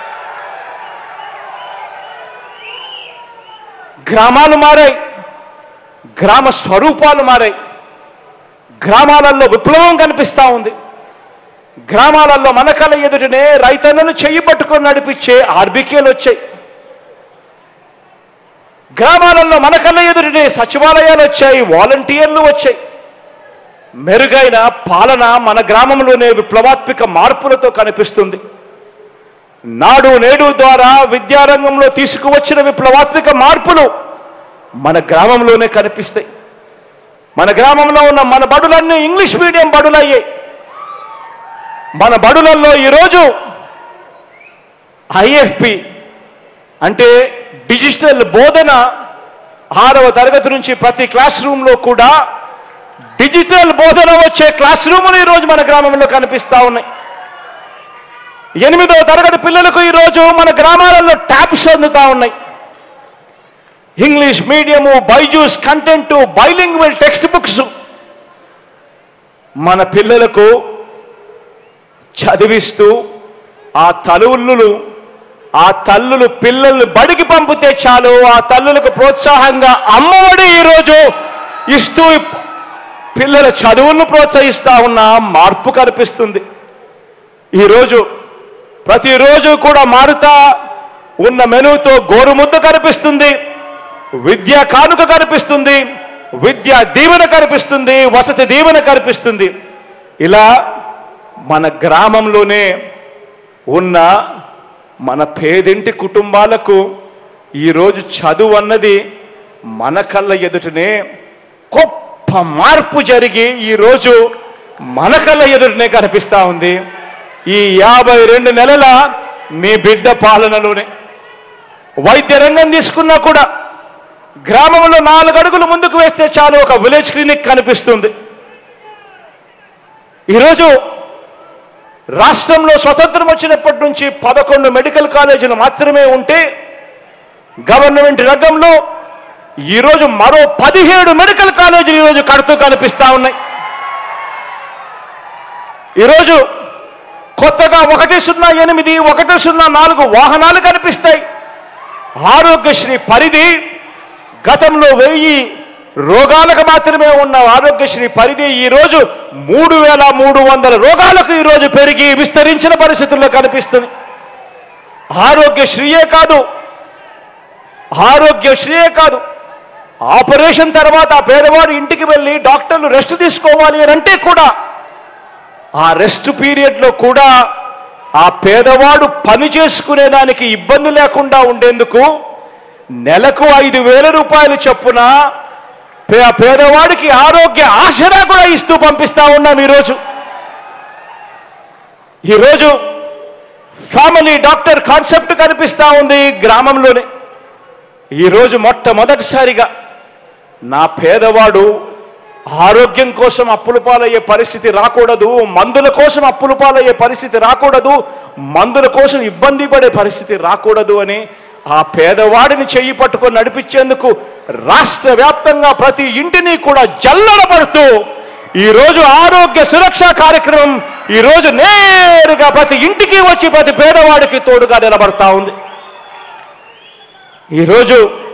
గ్రామాలు మారాయి గ్రామ స్వరూపాలు మారాయి గ్రామాలలో విప్లవం కనిపిస్తా ఉంది గ్రామాలలో మన కళ్ళ ఎదుటనే రైతన్నను చెయ్యి పట్టుకొని నడిపించే ఆర్బికేలు వచ్చాయి గ్రామాలలో మన కళ్ళ ఎదుటనే సచివాలయాలు వచ్చాయి వాలంటీర్లు వచ్చాయి మెరుగైన పాలన మన గ్రామంలోనే విప్లవాత్మక మార్పులతో కనిపిస్తుంది నాడు నేడు ద్వారా విద్యారంగంలో తీసుకువచ్చిన విప్లవాత్మక మార్పులు మన గ్రామంలోనే కనిపిస్తాయి మన గ్రామంలో ఉన్న మన బడులన్నీ ఇంగ్లీష్ మీడియం బడులయ్యాయి మన బడులలో ఈరోజు ఐఎఫ్పి అంటే డిజిటల్ బోధన ఆరవ తరగతి నుంచి ప్రతి క్లాస్ రూమ్లో కూడా డిజిటల్ బోధన వచ్చే క్లాస్ రూములు ఈరోజు మన గ్రామంలో కనిపిస్తా ఉన్నాయి ఎనిమిదవ తరగతి పిల్లలకు ఈరోజు మన గ్రామాలలో ట్యాబ్స్ అందుతా ఉన్నాయి English medium Byju's content bilingual textbooks మన పిల్లలకు చదివిస్తూ ఆ తలువులు ఆ తల్లులు పిల్లల్ని బడికి పంపితే చాలు ఆ తల్లులకు ప్రోత్సాహంగా అమ్మఒడి ఈరోజు ఇస్తూ పిల్లల చదువులను ప్రోత్సహిస్తా ఉన్న మార్పు కనిపిస్తుంది ఈరోజు ప్రతిరోజు కూడా మారుతా ఉన్న మెనుతో గోరుముద్ద కనిపిస్తుంది విద్యా కానుక కనిపిస్తుంది విద్యా దీవెన కనిపిస్తుంది వసతి దీవెన కనిపిస్తుంది ఇలా మన గ్రామంలోనే ఉన్న మన పేదింటి కుటుంబాలకు ఈరోజు చదువు అన్నది మన కళ్ళ ఎదుటనే గొప్ప మార్పు జరిగి ఈరోజు మన కళ్ళ ఎదుటనే కనిపిస్తా ఉంది ఈ యాభై రెండు నెలల మీ బిడ్డ పాలనలోనే వైద్య రంగం తీసుకున్నా కూడా గ్రామంలో నాలుగు అడుగులు ముందుకు వేస్తే చాలు ఒక విలేజ్ క్లినిక్ కనిపిస్తుంది ఈరోజు రాష్ట్రంలో స్వతంత్రం వచ్చినప్పటి నుంచి పదకొండు మెడికల్ కాలేజీలు మాత్రమే ఉంటే గవర్నమెంట్ రంగంలో ఈరోజు మరో పదిహేడు మెడికల్ కాలేజీలు ఈరోజు కడుతూ కనిపిస్తా ఉన్నాయి ఈరోజు కొత్తగా ఒకటి సున్నా ఎనిమిది ఒకటి సున్నా నాలుగు వాహనాలు కనిపిస్తాయి ఆరోగ్యశ్రీ పరిధి గతంలో వెయ్యి రోగాలకు మాత్రమే ఉన్న ఆరోగ్యశ్రీ పరిధి ఈరోజు మూడు వేల మూడు వందల రోగాలకు ఈరోజు పెరిగి విస్తరించిన పరిస్థితుల్లో కనిపిస్తుంది ఆరోగ్యశ్రీయే కాదు ఆరోగ్యశ్రీయే కాదు ఆపరేషన్ తర్వాత ఆ పేదవాడు ఇంటికి వెళ్ళి డాక్టర్లు రెస్ట్ తీసుకోవాలి అని అంటే కూడా ఆ రెస్ట్ పీరియడ్లో కూడా ఆ పేదవాడు పని చేసుకునేదానికి ఇబ్బంది లేకుండా ఉండేందుకు నెలకు ఐదు వేల రూపాయలు చొప్పున పే- పేదవాడికి ఆరోగ్య ఆసరా కూడా ఇస్తూ పంపిస్తా ఉన్నాం ఈరోజు ఈరోజు ఫ్యామిలీ డాక్టర్ కాన్సెప్ట్ కనిపిస్తా ఉంది గ్రామంలోనే ఈరోజు మొట్టమొదటిసారిగా నా పేదవాడు ఆరోగ్యం కోసం అప్పులు పాలయ్యే పరిస్థితి రాకూడదు మందుల కోసం అప్పులు పాలయ్యే పరిస్థితి రాకూడదు మందుల కోసం ఇబ్బంది పడే పరిస్థితి రాకూడదు అని ఆ పేదవాడిని చెయ్యి పట్టుకొని నడిపించేందుకు రాష్ట్ర వ్యాప్తంగా ప్రతి ఇంటిని కూడా జల్లడ పడుతూ ఈరోజు ఆరోగ్య సురక్ష కార్యక్రమం ఈరోజు నేరుగా ప్రతి ఇంటికి వచ్చి ప్రతి పేదవాడికి తోడుగా నిలబడతా ఉంది ఈరోజు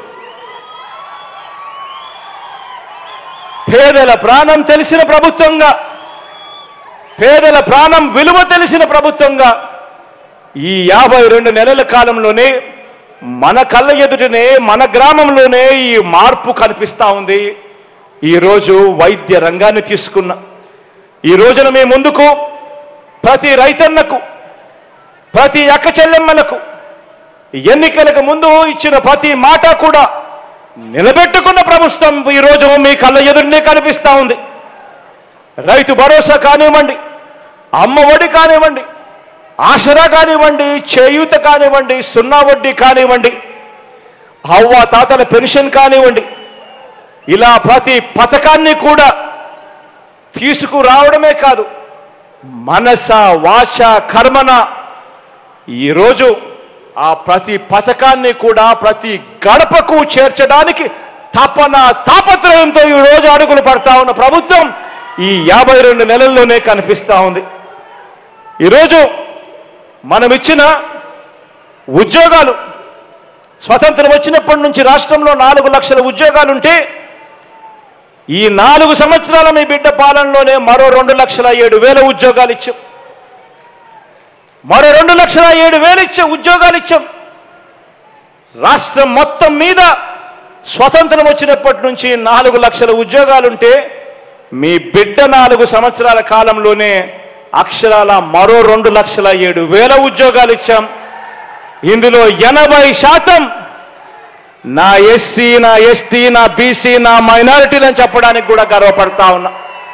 పేదల ప్రాణం తెలిసిన ప్రభుత్వంగా పేదల ప్రాణం విలువ తెలిసిన ప్రభుత్వంగా ఈ యాభై రెండు నెలల కాలంలోనే మన కళ్ళ ఎదుటనే మన గ్రామంలోనే ఈ మార్పు కనిపిస్తా ఉంది ఈరోజు వైద్య రంగాన్ని తీసుకున్న ఈ రోజున మీ ముందుకు ప్రతి రైతన్నకు ప్రతి అక్క చెల్లెమ్మలకు ఎన్నికలకు ముందు ఇచ్చిన ప్రతి మాట కూడా నిలబెట్టుకున్న ప్రభుత్వం ఈరోజు మీ కళ్ళ ఎదురునే కనిపిస్తా ఉంది రైతు భరోసా కానివ్వండి అమ్మ ఒడి కానివ్వండి ఆసరా కానివ్వండి చేయూత కానివ్వండి సున్నా వడ్డీ కానివ్వండి అవ్వ తాతల పెన్షన్ కానివ్వండి ఇలా ప్రతి పథకాన్ని కూడా తీసుకురావడమే కాదు మనస వాచ కర్మన ఈరోజు ఆ ప్రతి పథకాన్ని కూడా ప్రతి గడపకు చేర్చడానికి తపన తాపత్రయంతో ఈ రోజు అడుగులు పడతా ఉన్న ప్రభుత్వం ఈ యాభై రెండు నెలల్లోనే కనిపిస్తా ఉంది ఈరోజు మనం ఇచ్చిన ఉద్యోగాలు స్వతంత్రం వచ్చినప్పటి నుంచి రాష్ట్రంలో నాలుగు లక్షల ఉద్యోగాలుంటే ఈ నాలుగు సంవత్సరాల మీ బిడ్డ పాలనలోనే మరో రెండు లక్షల ఏడు వేల ఉద్యోగాలు ఇచ్చాం మరో రెండు లక్షల ఏడు వేలు ఇచ్చే ఉద్యోగాలు ఇచ్చాం రాష్ట్రం మొత్తం మీద స్వతంత్రం వచ్చినప్పటి నుంచి నాలుగు లక్షల ఉద్యోగాలుంటే మీ బిడ్డ నాలుగు సంవత్సరాల కాలంలోనే అక్షరాల మరో రెండు లక్షల ఏడు వేల ఉద్యోగాలు ఇచ్చాం ఇందులో ఎనభై శాతం నా ఎస్సీ నా ఎస్టీ నా బీసీ నా మైనారిటీలని చెప్పడానికి కూడా గర్వపడతా ఉన్నా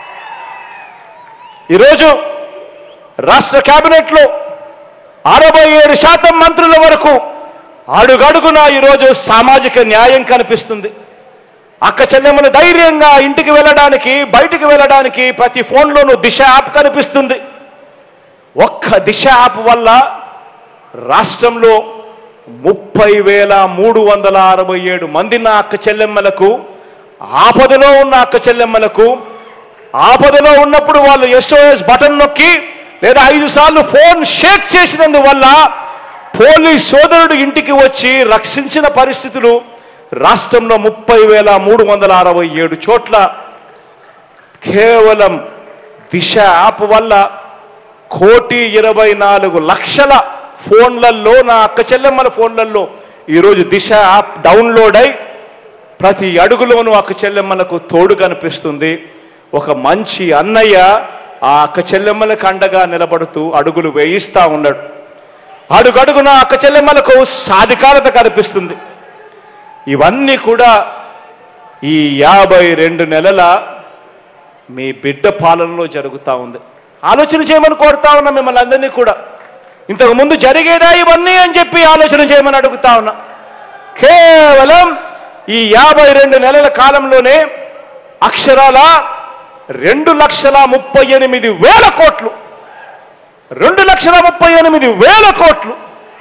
ఈరోజు రాష్ట్ర కేబినెట్లో అరవై ఏడు శాతం మంత్రుల వరకు అడుగడుగున ఈరోజు సామాజిక న్యాయం కనిపిస్తుంది అక్క చెల్లెమ్మలు ధైర్యంగా ఇంటికి వెళ్ళడానికి బయటికి వెళ్ళడానికి ప్రతి ఫోన్లోనూ దిశ యాప్ కనిపిస్తుంది ఒక్క దిశ యాప్ వల్ల రాష్ట్రంలో ముప్పై వేల మూడు వందల అరవై ఏడు మంది నా అక్క చెల్లెమ్మలకు ఆపదలో ఉన్న అక్క చెల్లెమ్మలకు ఆపదలో ఉన్నప్పుడు వాళ్ళు ఎస్ఓఎస్ బటన్ నొక్కి లేదా ఐదు సార్లు ఫోన్ షేక్ చేసినందువల్ల పోలీస్ సోదరుడు ఇంటికి వచ్చి రక్షించిన పరిస్థితులు రాష్ట్రంలో ముప్పై వేల మూడు వందల అరవై ఏడు చోట్ల కేవలం దిశ యాప్ వల్ల కోటి ఇరవై నాలుగు లక్షల ఫోన్లలో నా అక్క చెల్లెమ్మల ఫోన్లలో ఈరోజు దిశ యాప్ డౌన్లోడ్ అయి ప్రతి అడుగులోనూ అక్క చెల్లెమ్మలకు తోడు కనిపిస్తుంది ఒక మంచి అన్నయ్య ఆ అక్క చెల్లెమ్మలకు అండగా నిలబడుతూ అడుగులు వేయిస్తా ఉన్నాడు అడుగడుగున అక్క చెల్లెమ్మలకు సాధికారత కనిపిస్తుంది ఇవన్నీ కూడా ఈ యాభై రెండు నెలల మీ బిడ్డ పాలనలో జరుగుతూ ఉంది ఆలోచన చేయమని కోరుతా ఉన్నా మిమ్మల్ని అందరినీ కూడా ఇంతకు ముందు జరిగేదా ఇవన్నీ అని చెప్పి ఆలోచన చేయమని అడుగుతా ఉన్నా కేవలం ఈ యాభై రెండు నెలల కాలంలోనే అక్షరాల రెండు లక్షల ముప్పై ఎనిమిది వేల కోట్లు రెండు లక్షల ముప్పై ఎనిమిది వేల కోట్లు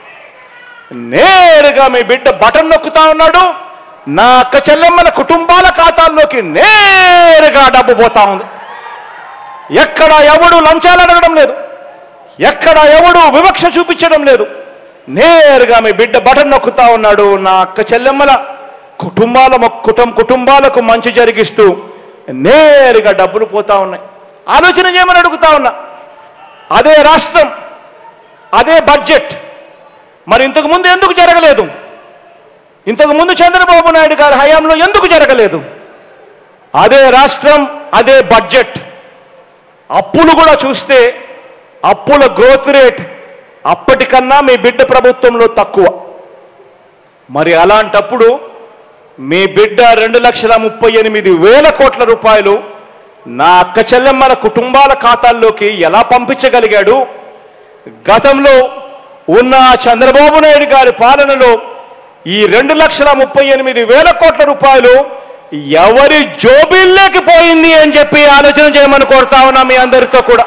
నేరుగా మీ బిడ్డ బటన్ నొక్కుతా ఉన్నాడు నా అక్క చెల్లెమ్మల కుటుంబాల ఖాతాల్లోకి నేరుగా డబ్బు పోతా ఉంది ఎక్కడ ఎవడు లంచాలు అడగడం లేదు ఎక్కడ ఎవడు వివక్ష చూపించడం లేదు నేరుగా మీ బిడ్డ బటన్ నొక్కుతా ఉన్నాడు నా అక్క చెల్లెమ్మల కుటుంబాల మొ- కుటుంబ కుటుంబాలకు మంచి జరిగిస్తూ నేరుగా డబ్బులు పోతా ఉన్నాయి ఆలోచన చేయమని అడుగుతా ఉన్నా అదే రాష్ట్రం అదే బడ్జెట్ మరి ఇంతకు ముందు ఎందుకు జరగలేదు ఇంతకు ముందు చంద్రబాబు నాయుడు గారి హయాంలో ఎందుకు జరగలేదు అదే రాష్ట్రం అదే బడ్జెట్ అప్పులు కూడా చూస్తే అప్పుల గ్రోత్ రేట్ అప్పటికన్నా మీ బిడ్డ ప్రభుత్వంలో తక్కువ మరి అలాంటప్పుడు మీ బిడ్డ రెండు లక్షల ముప్పై ఎనిమిది వేల కోట్ల రూపాయలు నా అక్క చెల్లెమ్మల కుటుంబాల ఖాతాల్లోకి ఎలా పంపించగలిగాడు గతంలో ఉన్న చంద్రబాబు నాయుడు గారి పాలనలో ఈ రెండు లక్షల ముప్పై ఎనిమిది వేల కోట్ల రూపాయలు ఎవరి జోబిల్లోకి పోయింది అని చెప్పి ఆలోచన చేయమని కోరుతా ఉన్నా మీ అందరితో కూడా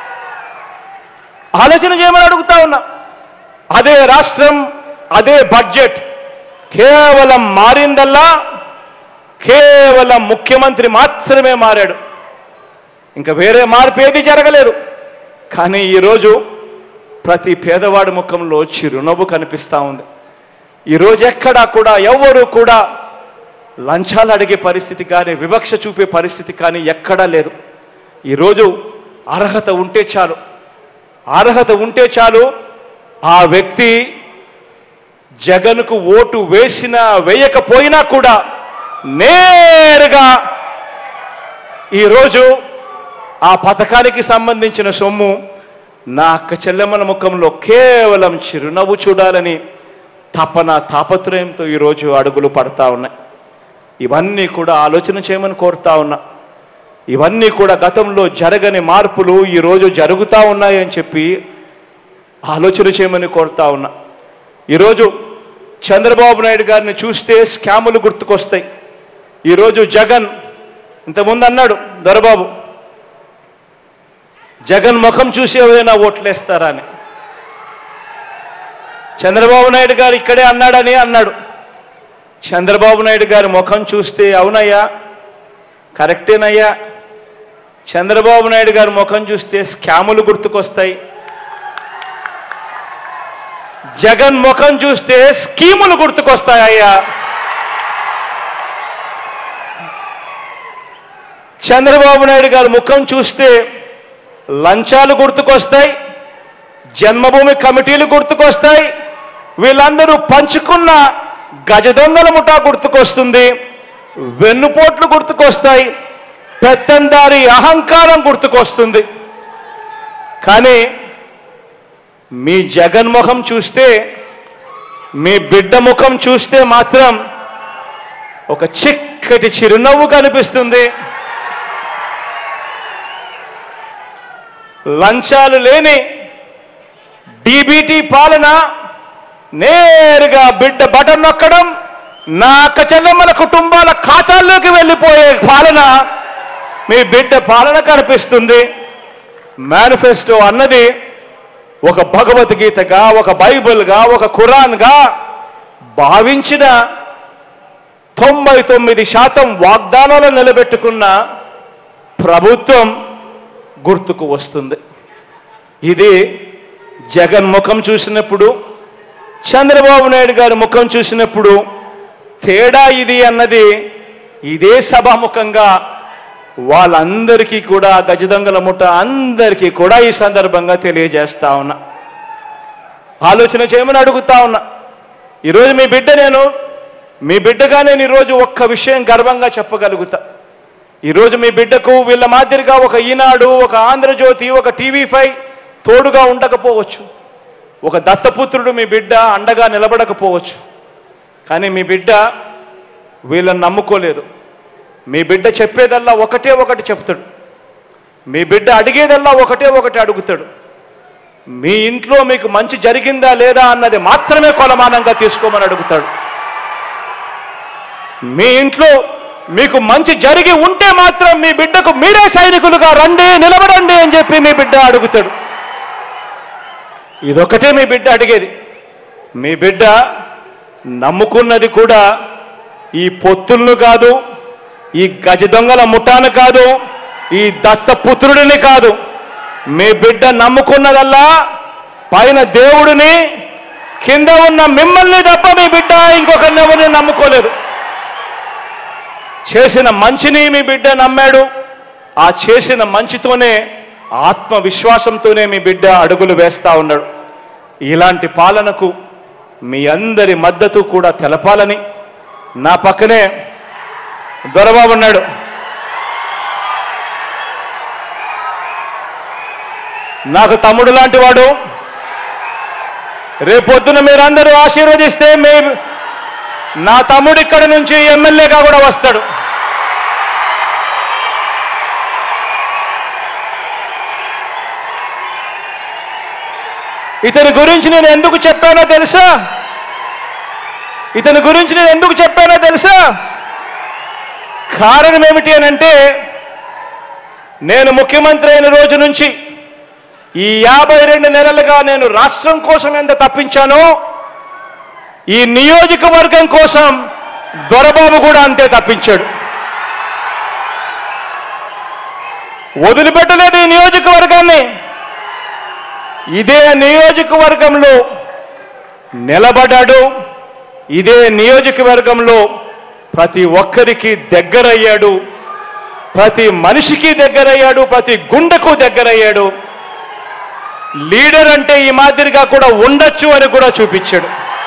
ఆలోచన చేయమని అడుగుతా ఉన్నా అదే రాష్ట్రం అదే బడ్జెట్ కేవలం మారిందల్లా కేవలం ముఖ్యమంత్రి మాత్రమే మారాడు ఇంకా వేరే మార్పు ఏది జరగలేదు కానీ ఈరోజు ప్రతి పేదవాడి ముఖంలో చిరునవ్వు కనిపిస్తా ఉంది ఈరోజు ఎక్కడా కూడా ఎవరు కూడా లంచాలు అడిగే పరిస్థితి కానీ వివక్ష చూపే పరిస్థితి కానీ ఎక్కడా లేదు ఈరోజు అర్హత ఉంటే చాలు అర్హత ఉంటే చాలు ఆ వ్యక్తి జగన్కు ఓటు వేసినా వేయకపోయినా కూడా నేరుగా ఈరోజు ఆ పథకానికి సంబంధించిన సొమ్ము నా అక్క చెల్లెమ్మల ముఖంలో కేవలం చిరునవ్వు చూడాలని తపన తాపత్రయంతో ఈరోజు అడుగులు పడతా ఉన్నాయి ఇవన్నీ కూడా ఆలోచన చేయమని కోరుతా ఉన్నా ఇవన్నీ కూడా గతంలో జరగని మార్పులు ఈరోజు జరుగుతూ ఉన్నాయని చెప్పి ఆలోచన చేయమని కోరుతా ఉన్నా ఈరోజు చంద్రబాబు నాయుడు గారిని చూస్తే స్కాములు గుర్తుకొస్తాయి ఈరోజు జగన్ ఇంతకుముందు అన్నాడు దొరబాబు జగన్ ముఖం చూసి ఎవరైనా ఓట్లేస్తారా అని చంద్రబాబు నాయుడు గారు ఇక్కడే అన్నాడని అన్నాడు చంద్రబాబు నాయుడు గారి ముఖం చూస్తే అవునయ్యా కరెక్టేనయ్యా చంద్రబాబు నాయుడు గారి ముఖం చూస్తే స్కాములు గుర్తుకొస్తాయి జగన్ ముఖం చూస్తే స్కీములు గుర్తుకొస్తాయ్యా చంద్రబాబు నాయుడు గారి ముఖం చూస్తే లంచాలు గుర్తుకొస్తాయి జన్మభూమి కమిటీలు గుర్తుకొస్తాయి వీళ్ళందరూ పంచుకున్న గజ దొంగల ముఠా గుర్తుకొస్తుంది వెన్నుపోట్లు గుర్తుకొస్తాయి పెత్తందారి అహంకారం గుర్తుకొస్తుంది కానీ మీ జగన్మోహం చూస్తే మీ బిడ్డ ముఖం చూస్తే మాత్రం ఒక చిక్కటి చిరునవ్వు కనిపిస్తుంది లంచాలు లేని డీబీటీ పాలన నేరుగా బిడ్డ బటన్ నొక్కడం నా అక్క చెల్లెమ్మల కుటుంబాల ఖాతాల్లోకి వెళ్ళిపోయే పాలన మీ బిడ్డ పాలన కనిపిస్తుంది మేనిఫెస్టో అన్నది ఒక భగవద్గీతగా ఒక బైబిల్గా ఒక ఖురాన్గా భావించిన తొంభై తొమ్మిది శాతం వాగ్దానాలు నిలబెట్టుకున్న ప్రభుత్వం గుర్తుకు వస్తుంది ఇది జగన్ ముఖం చూసినప్పుడు చంద్రబాబు నాయుడు గారి ముఖం చూసినప్పుడు తేడా ఇది అన్నది ఇదే సభాముఖంగా వాళ్ళందరికీ కూడా గజదొంగల ముఠ అందరికీ కూడా ఈ సందర్భంగా తెలియజేస్తా ఉన్నా ఆలోచన చేయమని అడుగుతా ఉన్నా ఈరోజు మీ బిడ్డ నేను మీ బిడ్డగా నేను ఈరోజు ఒక్క విషయం గర్వంగా చెప్పగలుగుతా ఈరోజు మీ బిడ్డకు వీళ్ళ మాదిరిగా ఒక ఈనాడు ఒక ఆంధ్రజ్యోతి ఒక టీవీ ఫైవ్ తోడుగా ఉండకపోవచ్చు ఒక దత్తపుత్రుడు మీ బిడ్డ అండగా నిలబడకపోవచ్చు కానీ మీ బిడ్డ వీళ్ళని నమ్ముకోలేదు మీ బిడ్డ చెప్పేదల్లా ఒకటే ఒకటి చెప్తాడు మీ బిడ్డ అడిగేదల్లా ఒకటే ఒకటి అడుగుతాడు మీ ఇంట్లో మీకు మంచి జరిగిందా లేదా అన్నది మాత్రమే కొలమానంగా తీసుకోమని అడుగుతాడు మీ ఇంట్లో మీకు మంచి జరిగి ఉంటే మాత్రం మీ బిడ్డకు మీరే సైనికులుగా రండి నిలబడండి అని చెప్పి మీ బిడ్డ అడుగుతాడు ఇదొకటే మీ బిడ్డ అడిగేది మీ బిడ్డ నమ్ముకున్నది కూడా ఈ పొత్తులను కాదు ఈ గజ దొంగల ముఠాను కాదు ఈ దత్తపుత్రుడిని కాదు మీ బిడ్డ నమ్ముకున్నదల్లా పైన దేవుడిని కింద ఉన్న మిమ్మల్ని తప్ప మీ బిడ్డ ఇంకొకరిని ఎవరిని నమ్ముకోలేదు చేసిన మంచిని మీ బిడ్డ నమ్మాడు ఆ చేసిన మంచితోనే ఆత్మవిశ్వాసంతోనే మీ బిడ్డ అడుగులు వేస్తా ఉన్నాడు ఇలాంటి పాలనకు మీ అందరి మద్దతు కూడా తెలపాలని నా పక్కనే దొరబాబు ఉన్నాడు నాకు తమ్ముడు లాంటి వాడు రేపొద్దున మీరందరూ ఆశీర్వదిస్తే మీ నా తమ్ముడు ఇక్కడ నుంచి ఎమ్మెల్యేగా కూడా వస్తాడు ఇతని గురించి నేను ఎందుకు చెప్పానో తెలుసా ఇతని గురించి నేను ఎందుకు చెప్పానో తెలుసా కారణం ఏమిటి అని అంటే నేను ముఖ్యమంత్రి అయిన రోజు నుంచి ఈ యాభై రెండు నెలలుగా నేను రాష్ట్రం కోసం ఎంత తప్పించానో ఈ నియోజకవర్గం కోసం దొరబాబు కూడా అంతే తప్పించాడు వదిలిపెట్టలేదు ఈ నియోజకవర్గాన్ని ఇదే నియోజకవర్గంలో నిలబడ్డాడు ఇదే నియోజకవర్గంలో ప్రతి ఒక్కరికి దగ్గరయ్యాడు ప్రతి మనిషికి దగ్గరయ్యాడు ప్రతి గుండెకు దగ్గరయ్యాడు లీడర్ అంటే ఈ మాదిరిగా కూడా ఉండొచ్చు అని కూడా చూపించాడు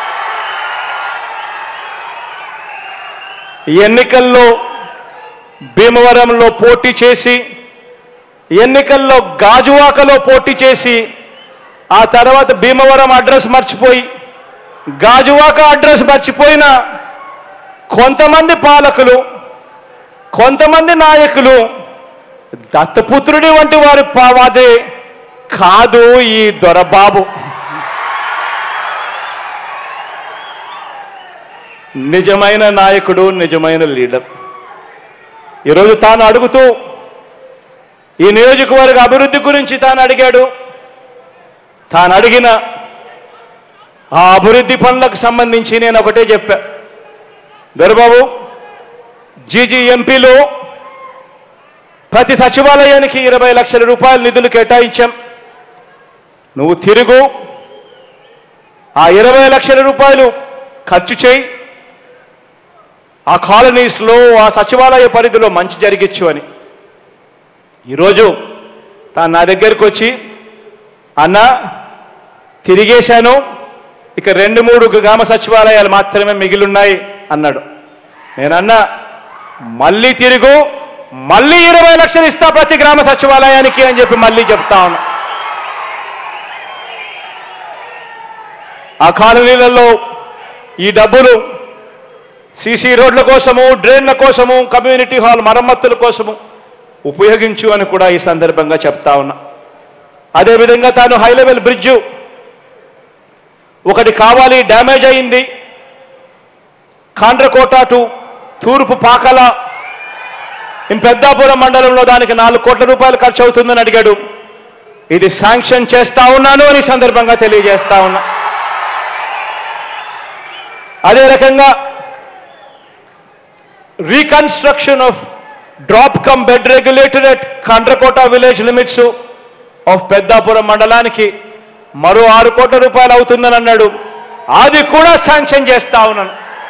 ఈ ఎన్నికల్లో భీమవరంలో పోటీ చేసి ఎన్నికల్లో గాజువాకలో పోటీ చేసి ఆ తర్వాత భీమవరం అడ్రస్ మర్చిపోయి గాజువాక అడ్రస్ మర్చిపోయిన కొంతమంది పాలకులు కొంతమంది నాయకులు దత్తపుత్రుడి వంటి వారి పావాదే కాదు ఈ దొరబాబు నిజమైన నాయకుడు నిజమైన లీడర్ ఈరోజు తాను అడుగుతూ ఈ నియోజకవర్గ అభివృద్ధి గురించి తాను అడిగాడు తాను అడిగిన ఆ అభివృద్ధి పనులకు సంబంధించి నేను ఒకటే చెప్పా దొరబాబు జీజీ ఎంపీలో ప్రతి సచివాలయానికి ఇరవై లక్షల రూపాయల నిధులు కేటాయించాం నువ్వు తిరుగు ఆ ఇరవై లక్షల రూపాయలు ఖర్చు చేయి ఆ కాలనీస్లో ఆ సచివాలయ పరిధిలో మంచి జరిగించు అని ఈరోజు తాను నా దగ్గరికి వచ్చి అన్న తిరిగేశాను ఇక రెండు మూడు గ్రామ సచివాలయాలు మాత్రమే మిగిలిన్నాయి అన్నాడు నేనన్నా మళ్ళీ తిరుగు మళ్ళీ ఇరవై లక్షలు ఇస్తా ప్రతి గ్రామ సచివాలయానికి అని చెప్పి మళ్ళీ చెప్తా ఉన్నా ఆ కాలనీలలో ఈ డబ్బులు సీసీ రోడ్ల కోసము డ్రైన్ల కోసము కమ్యూనిటీ హాల్ మరమ్మతుల కోసము ఉపయోగించు అని కూడా ఈ సందర్భంగా చెప్తా ఉన్నా అదేవిధంగా తాను హై లెవెల్ బ్రిడ్జు ఒకటి కావాలి డ్యామేజ్ అయింది కాండ్రకోట టు తూర్పు పాకల ఇన్ పెద్దాపురం మండలంలో దానికి నాలుగు కోట్ల రూపాయలు ఖర్చు అవుతుందని అడిగాడు ఇది శాంక్షన్ చేస్తా ఉన్నాను అని ఈ సందర్భంగా తెలియజేస్తా ఉన్నా అదే రకంగా reconstruction of drop cum bed regulated at Kandrakota village limits of Peddapuram మండలానికి మరో ఆరు కోట్ల రూపాయలు అవుతుందని అన్నాడు అది కూడా శాంక్షన్ చేస్తా ఉన్నాను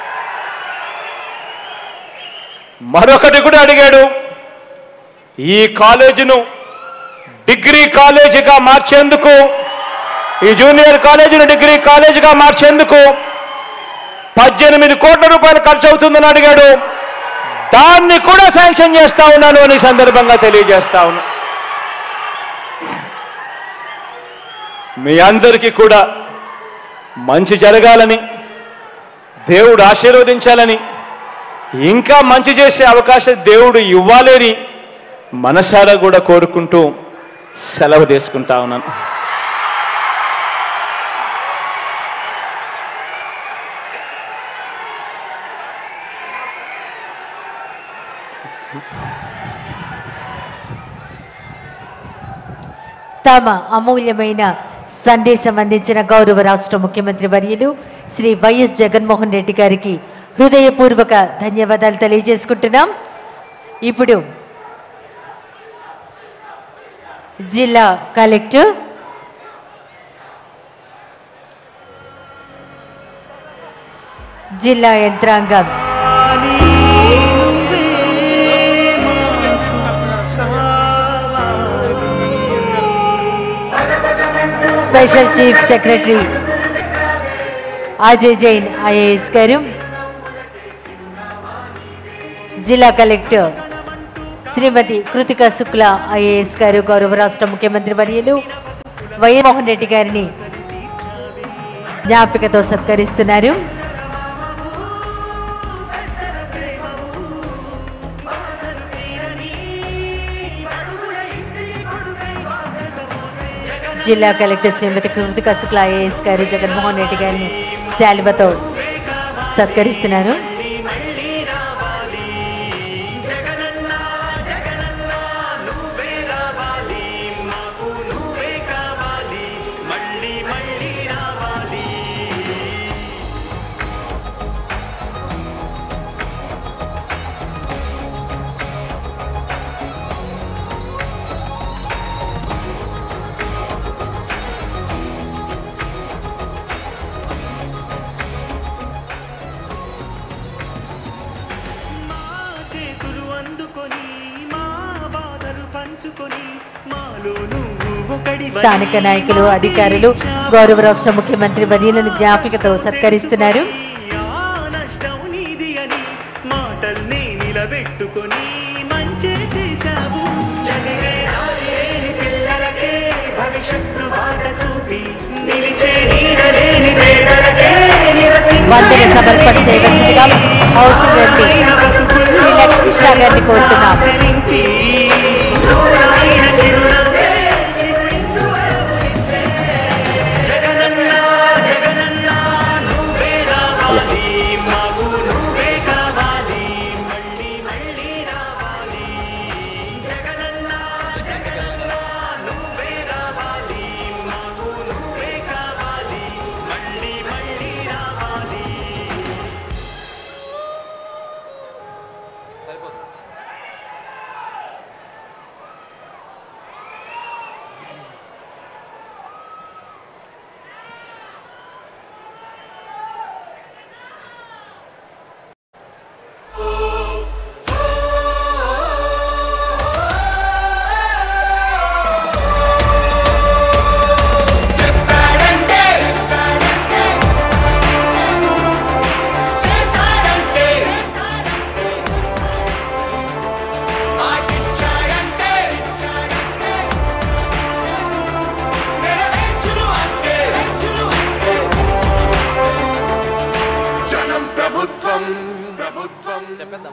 మరొకటి కూడా అడిగాడు ఈ కాలేజీను డిగ్రీ కాలేజీగా మార్చేందుకు ఈ జూనియర్ కాలేజీని డిగ్రీ కాలేజీగా మార్చేందుకు పద్దెనిమిది కోట్ల రూపాయలు ఖర్చు అవుతుందని అడిగాడు దాన్ని కూడా శాంక్షన్ చేస్తా ఉన్నాను అని ఈ సందర్భంగా తెలియజేస్తా ఉన్నా మీ అందరికీ కూడా మంచి జరగాలని దేవుడు ఆశీర్వదించాలని ఇంకా మంచి చేసే అవకాశం దేవుడు ఇవ్వాలని మనసారా కూడా కోరుకుంటూ సెలవు తీసుకుంటా ఉన్నాను తమ అమూల్యమైన సందేశం అందించిన గౌరవ రాష్ట్ర ముఖ్యమంత్రి వర్యులు శ్రీ వైఎస్ జగన్మోహన్ రెడ్డి గారికి హృదయపూర్వక ధన్యవాదాలు తెలియజేసుకుంటున్నాం ఇప్పుడు జిల్లా కలెక్టర్ జిల్లా యంత్రాంగం special chief secretary Ajay Jain IAS గారు జిల్లా కలెక్టర్ శ్రీమతి కృతిక శుక్ల ఐఏఎస్ గారు గౌరవ రాష్ట్ర ముఖ్యమంత్రి వర్యులు వైఎస్ మోహన్ రెడ్డి గారిని జ్ఞాపికతో సత్కరిస్తున్నారు జిల్లా కలెక్టర్ శ్రీమతి కృతిక శుక్ల ఐఏఎస్ గారు జగన్మోహన్ రెడ్డి గారిని శాలువతో సత్కరిస్తున్నారు చేతులు అందుకొని మా బాధలు పంచుకొని మాలో నువ్వు ఒకడి స్థానిక నాయకులు అధికారులు గౌరవ రాష్ట్ర ముఖ్యమంత్రి వర్యులను జ్ఞాపికతో సత్కరిస్తున్నారు నష్టం నీది అని మాటల్ని నిలబెట్టుకొని మంచి చేశావు చదివే రాలేని పిల్లలకే భవిష్యత్తు బాట చూపి నిలిచే నీడలేని పేదలకే వందన సమర్పణ చేయవలసిందిగా హౌసింగ్ ఎంపీ శ్రీ లక్ష్మీ షా గారిని కోరుతున్నాం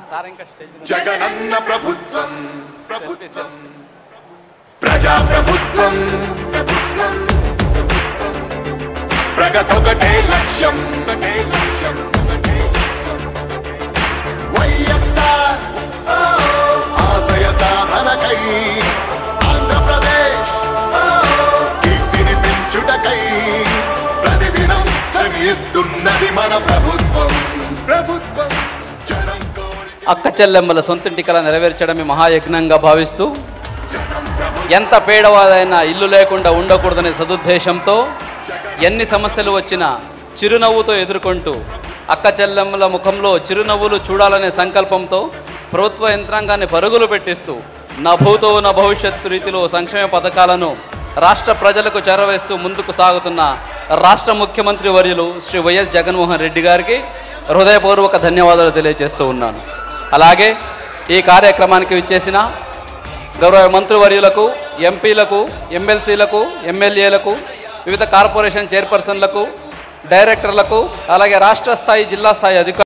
జగనన్న ప్రభుత్వం ప్రభుత్వం ప్రజా ప్రభుత్వం ప్రభుత్వం ప్రగతొకటే లక్ష్యం ఒకటే లక్ష్యం ఒకటే వైఎస్ఆర్ ఓ, ఆశయ సాధనకై ఆంధ్రప్రదేశ్ ఓ, కీర్తిని పెంచుటకై ప్రతిదినం శ్రమిస్తున్నది మన ప్రభుత్వం ప్రభుత్వం జనం అక్క చెల్లెమ్మల సొంతింటి కల నెరవేర్చడమే మహాయజ్ఞంగా భావిస్తూ ఎంత పేదవాదైనా ఇల్లు లేకుండా ఉండకూడదనే సదుద్దేశంతో ఎన్ని సమస్యలు వచ్చినా చిరునవ్వుతో ఎదుర్కొంటూ అక్క చెల్లెమ్మల ముఖంలో చిరునవ్వులు చూడాలనే సంకల్పంతో ప్రభుత్వ యంత్రాంగాన్ని పరుగులు పెట్టిస్తూ నా భూతో నా భవిష్యత్తు రీతిలో సంక్షేమ పథకాలను రాష్ట్ర ప్రజలకు చేరవేస్తూ ముందుకు సాగుతున్న రాష్ట్ర ముఖ్యమంత్రి వర్యులు శ్రీ వైఎస్ జగన్మోహన్ రెడ్డి గారికి హృదయపూర్వక ధన్యవాదాలు తెలియజేస్తూ ఉన్నాను అలాగే ఈ కార్యక్రమానికి విచ్చేసిన గౌరవ మంత్రివర్యులకు ఎంపీలకు ఎమ్మెల్సీలకు ఎమ్మెల్యేలకు వివిధ కార్పొరేషన్ చైర్పర్సన్లకు డైరెక్టర్లకు అలాగే రాష్ట్ర స్థాయి జిల్లా స్థాయి అధికారులు